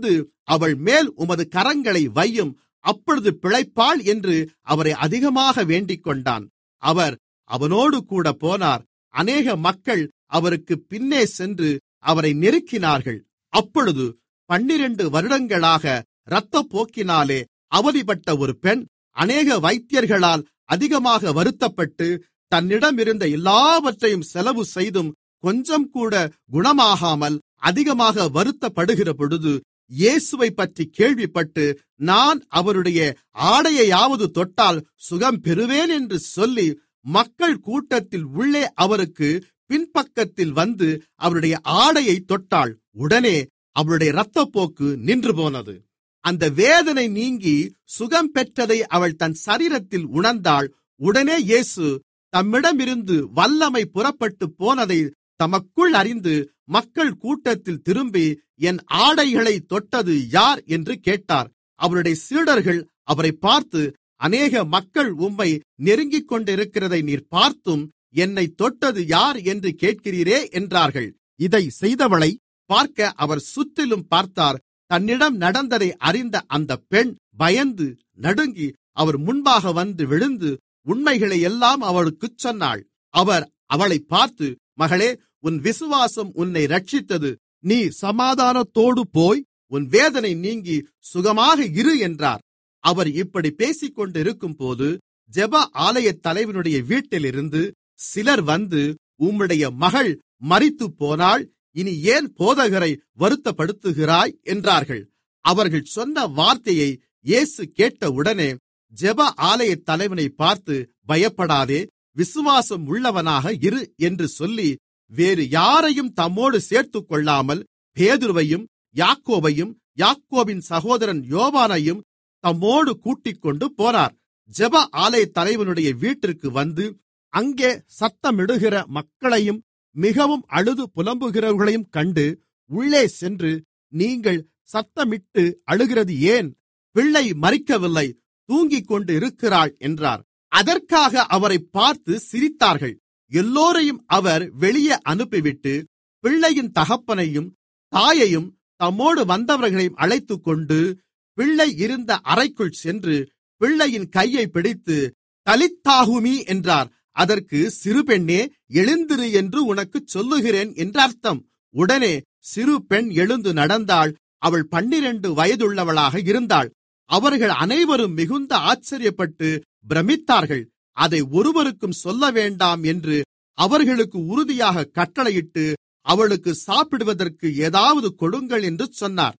அவள் மேல் உமது கரங்களை வையும் அப்பொழுது பிழைப்பாள் என்று அவரை அதிகமாக வேண்டிக்கொண்டான் அவர் அவனோடு கூட போனார் அநேக மக்கள் அவருக்கு பின்னே சென்று அவரை நெருக்கினார்கள் அப்பொழுது பன்னிரண்டு வருடங்களாக இரத்தப்போக்கினாலே அவதிப்பட்ட ஒரு பெண் அநேக வைத்தியர்களால் அதிகமாக வருத்தப்பட்டு தன்னிடமிருந்த எல்லாவற்றையும் செலவு செய்தும் கொஞ்சம் கூட குணமாகாமல் அதிகமாக வருத்தப்படுகிற பொழுது இயேசுவை பற்றி கேள்விப்பட்டு நான் அவருடைய ஆடையையாவது தொட்டால் சுகம் பெறுவேன் என்று சொல்லி மக்கள் கூட்டத்தில் உள்ளே அவருக்கு பின்பக்கத்தில் வந்து அவருடைய ஆடையை தொட்டாள் உடனே அவளுடைய இரத்தப்போக்கு நின்று போனது அந்த வேதனை நீங்கி சுகம் பெற்றதை அவள் தன் சரீரத்தில் உணர்ந்தாள் உடனே இயேசு தம்மிடமிருந்து வல்லமை புறப்பட்டு போனதை தமக்குள் அறிந்து மக்கள் கூட்டத்தில் திரும்பி என் ஆடைகளை தொட்டது யார் என்று கேட்டார் அவருடைய சீடர்கள் அவரை பார்த்து அநேக மக்கள் உம்மை நெருங்கிக் கொண்டிருக்கிறதை நீர் பார்த்தும் என்னை தொட்டது யார் என்று கேட்கிறீரே என்றார்கள் இதை செய்தவளை பார்க்க அவர் சுற்றிலும் பார்த்தார் தன்னிடம் நடந்ததை அறிந்த அந்த பெண் பயந்து நடுங்கி அவர் முன்பாக வந்து விழுந்து உண்மைகளை எல்லாம் அவளுக்குச் சொன்னாள் அவர் அவளை பார்த்து மகளே உன் விசுவாசம் உன்னை ரட்சித்தது நீ சமாதானத்தோடு போய் உன் வேதனை நீங்கி சுகமாக இரு என்றார் அவர் இப்படி பேசிக்கொண்டிருக்கும்போது ஜெப ஆலய தலைவனுடைய வீட்டிலிருந்து சிலர் வந்து உம்முடைய மகள் மரித்து போனாள் இனி ஏன் போதகரை வருத்தப்படுத்துகிறாய் என்றார்கள் அவர்கள் சொன்ன வார்த்தையை இயேசு கேட்டவுடனே ஜெப ஆலய தலைவனை பார்த்து பயப்படாதே விசுவாசம் உள்ளவனாக இரு என்று சொல்லி வேறு யாரையும் தம்மோடு சேர்த்துக் கொள்ளாமல் பேதுருவையும் யாக்கோபையும் யாக்கோபின் சகோதரன் யோவானையும் தம்மோடு கூட்டிக்கொண்டு போனார் ஜெப ஆலய தலைவனுடைய வீட்டிற்கு வந்து அங்கே சத்தமிடுகிற மக்களையும் மிகவும் அழுது புலம்புகிறவர்களையும் கண்டு உள்ளே சென்று நீங்கள் சத்தமிட்டு அழுகிறது ஏன் பிள்ளை மறிக்கவில்லை தூங்கிக் கொண்டு இருக்கிறாள் என்றார் அதற்காக அவரை பார்த்து சிரித்தார்கள் எல்லோரையும் அவர் வெளியே அனுப்பிவிட்டு பிள்ளையின் தகப்பனையும் தாயையும் தம்மோடு வந்தவர்களையும் அழைத்துக்கொண்டு பிள்ளை இருந்த அறைக்குள் சென்று பிள்ளையின் கையை பிடித்து தலித்தாகுமி என்றார் அதற்கு சிறு பெண்ணே எழுந்திரு என்று உனக்குச் சொல்லுகிறேன் என்று அர்த்தம் உடனே சிறு பெண் எழுந்து நடந்தாள் அவள் பன்னிரண்டு வயதுள்ளவளாக இருந்தாள் அவர்கள் அனைவரும் மிகுந்த ஆச்சரியப்பட்டு பிரமித்தார்கள் அதை ஒருவருக்கும் சொல்ல வேண்டாம் என்று அவர்களுக்கு உறுதியாக கட்டளையிட்டு அவளுக்கு சாப்பிடுவதற்கு ஏதாவது கொடுங்கள் என்று சொன்னார்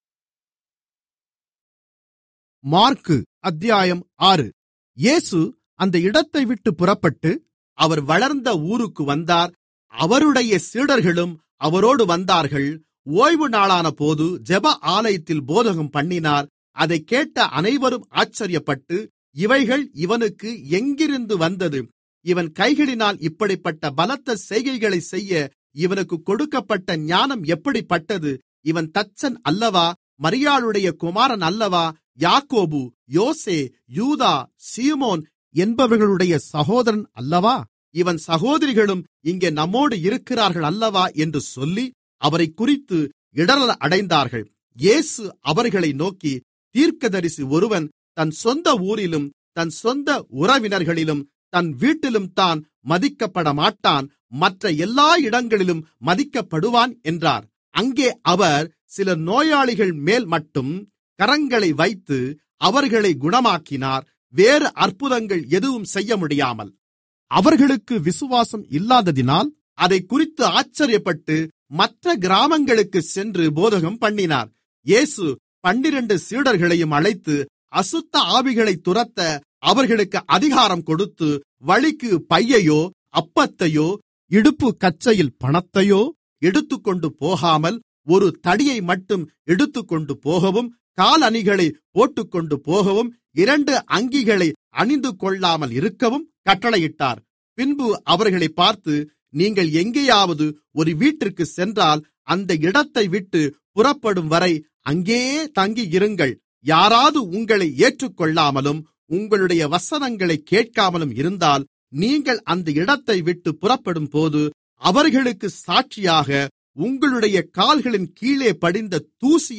மார்க்கு அத்தியாயம் ஆறு இயேசு அந்த இடத்தை விட்டு புறப்பட்டு அவர் வளர்ந்த ஊருக்கு வந்தார் அவருடைய சீடர்களும் அவரோடு வந்தார்கள் ஓய்வு நாளான போது ஜெப ஆலயத்தில் போதகம் பண்ணினார் அதை கேட்ட அனைவரும் ஆச்சரியப்பட்டு இவைகள் இவனுக்கு எங்கிருந்து வந்தது இவன் கைகளினால் இப்படிப்பட்ட பலத்த செய்கைகளை செய்ய இவனுக்கு கொடுக்கப்பட்ட ஞானம் எப்படிப்பட்டது இவன் தச்சன் அல்லவா மரியாளுடைய குமாரன் அல்லவா யாக்கோபு யோசே யூதா சீமோன் என்பவர்களுடைய சகோதரன் அல்லவா இவன் சகோதரிகளும் இங்கே நம்மோடு இருக்கிறார்கள் அல்லவா என்று சொல்லி அவரை குறித்து இடரல் அடைந்தார்கள் இயேசு அவர்களை நோக்கி தீர்க்கதரிசி ஒருவன் தன் சொந்த ஊரிலும் தன் சொந்த உறவினர்களிலும் தன் வீட்டிலும் தான் மதிக்கப்பட மாட்டான் மற்ற எல்லா இடங்களிலும் மதிக்கப்படுவான் என்றார் அங்கே அவர் சில நோயாளிகள் மேல் மட்டும் கரங்களை வைத்து அவர்களை குணமாக்கினார் வேறு அற்புதங்கள் எதுவும் செய்ய முடியாமல் அவர்களுக்கு விசுவாசம் இல்லாததினால் அதை குறித்து ஆச்சரியப்பட்டு மற்ற கிராமங்களுக்கு சென்று போதகம் பண்ணினார் இயேசு பன்னிரண்டு சீடர்களையும் அழைத்து அசுத்த ஆவிகளை துரத்த அவர்களுக்கு அதிகாரம் கொடுத்து வழிக்கு பையையோ அப்பத்தையோ இடுப்பு கச்சையில் பணத்தையோ எடுத்துக்கொண்டு போகாமல் ஒரு தடியை மட்டும் எடுத்துக்கொண்டு போகவும் காலணிகளை போட்டுக்கொண்டு போகவும் இரண்டு அங்கிகளை அணிந்து கொள்ளாமல் இருக்கவும் கட்டளையிட்டார் பின்பு அவர்களை பார்த்து நீங்கள் எங்கேயாவது ஒரு வீட்டிற்கு சென்றால் அந்த இடத்தை விட்டு புறப்படும் வரை அங்கேயே தங்கியிருங்கள் யாராவது உங்களை ஏற்றுக்கொள்ளாமலும் உங்களுடைய வசனங்களை கேட்காமலும் இருந்தால் நீங்கள் அந்த இடத்தை விட்டு புறப்படும் போது அவர்களுக்கு சாட்சியாக உங்களுடைய கால்களின் கீழே படிந்த தூசியை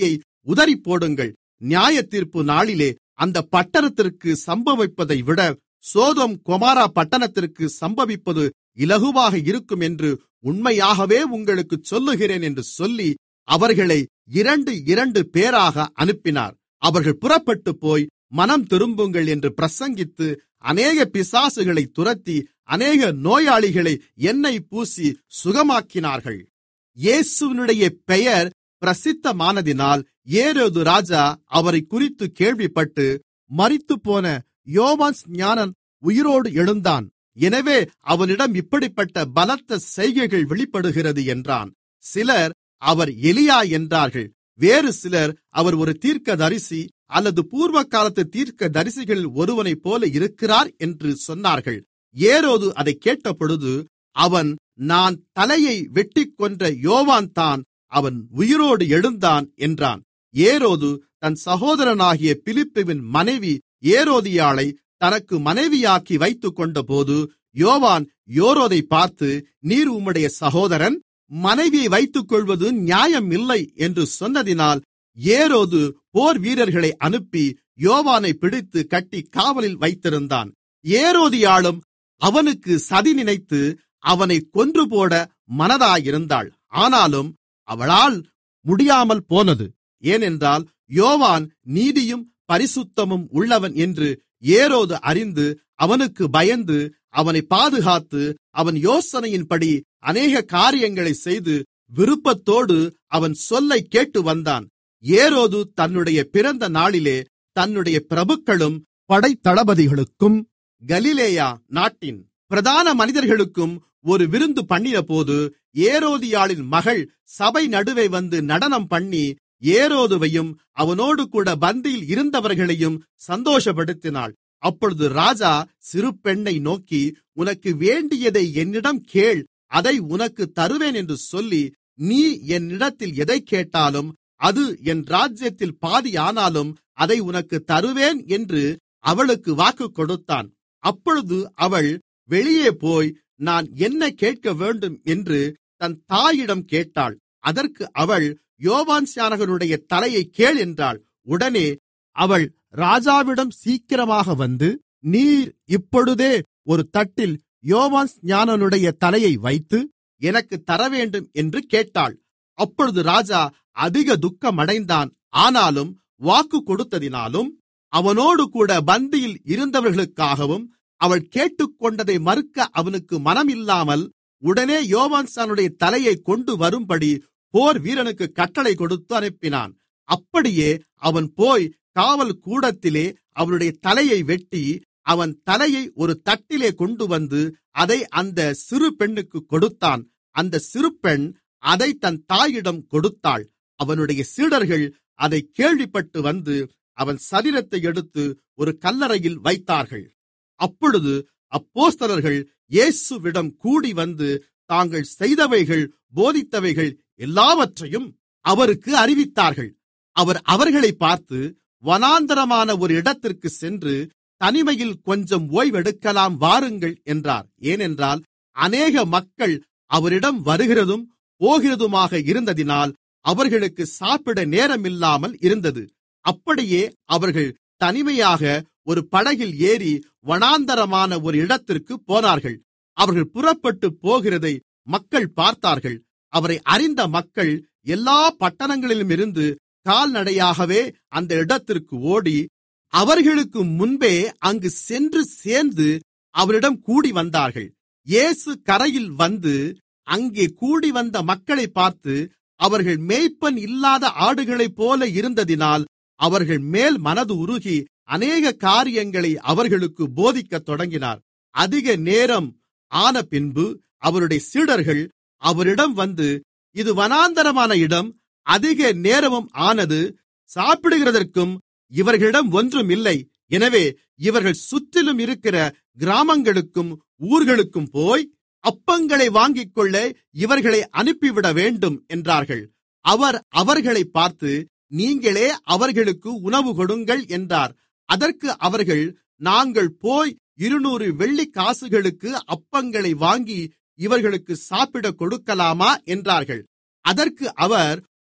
உதறிப்போடுங்கள் நியாயத்தீர்ப்பு நாளிலே அந்த பட்டணத்திற்கு சம்பவிப்பதை விட சோதோம் கொமாரா பட்டணத்திற்கு சம்பவிப்பது இலகுவாக இருக்கும் என்று உண்மையாகவே உங்களுக்குச் சொல்லுகிறேன் என்று சொல்லி அவர்களை இரண்டு இரண்டு பேராக அனுப்பினார் அவர்கள் புறப்பட்டு போய் மனம் திரும்புங்கள் என்று பிரசங்கித்து அநேக பிசாசுகளை துரத்தி அநேக நோயாளிகளை எண்ணெய் பூசி சுகமாக்கினார்கள் இயேசுவினுடைய பெயர் பிரசித்தமானதினால் ஏரோது ராஜா அவரை குறித்து கேள்விப்பட்டு மரித்துப்போன யோவான் ஞானன் உயிரோடு எழுந்தான் எனவே அவனிடம் இப்படிப்பட்ட பலத்த செய்கைகள் வெளிப்படுகிறது என்றான் சிலர் அவர் எலியா என்றார்கள் வேறு சிலர் அவர் ஒரு தீர்க்கதரிசி அல்லது பூர்வ காலத்து தீர்க்க தரிசிகளில் ஒருவனைப் போல இருக்கிறார் என்று சொன்னார்கள் ஏரோது அதை கேட்டபொழுது அவன் நான் தலையை வெட்டிக் கொன்ற யோவான் தான் அவன் உயிரோடு எழுந்தான் என்றான் ஏரோது தன் சகோதரனாகிய பிலிப்புவின் மனைவி ஏரோதியாளை தனக்கு மனைவியாக்கி வைத்துக் கொண்டபோது யோவான் யோரோதை பார்த்து நீர் உம்முடைய சகோதரன் மனைவியை வைத்துக் கொள்வது நியாயம் இல்லை என்று சொன்னதினால் ஏரோது போர் வீரர்களை அனுப்பி யோவானை பிடித்து கட்டி காவலில் வைத்திருந்தான் ஏரோதியாளும் அவனுக்கு சதி நினைத்து அவனை கொன்றுபோட மனதாயிருந்தாள் ஆனாலும் அவளால் முடியாமல் போனது ஏனென்றால் யோவான் நீதியும் பரிசுத்தமும் உள்ளவன் என்று ஏரோது அறிந்து அவனுக்கு பயந்து அவனை பாதுகாத்து அவன் யோசனையின்படி அநேக காரியங்களை செய்து விருப்பத்தோடு அவன் சொல்லை கேட்டு வந்தான் ஏரோது தன்னுடைய பிறந்த நாளிலே தன்னுடைய பிரபுக்களும் படைத்தளபதிகளுக்கும் கலிலேயா நாட்டின் பிரதான மனிதர்களுக்கும் ஒரு விருந்து பண்ணினபோது ஏரோதியாளின் மகள் சபை நடுவே வந்து நடனம் பண்ணி ஏரோதுவையும் அவனோடு கூட பந்தியில் இருந்தவர்களையும் சந்தோஷப்படுத்தினாள் அப்பொழுது ராஜா சிறு பெண்ணை நோக்கி உனக்கு வேண்டியதை என்னிடம் கேள் அதை உனக்கு தருவேன் என்று சொல்லி நீ என்னிடத்தில் எதை கேட்டாலும் அது என் ராஜ்யத்தில் பாதியானாலும் அதை உனக்கு தருவேன் என்று அவளுக்கு வாக்கு கொடுத்தான் அப்பொழுது அவள் வெளியே போய் நான் என்ன கேட்க வேண்டும் என்று தன் தாயிடம் கேட்டாள் அதற்கு அவள் யோவான் ஸ்நானகனுடைய தலையை கேள் என்றாள் உடனே அவள் ராஜாவிடம் சீக்கிரமாக வந்து நீர் இப்பொழுதே ஒரு தட்டில் யோவான் ஸ்நானனுடைய தலையை வைத்து எனக்கு தரவேண்டும் என்று கேட்டாள் அப்பொழுது ராஜா அதிக துக்கமடைந்தான் ஆனாலும் வாக்கு கொடுத்ததினாலும் அவனோடு கூட பந்தியில் இருந்தவர்களுக்காகவும் அவள் கேட்டுக்கொண்டதை மறுக்க அவனுக்கு மனமில்லாமல் உடனே யோவான்சானுடைய தலையை கொண்டு வரும்படி போர் வீரனுக்கு கட்டளை கொடுத்து அனுப்பினான் அப்படியே அவன் போய் காவல் கூடத்திலே அவனுடைய தலையை வெட்டி அவன் தலையை ஒரு தட்டிலே கொண்டு வந்து அதை அந்த சிறு பெண்ணுக்கு கொடுத்தான் அந்த சிறு பெண் அதை தன் தாயிடம் கொடுத்தாள் அவனுடைய சீடர்கள் அதை கேள்விப்பட்டு வந்து அவன் சரீரத்தை எடுத்து ஒரு கல்லறையில் வைத்தார்கள் அப்பொழுது அப்போஸ்தலர்கள் இயேசுவிடம் கூடி வந்து தாங்கள் செய்தவைகள் போதித்தவைகள் எல்லாவற்றையும் அவருக்கு அறிவித்தார்கள் அவர் அவர்களை பார்த்து வனாந்தரமான ஒரு இடத்திற்கு சென்று தனிமையில் கொஞ்சம் ஓய்வெடுக்கலாம் வாருங்கள் என்றார் ஏனென்றால் அநேக மக்கள் அவரிடம் வருகிறதும் போகிறதுமாக இருந்ததினால் அவர்களுக்கு சாப்பிட நேரமில்லாமல் இருந்தது அப்படியே அவர்கள் தனிமையாக ஒரு படகில் ஏறி வனாந்தரமான ஒரு இடத்திற்கு போனார்கள் அவர்கள் புறப்பட்டு போகிறதை மக்கள் பார்த்தார்கள் அவரை அறிந்த மக்கள் எல்லா பட்டணங்களிலுமிருந்து கால்நடையாகவே அந்த இடத்திற்கு ஓடி அவர்களுக்கு முன்பே அங்கு சென்று சேர்ந்து அவரிடம் கூடி வந்தார்கள் இயேசு கரையில் வந்து அங்கே கூடி வந்த மக்களை பார்த்து அவர்கள் மேய்ப்பன் இல்லாத ஆடுகளைப் போல இருந்ததினால் அவர்கள் மேல் மனது உருகி அநேக காரியங்களை அவர்களுக்கு போதிக்கத் தொடங்கினார் அதிக நேரம் ஆன பின்பு அவருடைய சீடர்கள் அவரிடம் வந்து இது வனாந்தரமான இடம் அதிக நேரமும் ஆனது சாப்பிடுகிறதற்கும் இவர்களிடம் ஒன்றும் இல்லை எனவே இவர்கள் சுற்றிலும் இருக்கிற கிராமங்களுக்கும் ஊர்களுக்கும் போய் அப்பங்களை வாங்கிக்கொள்ள இவர்களை அனுப்பிவிட வேண்டும் என்றார்கள் அவர் அவர்களை பார்த்து நீங்களே அவர்களுக்கு உணவு கொடுங்கள் என்றார் அதற்கு அவர்கள் நாங்கள் போய் இருநூறு வெள்ளிக் காசுகளுக்கு அப்பங்களை வாங்கி இவர்களுக்கு சாப்பிடக் கொடுக்கலாமா என்றார்கள் அதற்கு அவர்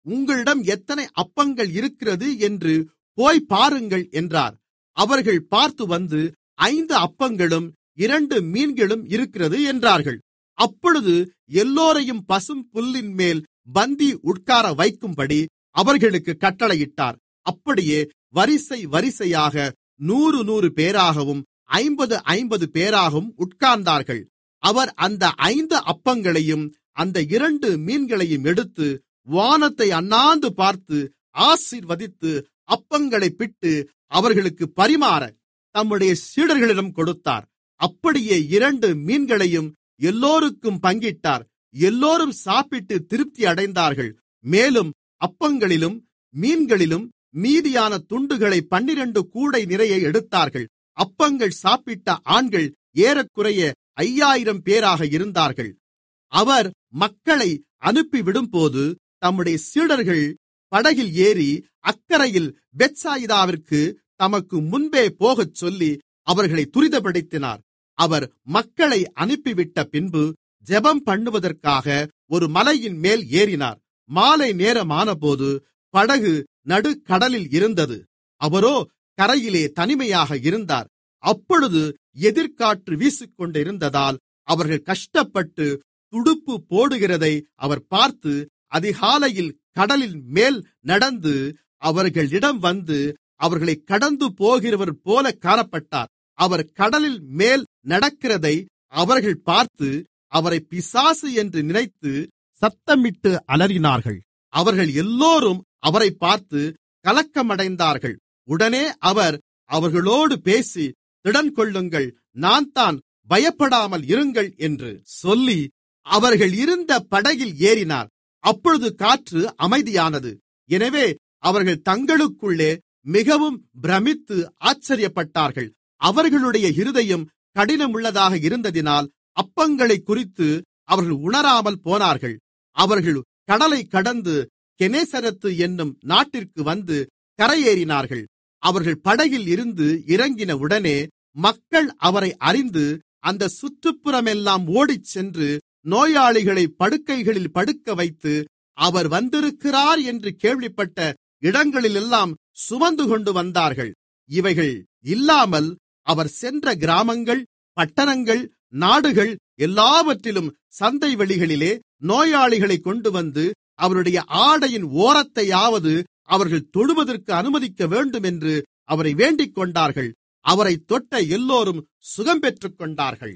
உங்களிடம் எத்தனை அப்பங்கள் இருக்கிறது என்று போய் பாருங்கள் என்றார் அவர்கள் பார்த்து வந்து ஐந்து அப்பங்களும் இரண்டு மீன்களும் இருக்கிறது என்றார்கள் அப்பொழுது எல்லோரையும் பசும் புல்லின் மேல் பந்தி உட்கார வைக்கும்படி அவர்களுக்கு கட்டளையிட்டார் அப்படியே வரிசை வரிசையாக நூறு நூறு பேராகவும் ஐம்பது ஐம்பது பேராகவும் உட்கார்ந்தார்கள் அவர் அந்த ஐந்து அப்பங்களையும் அந்த இரண்டு மீன்களையும் எடுத்து வானத்தை அண்ணாந்து பார்த்து ஆசீர்வதித்து அப்பங்களை பிட்டு அவர்களுக்கு பரிமாற தம்முடைய சீடர்களிடம் கொடுத்தார் அப்படியே இரண்டு மீன்களையும் எல்லோருக்கும் பங்கிட்டார் எல்லோரும் சாப்பிட்டு திருப்தி அடைந்தார்கள் மேலும் அப்பங்களிலும் மீன்களிலும் மீதியான துண்டுகளை பன்னிரண்டு கூடை நிறைய எடுத்தார்கள் அப்பங்கள் சாப்பிட்ட ஆண்கள் ஏறக்குறைய ஐயாயிரம் பேராக இருந்தார்கள் அவர் மக்களை அனுப்பிவிடும்போது தம்முடைய சீடர்கள் படகில் ஏறி அக்கரையில் பெத்சாயிதாவிற்கு தமக்கு முன்பே போகச் சொல்லி அவர்களை துரிதப்படுத்தினார் அவர் மக்களை அனுப்பிவிட்ட பின்பு ஜெபம் பண்ணுவதற்காக ஒரு மலையின் மேல் ஏறினார் மாலை நேரமானபோது படகு நடுக்கடலில் இருந்தது அவரோ கரையிலே தனிமையாக இருந்தார் அப்பொழுது எதிர்காற்று வீசிக்கொண்டிருந்ததால் அவர்கள் கஷ்டப்பட்டு துடுப்பு போடுகிறதை அவர் பார்த்து அதிகாலையில் கடலின் மேல் நடந்து அவர்களிடம் வந்து அவர்களை கடந்து போகிறவர் போல காணப்பட்டார் அவர் கடலில் மேல் நடக்கிறதை அவர்கள் பார்த்து அவரை பிசாசு என்று நினைத்து சத்தமிட்டு அலறினார்கள் அவர்கள் எல்லோரும் அவரை பார்த்து கலக்கமடைந்தார்கள் உடனே அவர் அவர்களோடு பேசி திடன் கொள்ளுங்கள் நான் தான் பயப்படாமல் இருங்கள் என்று சொல்லி அவர்கள் இருந்த படகில் ஏறினார் அப்பொழுது காற்று அமைதியானது எனவே அவர்கள் தங்களுக்குள்ளே மிகவும் பிரமித்து ஆச்சரியப்பட்டார்கள் அவர்களுடைய இருதயம் கடினமுள்ளதாக இருந்ததினால் அப்பங்களை குறித்து அவர்கள் உணராமல் போனார்கள் அவர்கள் கடலை கடந்து கெனேசரத்து என்னும் நாட்டிற்கு வந்து கரையேறினார்கள் அவர்கள் படகில் இருந்து இறங்கின உடனே மக்கள் அவரை அறிந்து அந்த சுற்றுப்புறமெல்லாம் ஓடிச் சென்று நோயாளிகளை படுக்கைகளில் படுக்க வைத்து அவர் வந்திருக்கிறார் என்று கேள்விப்பட்ட இடங்களிலெல்லாம் சுமந்து கொண்டு வந்தார்கள் இவைகள் இல்லாமல் அவர் சென்ற கிராமங்கள் பட்டணங்கள் நாடுகள் எல்லாவற்றிலும் சந்தை வெளிகளிலே நோயாளிகளை கொண்டு வந்து அவருடைய ஆடையின் ஓரத்தையாவது அவர்கள் தொடுவதற்கு அனுமதிக்க வேண்டும் என்று அவரை வேண்டிக் கொண்டார்கள் அவரை தொட்ட எல்லோரும் சுகம் பெற்றுக் கொண்டார்கள்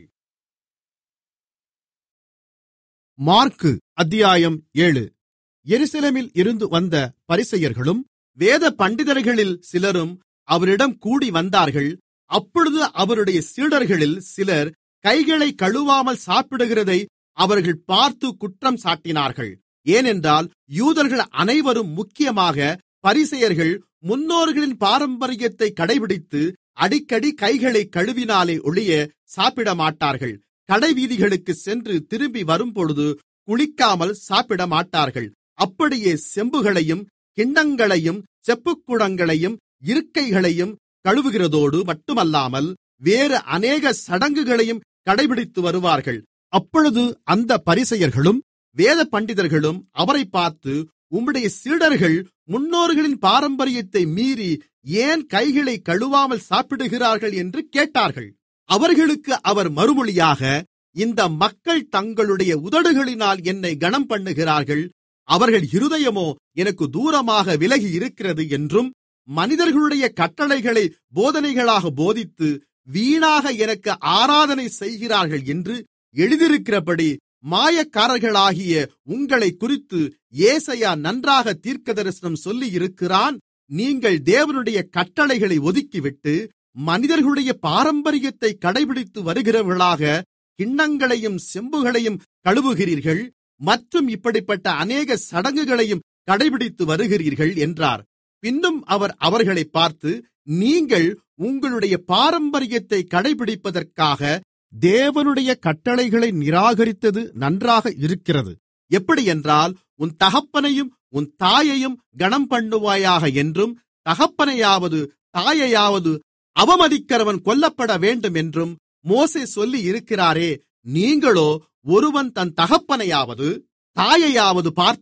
மார்க்கு அத்தியாயம் ஏழு எருசலேமில் இருந்து வந்த பரிசெயர்களும் வேத பண்டிதர்களில் சிலரும் அவரிடம் கூடி வந்தார்கள் அப்பொழுது அவருடைய சீடர்களில் சிலர் கைகளை கழுவாமல் சாப்பிடுகிறதை அவர்கள் பார்த்து குற்றம் சாட்டினார்கள் ஏனென்றால் யூதர்கள் அனைவரும் முக்கியமாக பரிசெயர்கள் முன்னோர்களின் பாரம்பரியத்தை கடைபிடித்து அடிக்கடி கைகளை கழுவினாலே ஒழிய சாப்பிடமாட்டார்கள் கடைவீதிகளுக்கு சென்று திரும்பி வரும்பொழுது குளிக்காமல் சாப்பிடமாட்டார்கள் அப்படியே செம்புகளையும் கிண்ணங்களையும் செப்புக்குடங்களையும் இருக்கைகளையும் கழுவுகிறதோடு மட்டுமல்லாமல் வேறு அநேக சடங்குகளையும் கடைபிடித்து வருவார்கள் அப்பொழுது அந்த பரிசெயர்களும் வேத பண்டிதர்களும் அவரை பார்த்து உம்முடைய சீடர்கள் முன்னோர்களின் பாரம்பரியத்தை மீறி ஏன் கைகளை கழுவாமல் சாப்பிடுகிறார்கள் என்று கேட்டார்கள் அவர்களுக்கு அவர் மறுமொழியாக இந்த மக்கள் தங்களுடைய உதடுகளினால் என்னை கனம் பண்ணுகிறார்கள் அவர்கள் இருதயமோ எனக்கு தூரமாக விலகி இருக்கிறது என்றும் மனிதர்களுடைய கட்டளைகளை போதனைகளாக போதித்து வீணாக எனக்கு ஆராதனை செய்கிறார்கள் என்று எழுதியிருக்கிறபடி மாயக்காரர்களாகிய உங்களை குறித்து ஏசையா நன்றாக தீர்க்கதரிசனம் சொல்லியிருக்கிறான் நீங்கள் தேவனுடைய கட்டளைகளை ஒதுக்கிவிட்டு மனிதர்களுடைய பாரம்பரியத்தை கடைபிடித்து வருகிறவர்களாக கிண்ணங்களையும் செம்புகளையும் கழுவுகிறீர்கள் மற்றும் இப்படிப்பட்ட அநேக சடங்குகளையும் கடைபிடித்து வருகிறீர்கள் என்றார் பின்னும் அவர் அவர்களை பார்த்து நீங்கள் உங்களுடைய பாரம்பரியத்தை கடைபிடிப்பதற்காக தேவனுடைய கட்டளைகளை நிராகரித்தது நன்றாக இருக்கிறது எப்படியென்றால் உன் தகப்பனையும் உன் தாயையும் கனம் பண்ணுவாயாக என்றும் தகப்பனையாவது தாயையாவது அவமதிக்கிறவன் கொல்லப்பட வேண்டும் என்றும் மோசே சொல்லி இருக்கிறாரே நீங்களோ ஒருவன் தன் தகப்பனையாவது தாயையாவது பார்த்து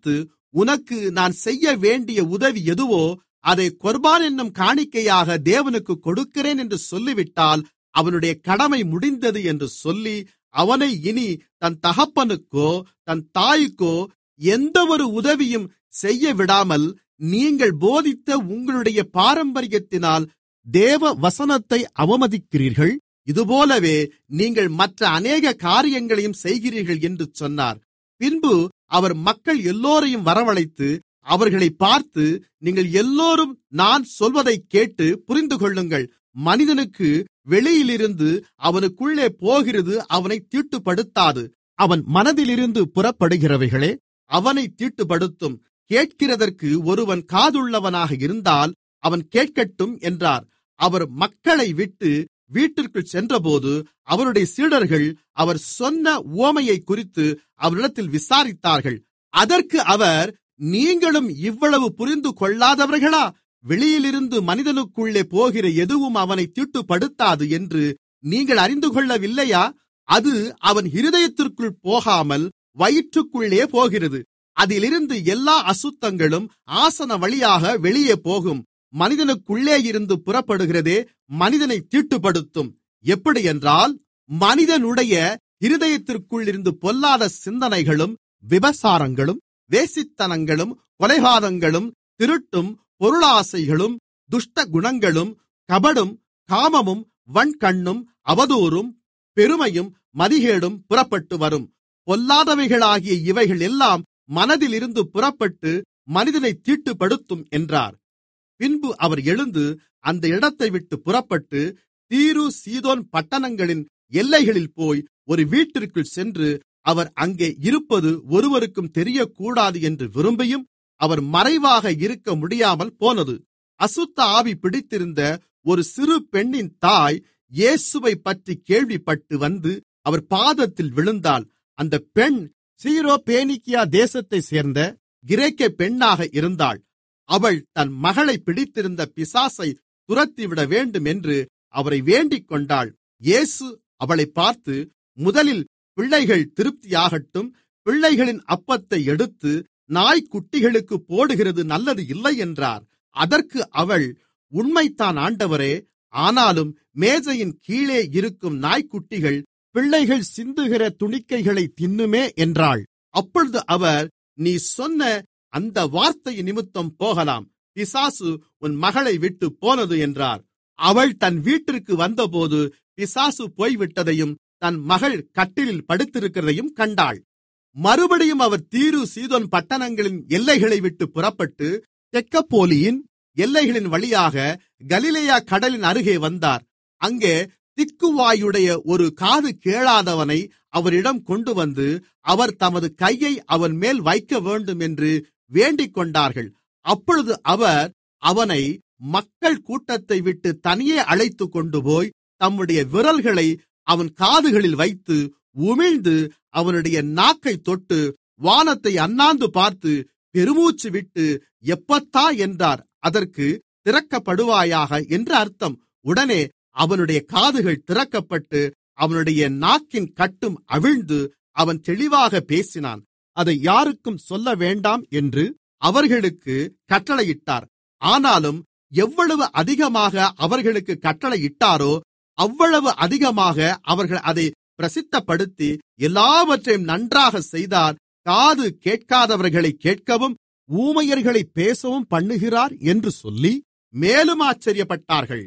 உனக்கு நான் செய்ய வேண்டிய உதவி எதுவோ அதை கொர்பான் என்னும் காணிக்கையாக தேவனுக்கு கொடுக்கிறேன் என்று சொல்லிவிட்டால் அவனுடைய கடமை முடிந்தது என்று சொல்லி அவனை இனி தன் தகப்பனுக்கோ தன் தாய்க்கோ எந்த ஒரு உதவியும் செய்ய விடாமல் நீங்கள் போதித்த உங்களுடைய பாரம்பரியத்தினால் தேவ வசனத்தை அவமதிக்கிறீர்கள் இதுபோலவே நீங்கள் மற்ற அநேக காரியங்களையும் செய்கிறீர்கள் என்று சொன்னார் பின்பு அவர் மக்கள் எல்லோரையும் வரவழைத்து அவர்களை பார்த்து நீங்கள் எல்லோரும் நான் சொல்வதை கேட்டு புரிந்து கொள்ளுங்கள் மனிதனுக்கு வெளியிலிருந்து அவனுக்குள்ளே போகிறது அவனை தீட்டுப்படுத்தாது அவன் மனதிலிருந்து புறப்படுகிறவைகளே அவனை தீட்டுப்படுத்தும் கேட்கிறதற்கு ஒருவன் காதுள்ளவனாக இருந்தால் அவன் கேட்கட்டும் என்றார் அவர் மக்களை விட்டு வீட்டிற்குள் சென்றபோது அவருடைய சீடர்கள் அவர் சொன்ன உவமையை குறித்து அவரிடத்தில் விசாரித்தார்கள் அதற்கு அவர் நீங்களும் இவ்வளவு புரிந்து கொள்ளாதவர்களா வெளியிலிருந்து மனிதனுக்குள்ளே போகிற எதுவும் அவனை தீட்டுப்படுத்தாது என்று நீங்கள் அறிந்து கொள்ளவில்லையா அது அவன் இருதயத்திற்குள் போகாமல் வயிற்றுக்குள்ளே போகிறது அதிலிருந்து எல்லா அசுத்தங்களும் ஆசன வழியாக வெளியே போகும் மனிதனுக்குள்ளே இருந்து புறப்படுகிறதே மனிதனை தீட்டுப்படுத்தும் எப்படி என்றால் மனிதனுடைய இருதயத்திற்குள் இருந்து பொல்லாத சிந்தனைகளும் விபசாரங்களும் வேசித்தனங்களும் கொலைபாதங்களும் திருட்டும் பொருளாசைகளும் துஷ்ட குணங்களும் கபடும் காமமும் வன்கண்ணும் அவதூறும் பெருமையும் மதிகேடும் புறப்பட்டு வரும் பொல்லாதவைகளாகிய இவைகள் எல்லாம் மனதிலிருந்து புறப்பட்டு மனிதனை தீட்டுப்படுத்தும் என்றார் பின்பு அவர் எழுந்து அந்த இடத்தை விட்டு புறப்பட்டு தீரு சீதோன் பட்டணங்களின் எல்லைகளில் போய் ஒரு வீட்டிற்குள் சென்று அவர் அங்கே இருப்பது ஒருவருக்கும் தெரியக்கூடாது என்று விரும்பியும் அவர் மறைவாக இருக்க முடியாமல் போனது அசுத்த ஆவி பிடித்திருந்த ஒரு சிறு பெண்ணின் தாய் இயேசுவை பற்றி கேள்விப்பட்டு வந்து அவர் பாதத்தில் விழுந்தாள் அந்த பெண் சீரோ பேனிக்கியா தேசத்தைச் சேர்ந்த கிரேக்க பெண்ணாக இருந்தாள் அவள் தன் மகளை பிடித்திருந்த பிசாசை துரத்திவிட வேண்டும் என்று அவரை வேண்டிக் கொண்டாள் இயேசு அவளை பார்த்து முதலில் பிள்ளைகள் திருப்தியாகட்டும் பிள்ளைகளின் அப்பத்தை எடுத்து நாய்க்குட்டிகளுக்கு போடுகிறது நல்லது இல்லை என்றார் அதற்கு அவள் உண்மைத்தான் ஆண்டவரே ஆனாலும் மேஜையின் கீழே இருக்கும் நாய்க்குட்டிகள் பிள்ளைகள் சிந்துகிற துணிக்கைகளை தின்னுமே என்றாள் அப்பொழுது அவர் நீ சொன்ன அந்த வார்த்தை நிமித்தம் போகலாம் பிசாசு உன் மகளை விட்டு போனது என்றார் அவள் தன் வீட்டிற்கு வந்தபோது பிசாசு போய்விட்டதையும் தன் மகள் கட்டிலில் படுத்திருக்கிறதையும் கண்டாள் மறுபடியும் அவர் தீரு சீதோன் பட்டணங்களின் எல்லைகளை விட்டு புறப்பட்டு தெக்கப்போலியின் எல்லைகளின் வழியாக கலிலேயா கடலின் அருகே வந்தார் அங்கே திக்குவாயுடைய ஒரு காது கேளாதவனை அவரிடம் கொண்டு வந்து அவர் தமது கையை அவன் மேல் வைக்க வேண்டும் என்று வேண்டிக் கொண்டார்கள் அப்பொழுது அவர் அவனை மக்கள் கூட்டத்தை விட்டு தனியே அழைத்து கொண்டு போய் தம்முடைய விரல்களை அவன் காதுகளில் வைத்து உமிழ்ந்து அவனுடைய நாக்கை தொட்டு வானத்தை அண்ணாந்து பார்த்து பெருமூச்சு விட்டு எப்பத்தா என்றார் அதற்கு திறக்கப்படுவாயாக என்று அர்த்தம் உடனே அவனுடைய காதுகள் திறக்கப்பட்டு அவனுடைய நாக்கின் கட்டும் அவிழ்ந்து அவன் தெளிவாக பேசினான் அதை யாருக்கும் சொல்ல வேண்டாம் என்று அவர்களுக்கு கட்டளையிட்டார் ஆனாலும் எவ்வளவு அதிகமாக அவர்களுக்கு கட்டளையிட்டாரோ அவ்வளவு அதிகமாக அவர்கள் அதை பிரசித்தப்படுத்தி எல்லாவற்றையும் நன்றாக செய்தார் காது கேட்காதவர்களை கேட்கவும் ஊமையர்களை பேசவும் பண்ணுகிறார் என்று சொல்லி மேலும் ஆச்சரியப்பட்டார்கள்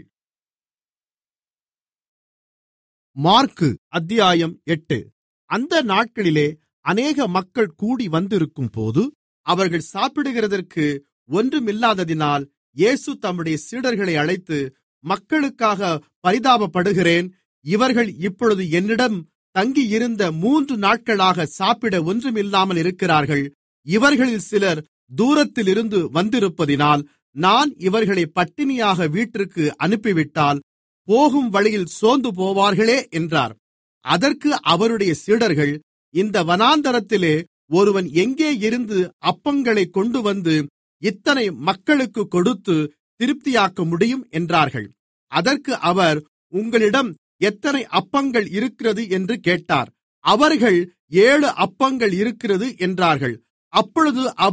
மார்க்கு அத்தியாயம் எட்டு அந்த நாட்களிலே அநேக மக்கள் கூடி வந்திருக்கும் போது அவர்கள் சாப்பிடுகிறதற்கு ஒன்றுமில்லாததினால் இயேசு தம்முடைய சீடர்களை அழைத்து மக்களுக்காக பரிதாபப்படுகிறேன் இவர்கள் இப்பொழுது என்னிடம் தங்கியிருந்த மூன்று நாட்களாக சாப்பிட ஒன்றுமில்லாமல் இருக்கிறார்கள் இவர்களில் சிலர் தூரத்திலிருந்து வந்திருப்பதினால் நான் இவர்களை பட்டினியாக வீட்டிற்கு அனுப்பிவிட்டால் போகும் வழியில் சோர்ந்து போவார்களே என்றார் அதற்கு அவருடைய சீடர்கள் இந்த வனாந்தரத்திலே ஒருவன் எங்கே இருந்து அப்பங்களை கொண்டு வந்து இத்தனை மக்களுக்கு கொடுத்து திருப்தியாக்க முடியும் என்றார்கள் அதற்கு அவர் உங்களிடம் எத்தனை அப்பங்கள் இருக்கிறது என்று கேட்டார் அவர்கள் ஏழு அப்பங்கள் இருக்கிறது என்றார்கள் அப்பொழுது அவர்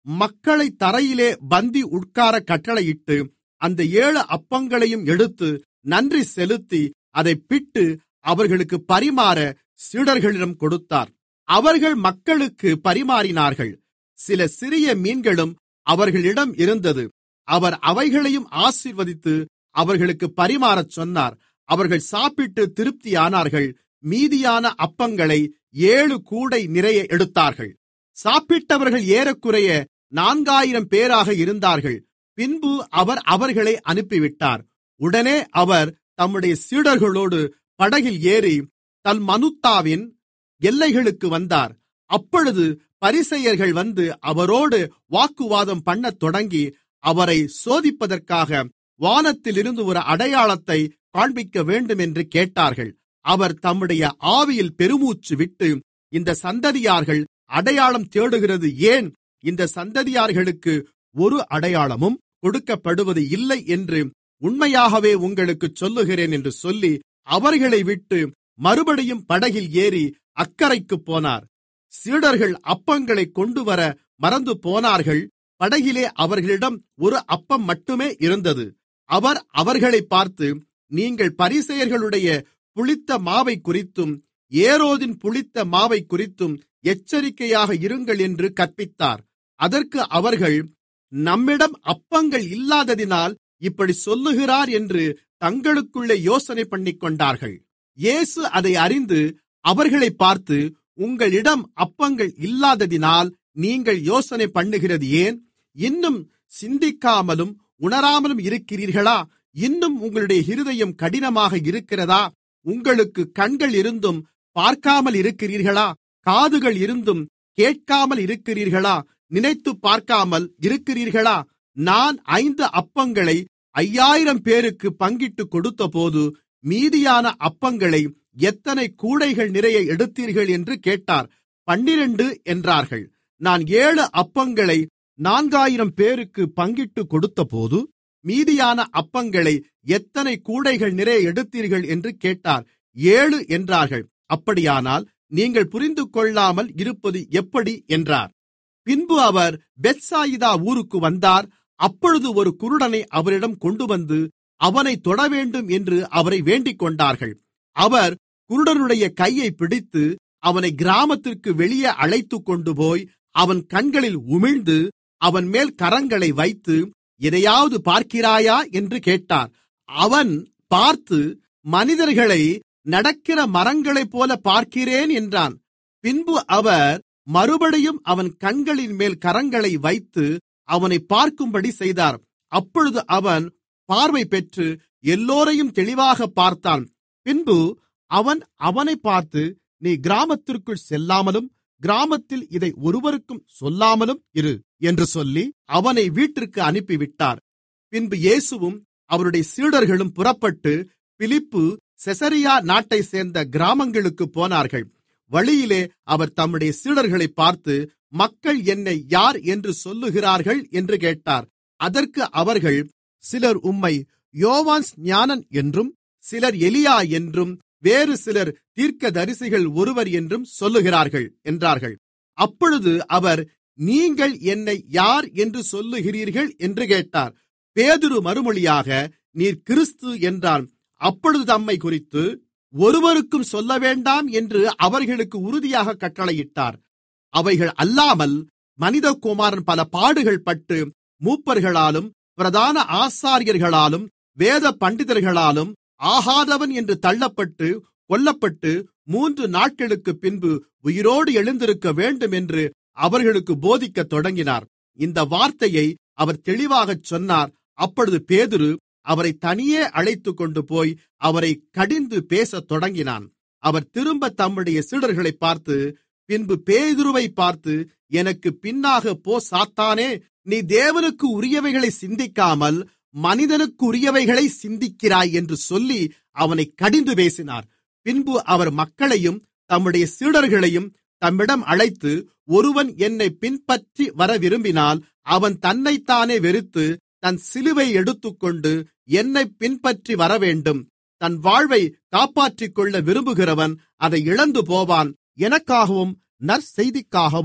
மக்களை தரையிலே பந்தி உட்கார கட்டளையிட்டு அந்த ஏழு அப்பங்களையும் எடுத்து நன்றி செலுத்தி அதை பிட்டு அவர்களுக்கு பரிமாற சீடர்களிடம் கொடுத்தார் அவர்கள் மக்களுக்கு பரிமாறினார்கள் சில சிறிய மீன்களும் அவர்களிடம் இருந்தது அவர் அவைகளையும் ஆசீர்வதித்து அவர்களுக்கு பரிமாறச் சொன்னார் அவர்கள் சாப்பிட்டு திருப்தியானார்கள் மீதியான அப்பங்களை ஏழு கூடை நிறைய எடுத்தார்கள் சாப்பிட்டவர்கள் ஏறக்குறைய நான்காயிரம் பேராக இருந்தார்கள் பின்பு அவர் அவர்களை அனுப்பிவிட்டார் உடனே அவர் தம்முடைய சீடர்களோடு படகில் ஏறி தல்மனுத்தாவின் எல்லைகளுக்கு வந்தார் அப்பொழுது பரிசெயர்கள் வந்து அவரோடு வாக்குவாதம் பண்ணத் தொடங்கி அவரை சோதிப்பதற்காக வானத்திலிருந்து ஒரு அடையாளத்தை காண்பிக்க வேண்டும் என்று கேட்டார்கள் அவர் தம்முடைய ஆவியில் பெருமூச்சு விட்டு இந்த சந்ததியார்கள் அடையாளம் தேடுகிறது ஏன் இந்த சந்ததியார்களுக்கு ஒரு அடையாளமும் கொடுக்கப்படுவது இல்லை என்று உண்மையாகவே உங்களுக்கு சொல்லுகிறேன் என்று சொல்லி அவர்களை விட்டு மறுபடியும் படகில் ஏறி அக்கரைக்கு போனார் சீடர்கள் அப்பங்களை கொண்டுவர மறந்து போனார்கள் படகிலே அவர்களிடம் ஒரு அப்பம் மட்டுமே இருந்தது அவர் அவர்களை பார்த்து நீங்கள் பரிசெயர்களுடைய புளித்த மாவை குறித்தும் ஏரோதின் புளித்த மாவை குறித்தும் எச்சரிக்கையாக இருங்கள் என்று கற்பித்தார் அதற்கு அவர்கள் நம்மிடம் அப்பங்கள் இல்லாததினால் இப்படி சொல்லுகிறார் என்று தங்களுக்குள்ளே யோசனை பண்ணிக்கொண்டார்கள் இயேசு அதை அறிந்து அவர்களை பார்த்து உங்களிடம் அப்பங்கள் இல்லாததினால் நீங்கள் யோசனை பண்ணுகிறது ஏன் இன்னும் சிந்திக்காமலும் உணராமலும் இருக்கிறீர்களா இன்னும் உங்களுடைய இருதயம் கடினமாக இருக்கிறதா உங்களுக்கு கண்கள் இருந்தும் பார்க்காமல் இருக்கிறீர்களா காதுகள் இருந்தும் கேட்காமல் இருக்கிறீர்களா நினைத்து பார்க்காமல் இருக்கிறீர்களா நான் ஐந்து அப்பங்களை ஐயாயிரம் பேருக்கு பங்கிட்டு கொடுத்தபோது மீதியான அப்பங்களை எத்தனை கூடைகள் நிறைய எடுத்தீர்கள் என்று கேட்டார் பன்னிரண்டு என்றார்கள் நான் ஏழு அப்பங்களை நான்காயிரம் பேருக்கு பங்கிட்டு கொடுத்தபோது மீதியான அப்பங்களை எத்தனை கூடைகள் நிறைய எடுத்தீர்கள் என்று கேட்டார் ஏழு என்றார்கள் அப்படியானால் நீங்கள் புரிந்து கொள்ளாமல் இருப்பது எப்படி என்றார் பின்பு அவர் பெத்சாயிதா ஊருக்கு வந்தார் அப்பொழுது ஒரு குருடனை அவரிடம் கொண்டுவந்து அவனை தொடவேண்டும் என்று அவரை வேண்டிக் கொண்டார்கள் அவர் குருடனுடைய கையை பிடித்து அவனை கிராமத்திற்கு வெளியே அழைத்துக் கொண்டு போய் அவன் கண்களில் உமிழ்ந்து அவன் மேல் கரங்களை வைத்து எதையாவது பார்க்கிறாயா என்று கேட்டார் அவன் பார்த்து மனிதர்களை நடக்கிற மரங்களைப் போல பார்க்கிறேன் என்றான் பின்பு அவர் மறுபடியும் அவன் கண்களின் மேல் கரங்களை வைத்து அவனை பார்க்கும்படி செய்தார் அப்பொழுது அவன் பார்வை பெற்று எல்லோரையும் தெளிவாக பார்த்தான் பின்பு அவன் அவனை பார்த்து நீ கிராமத்திற்குள் செல்லாமலும் கிராமத்தில் இதை ஒருவருக்கும் சொல்லாமலும் இரு என்று சொல்லி அவனை வீட்டிற்கு அனுப்பிவிட்டார் பின்பு இயேசுவும் அவருடைய சீடர்களும் புறப்பட்டு பிலிப்பு செசரியா நாட்டைச் சேர்ந்த கிராமங்களுக்கு போனார்கள் வழியிலே அவர் தம்முடைய சீடர்களை பார்த்து மக்கள் என்னை யார் என்று சொல்லுகிறார்கள் என்று கேட்டார் அதற்கு அவர்கள் சிலர் உம்மை யோவான் ஞானன் என்றும் சிலர் எலியா என்றும் வேறு சிலர் தீர்க்கதரிசிகள் ஒருவர் என்றும் சொல்லுகிறார்கள் என்றார்கள் அப்பொழுது அவர் நீங்கள் என்னை யார் என்று சொல்லுகிறீர்கள் என்று கேட்டார் பேதுரு மறுமொழியாக நீர் கிறிஸ்து என்றான் அப்பொழுது தம்மை குறித்து ஒருவருக்கும் சொல்ல வேண்டாம் என்று அவர்களுக்கு உறுதியாக கட்டளையிட்டார் அவைகள் அல்லாமல் மனிதகுமாரன் பல பாடுகள் பட்டு மூப்பர்களாலும் பிரதான ஆசாரியர்களாலும் வேத பண்டிதர்களாலும் ஆகாதவன் என்று தள்ளப்பட்டு கொல்லப்பட்டு மூன்று நாட்களுக்கு பின்பு உயிரோடு எழுந்திருக்க வேண்டும் என்று அவர்களுக்கு போதிக்கத் தொடங்கினார் இந்த வார்த்தையை அவர் தெளிவாகச் சொன்னார் அப்பொழுது பேதுரு அவரை தனியே அழைத்துக் கொண்டு போய் அவரை கடிந்து பேசத் தொடங்கினான் அவர் திரும்ப தம்முடைய சீடர்களை பார்த்து பின்பு பேதுருவை பார்த்து எனக்கு பின்னாக போ சாத்தானே நீ தேவனுக்கு உரியவைகளை சிந்திக்காமல் மனிதனுக்கு உரியவைகளை சிந்திக்கிறாய் என்று சொல்லி அவனை கடிந்து பேசினார் பின்பு அவர் மக்களையும் தம்முடைய சீடர்களையும் தம்மிடம் அழைத்து ஒருவன் என்னை பின்பற்றி வர விரும்பினால் அவன் தன்னைத்தானே வெறுத்து தன் சிலுவை எடுத்துக்கொண்டு என்னை பின்பற்றி வரவேண்டும் தன் வாழ்வை காப்பாற்றிக்கொள்ள விரும்புகிறவன் அதை இழந்து போவான் எனக்காகவும் நற்செய்திக்காகவும்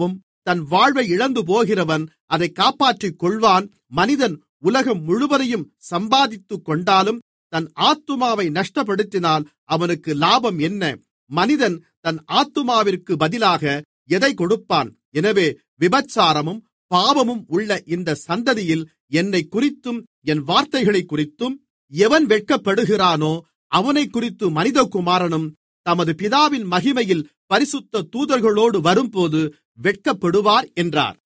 தன் வாழ்வை இழந்து போகிறவன் அதை காப்பாற்றிக் கொள்வான் மனிதன் உலகம் முழுவதையும் சம்பாதித்துக் கொண்டாலும் தன் ஆத்துமாவை நஷ்டப்படுத்தினால் அவனுக்கு லாபம் என்ன மனிதன் தன் ஆத்துமாவிற்கு பதிலாக எதை கொடுப்பான் எனவே விபச்சாரமும் பாவமும் உள்ள இந்த சந்ததியில் என்னை குறித்தும் என் வார்த்தைகளை குறித்தும் எவன் வெட்கப்படுகிறானோ அவனை குறித்து மனிதகுமாரனும் தமது பிதாவின் மகிமையில் பரிசுத்த தூதர்களோடு வரும்போது வெட்கப்படுவார் என்றார்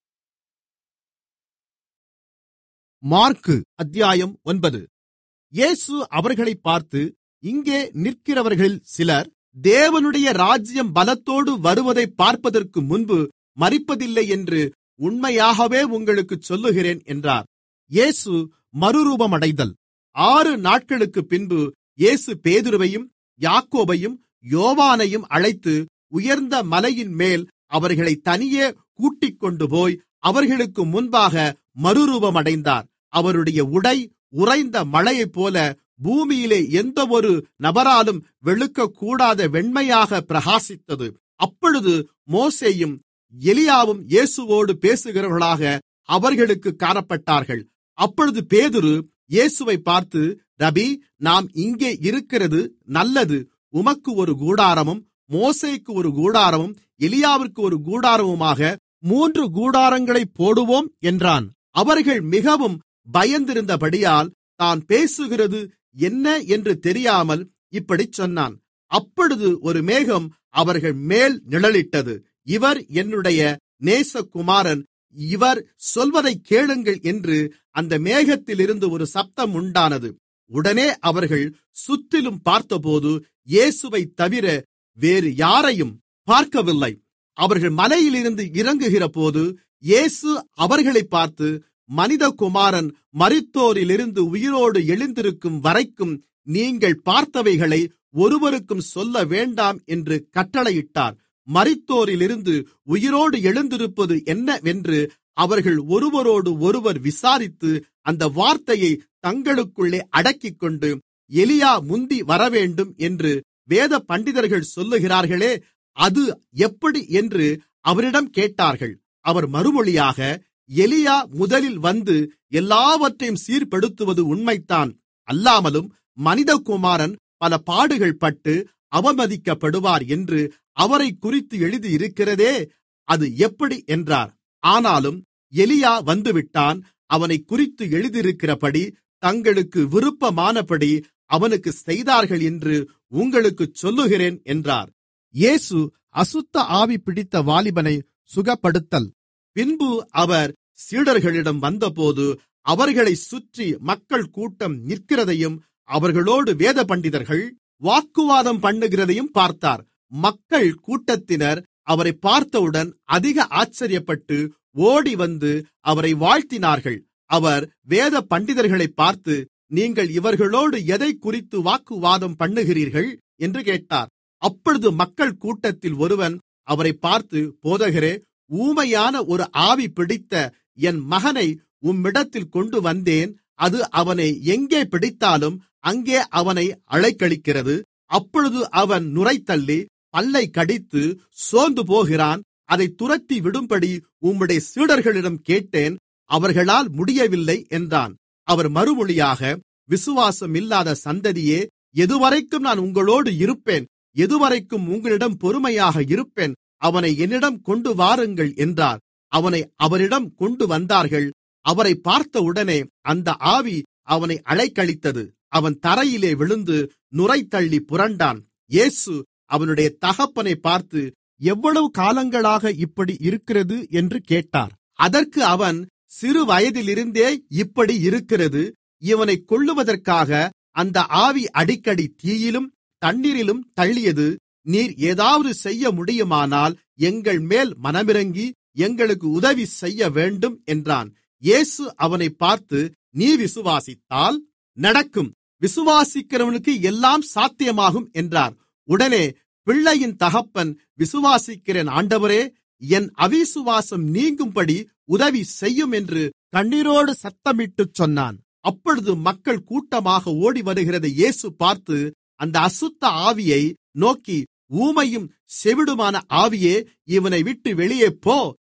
மார்க்கு அத்தியாயம் ஒன்பது இயேசு அவர்களை பார்த்து இங்கே நிற்கிறவர்களில் சிலர் தேவனுடைய ராஜ்யம் பலத்தோடு வருவதை பார்ப்பதற்கு முன்பு மறிப்பதில்லை என்று உண்மையாகவே உங்களுக்கு சொல்லுகிறேன் என்றார் இயேசு மறுரூபமடைதல் ஆறு நாட்களுக்கு பின்பு இயேசு பேதுருவையும் யாக்கோபையும் யோவானையும் அழைத்து உயர்ந்த மலையின் மேல் அவர்களை தனியே கூட்டிக்கொண்டு போய் அவர்களுக்கு முன்பாக மறுரூபமடைந்தார் அவருடைய உடை உறைந்த மழையைப் போல பூமியிலே எந்தவொரு நபராலும் வெளுக்கக்கூடாத வெண்மையாக பிரகாசித்தது அப்பொழுது மோசேயும் எலியாவும் இயேசுவோடு பேசுகிறவர்களாக அவர்களுக்கு காணப்பட்டார்கள் அப்பொழுது பேதுரு இயேசுவை பார்த்து ரபி நாம் இங்கே இருக்கிறது நல்லது உமக்கு ஒரு கூடாரமும் மோசேக்கு ஒரு கூடாரமும் எலியாவிற்கு ஒரு கூடாரமுமாக மூன்று கூடாரங்களை போடுவோம் என்றான் அவர்கள் மிகவும் பயந்திருந்தபடியால் தான் பேசுகிறது என்ன என்று தெரியாமல் இப்படிச் சொன்னான் அப்பொழுது ஒரு மேகம் அவர்கள் மேல் நிழலிட்டது இவர் என்னுடைய நேசகுமாரன் இவர் சொல்வதைக் கேளுங்கள் என்று அந்த மேகத்திலிருந்து ஒரு சப்தம் உண்டானது உடனே அவர்கள் சுற்றிலும் பார்த்தபோது இயேசுவைத் தவிர வேறு யாரையும் பார்க்கவில்லை அவர்கள் மலையிலிருந்து இறங்குகிறபோது இயேசு அவர்களைப் பார்த்து மனிதகுமாரன் மரித்தோரிலிருந்து உயிரோடு எழுந்திருக்கும் வரைக்கும் நீங்கள் பார்த்தவைகளை ஒருவருக்கும் சொல்ல வேண்டாம் என்று கட்டளையிட்டார் மரித்தோரிலிருந்து உயிரோடு எழுந்திருப்பது என்னவென்று அவர்கள் ஒருவரோடு ஒருவர் விசாரித்து அந்த வார்த்தையை தங்களுக்குள்ளே அடக்கிக்கொண்டு எலியா முந்தி வரவேண்டும் என்று வேத பண்டிதர்கள் சொல்லுகிறார்களே அது எப்படி என்று அவரிடம் கேட்டார்கள் அவர் மறுமொழியாக எலியா முதலில் வந்து எல்லாவற்றையும் சீர்படுத்துவது உண்மைதான் அல்லாமலும் மனிதகுமாரன் பல பாடுகள் பட்டு அவமதிக்கப்படுவார் என்று அவரை குறித்து எழுதியிருக்கிறதே அது எப்படி என்றார் ஆனாலும் எலியா வந்துவிட்டான் அவனை குறித்து எழுதியிருக்கிறபடி தங்களுக்கு விருப்பமானபடி அவனுக்கு செய்தார்கள் என்று உங்களுக்கு சொல்லுகிறேன் என்றார் இயேசு அசுத்த ஆவி பிடித்த வாலிபனை சுகப்படுத்தல் பின்பு அவர் சீடர்களிடம் வந்தபோது அவர்களை சுற்றி மக்கள் கூட்டம் நிற்கிறதையும் அவர்களோடு வேத பண்டிதர்கள் வாக்குவாதம் பண்ணுகிறதையும் பார்த்தார் மக்கள் கூட்டத்தினர் அவரை பார்த்தவுடன் அதிக ஆச்சரியப்பட்டு ஓடி வந்து அவரை வாழ்த்தினார்கள் அவர் வேத பண்டிதர்களை பார்த்து நீங்கள் இவர்களோடு எதை குறித்து வாக்குவாதம் பண்ணுகிறீர்கள் என்று கேட்டார் அப்பொழுது மக்கள் கூட்டத்தில் ஒருவன் அவரை பார்த்து போதகரே ஊமையான ஒரு ஆவி பிடித்த என் மகனை உம்மிடத்தில் கொண்டு வந்தேன் அது அவனை எங்கே பிடித்தாலும் அங்கே அவனை அலைக்கழிக்கிறது அப்பொழுது அவன் நுரைத்தள்ளி பல்லை கடித்து சோர்ந்து போகிறான் அதை துரத்தி விடும்படி உம்முடைய சீடர்களிடம் கேட்டேன் அவர்களால் முடியவில்லை என்றான் அவர் மறுமொழியாக விசுவாசம் இல்லாத சந்ததியே எதுவரைக்கும் நான் உங்களோடு இருப்பேன் எதுவரைக்கும் உங்களிடம் பொறுமையாக இருப்பேன் அவனை என்னிடம் கொண்டு வாருங்கள் என்றார் அவனை அவரிடம் கொண்டு வந்தார்கள் அவரை பார்த்தவுடனே அந்த ஆவி அவனை அலைக்கழித்தது அவன் தரையிலே விழுந்து நுரைத்தள்ளி புரண்டான் இயேசு அவனுடைய தகப்பனை பார்த்து எவ்வளவு காலங்களாக இப்படி இருக்கிறது என்று கேட்டார் அதற்கு அவன் சிறு வயதிலிருந்தே இப்படி இருக்கிறது இவனை கொள்ளுவதற்காக அந்த ஆவி அடிக்கடி தீயிலும் தண்ணீரிலும் தள்ளியது நீர் ஏதாவது செய்ய முடியுமானால் எங்கள் மேல் மனமிறங்கி எங்களுக்கு உதவி செய்ய வேண்டும் என்றான் இயேசு அவனை பார்த்து நீ விசுவாசித்தால் நடக்கும் விசுவாசிக்கிறவனுக்கு எல்லாம் சாத்தியமாகும் என்றார் உடனே பிள்ளையின் தகப்பன் விசுவாசிக்கிறேன் ஆண்டவரே என் அவிசுவாசம் நீங்கும்படி உதவி செய்யும் என்று கண்ணீரோடு சத்தமிட்டுச் சொன்னான் அப்பொழுது மக்கள் கூட்டமாக ஓடி வருகிறதை இயேசு பார்த்து அந்த அசுத்த ஆவியை நோக்கி ஊமையும் செவிடுமான ஆவியே இவனை விட்டு வெளியே போ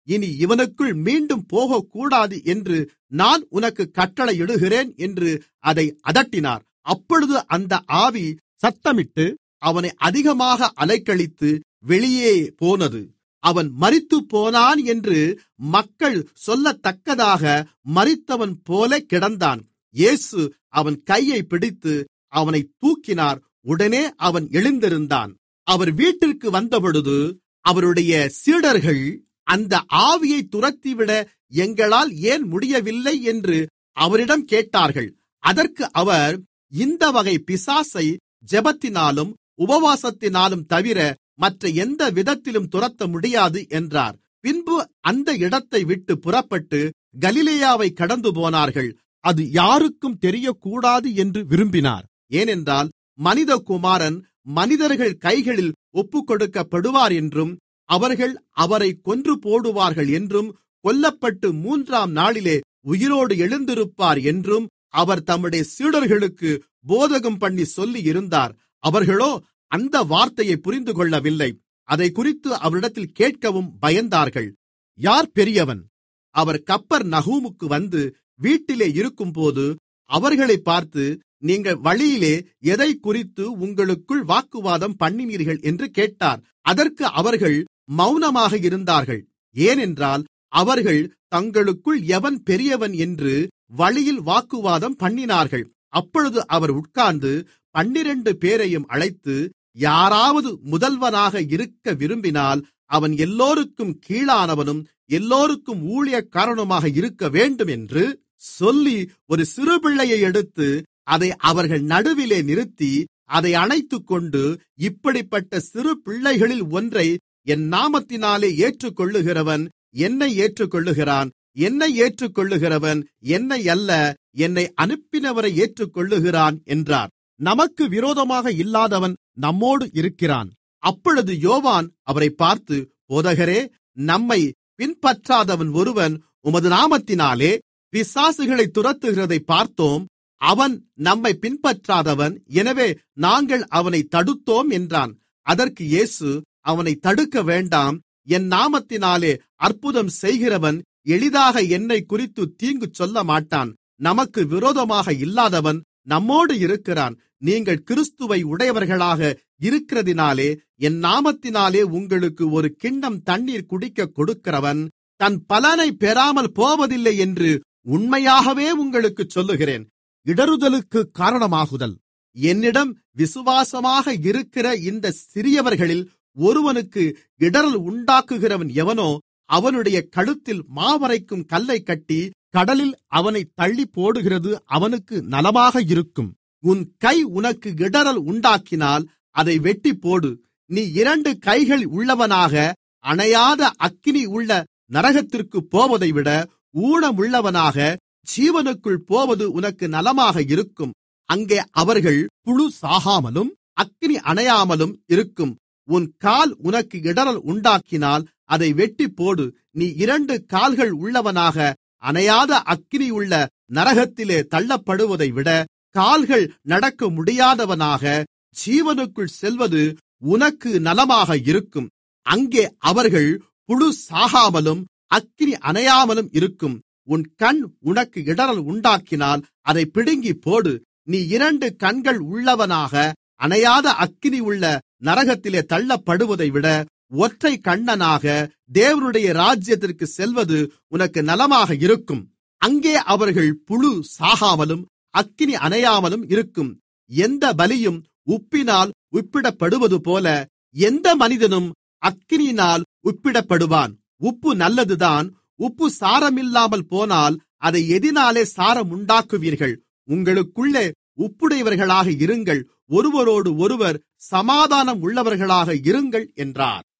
இனி இவனுக்குள் மீண்டும் போகக்கூடாது என்று நான் உனக்கு கட்டளையிடுகிறேன் என்று அதை அதட்டினார் அப்பொழுது அந்த ஆவி சத்தமிட்டு அவனை அதிகமாக அலைக்கழித்து வெளியே போனது அவன் மரித்துப்போனான் என்று மக்கள் சொல்லத்தக்கதாக மரித்தவன் போல கிடந்தான் இயேசு அவன் கையை பிடித்து அவனை தூக்கினார் உடனே அவன் எழுந்திருந்தான் அவர் வீட்டிற்கு வந்தபொழுது அவருடைய சீடர்கள் அந்த ஆவியை துரத்திவிட எங்களால் ஏன் முடியவில்லை என்று அவரிடம் கேட்டார்கள் அதற்கு அவர் இந்த வகை பிசாசை ஜெபத்தினாலும் உபவாசத்தினாலும் தவிர மற்ற எந்த விதத்திலும் துரத்த முடியாது என்றார் பின்பு அந்த இடத்தை விட்டு புறப்பட்டு கலிலேயாவை கடந்து போனார்கள் அது யாருக்கும் தெரியக்கூடாது என்று விரும்பினார் ஏனென்றால் மனிதகுமாரன் மனிதர்கள் கைகளில் ஒப்புக்கொடுக்கப்படுவார் என்றும் அவர்கள் அவரை கொன்று போடுவார்கள் என்றும் கொல்லப்பட்டு மூன்றாம் நாளிலே உயிரோடு எழுந்திருப்பார் என்றும் அவர் தம்முடைய சீடர்களுக்கு போதகம் பண்ணி சொல்லி இருந்தார் அவர்களோ அந்த வார்த்தையை புரிந்து கொள்ளவில்லை அதை குறித்து அவரிடத்தில் கேட்கவும் பயந்தார்கள் யார் பெரியவன் அவர் கப்பர் நகூமுக்கு வந்து வீட்டிலே இருக்கும்போது அவர்களை பார்த்து நீங்கள் வழியிலே எதை குறித்து உங்களுக்குள் வாக்குவாதம் பண்ணினீர்கள் என்று கேட்டார் அதற்கு அவர்கள் மௌனமாக இருந்தார்கள் ஏனென்றால் அவர்கள் தங்களுக்குள் எவன் பெரியவன் என்று வழியில் வாக்குவாதம் பண்ணினார்கள் அப்பொழுது அவர் உட்கார்ந்து பன்னிரண்டு பேரையும் அழைத்து யாராவது முதல்வனாக இருக்க விரும்பினால் அவன் எல்லோருக்கும் கீழானவனும் எல்லோருக்கும் ஊழியக்காரனுமாக இருக்க வேண்டும் என்று சொல்லி ஒரு சிறுபிள்ளையை எடுத்து அதை அவர்கள் நடுவிலே நிறுத்தி அதை அணைத்துக்கொண்டு இப்படிப்பட்ட சிறு பிள்ளைகளில் ஒன்றை என் நாமத்தினாலே ஏற்றுக்கொள்ளுகிறவன் என்னை ஏற்றுக்கொள்ளுகிறான் என்னை ஏற்றுக்கொள்ளுகிறவன் என்னை அல்ல என்னை அனுப்பினவரை ஏற்றுக்கொள்ளுகிறான் என்றார் நமக்கு விரோதமாக இல்லாதவன் நம்மோடு இருக்கிறான் அப்பொழுது யோவான் அவரை பார்த்து போதகரே நம்மை பின்பற்றாதவன் ஒருவன் உமது நாமத்தினாலே பிசாசுகளை துரத்துகிறதை பார்த்தோம் அவன் நம்மை பின்பற்றாதவன் எனவே நாங்கள் அவனை தடுத்தோம் என்றான் அதற்கு இயேசு அவனை தடுக்க வேண்டாம் என் நாமத்தினாலே அற்புதம் செய்கிறவன் எளிதாக என்னை குறித்து தீங்கு சொல்ல மாட்டான் நமக்கு விரோதமாக இல்லாதவன் நம்மோடு இருக்கிறான் நீங்கள் கிறிஸ்துவை உடையவர்களாக இருக்கிறதினாலே என் நாமத்தினாலே உங்களுக்கு ஒரு கிண்ணம் தண்ணீர் குடிக்க கொடுக்கிறவன் தன் பலனை பெறாமல் போவதில்லை என்று உண்மையாகவே உங்களுக்கு சொல்லுகிறேன் இடறுதலுக்கு காரணமாகுதல் என்னிடம் விசுவாசமாக இருக்கிற இந்த சிறியவர்களில் ஒருவனுக்கு இடரல் உண்டாக்குகிறவன் எவனோ அவனுடைய கழுத்தில் மாவரைக்கும் கல்லை கட்டி கடலில் அவனை தள்ளி போடுகிறது அவனுக்கு நலமாக இருக்கும் உன் கை உனக்கு இடரல் உண்டாக்கினால் அதை வெட்டி போடு நீ இரண்டு கைகள் உள்ளவனாக அணையாத அக்கினி உள்ள நரகத்திற்கு போவதை விட ஊனமுள்ளவனாக ஜீவனுக்குள் போவது உனக்கு நலமாக இருக்கும் அங்கே அவர்கள் புழு சாகாமலும் அக்கினி அணையாமலும் இருக்கும் உன் கால் உனக்கு இடரல் உண்டாக்கினால் அதை வெட்டி போடு நீ இரண்டு கால்கள் உள்ளவனாக அணையாத அக்கினியுள்ள நரகத்திலே தள்ளப்படுவதை விட கால்கள் நடக்க முடியாதவனாக ஜீவனுக்குள் செல்வது உனக்கு நலமாக இருக்கும் அங்கே அவர்கள் புழு சாகாமலும் அக்கினி அணையாமலும் இருக்கும் உன் கண் உனக்கு இடரல் உண்டாக்கினால் அதை பிடுங்கி போடு நீ இரண்டு கண்கள் உள்ளவனாக அணையாத அக்கினி உள்ள நரகத்திலே தள்ளப்படுவதை விட ஒற்றை கண்ணனாக தேவனுடைய ராஜ்யத்திற்கு செல்வது உனக்கு நலமாக இருக்கும் அங்கே அவர்கள் புழு சாகாமலும் அக்கினி அணையாமலும் இருக்கும் எந்த பலியும் உப்பினால் உப்பிடப்படுவது போல எந்த மனிதனும் அக்கினியினால் உப்பிடப்படுவான் உப்பு நல்லதுதான் உப்பு சாரமில்லாமல் போனால் அதை எதினாலே சாரம் உண்டாக்குவீர்கள் உங்களுக்குள்ளே உப்புடையவர்களாக இருங்கள் ஒருவரோடு ஒருவர் சமாதானம் உள்ளவர்களாக இருங்கள் என்றார்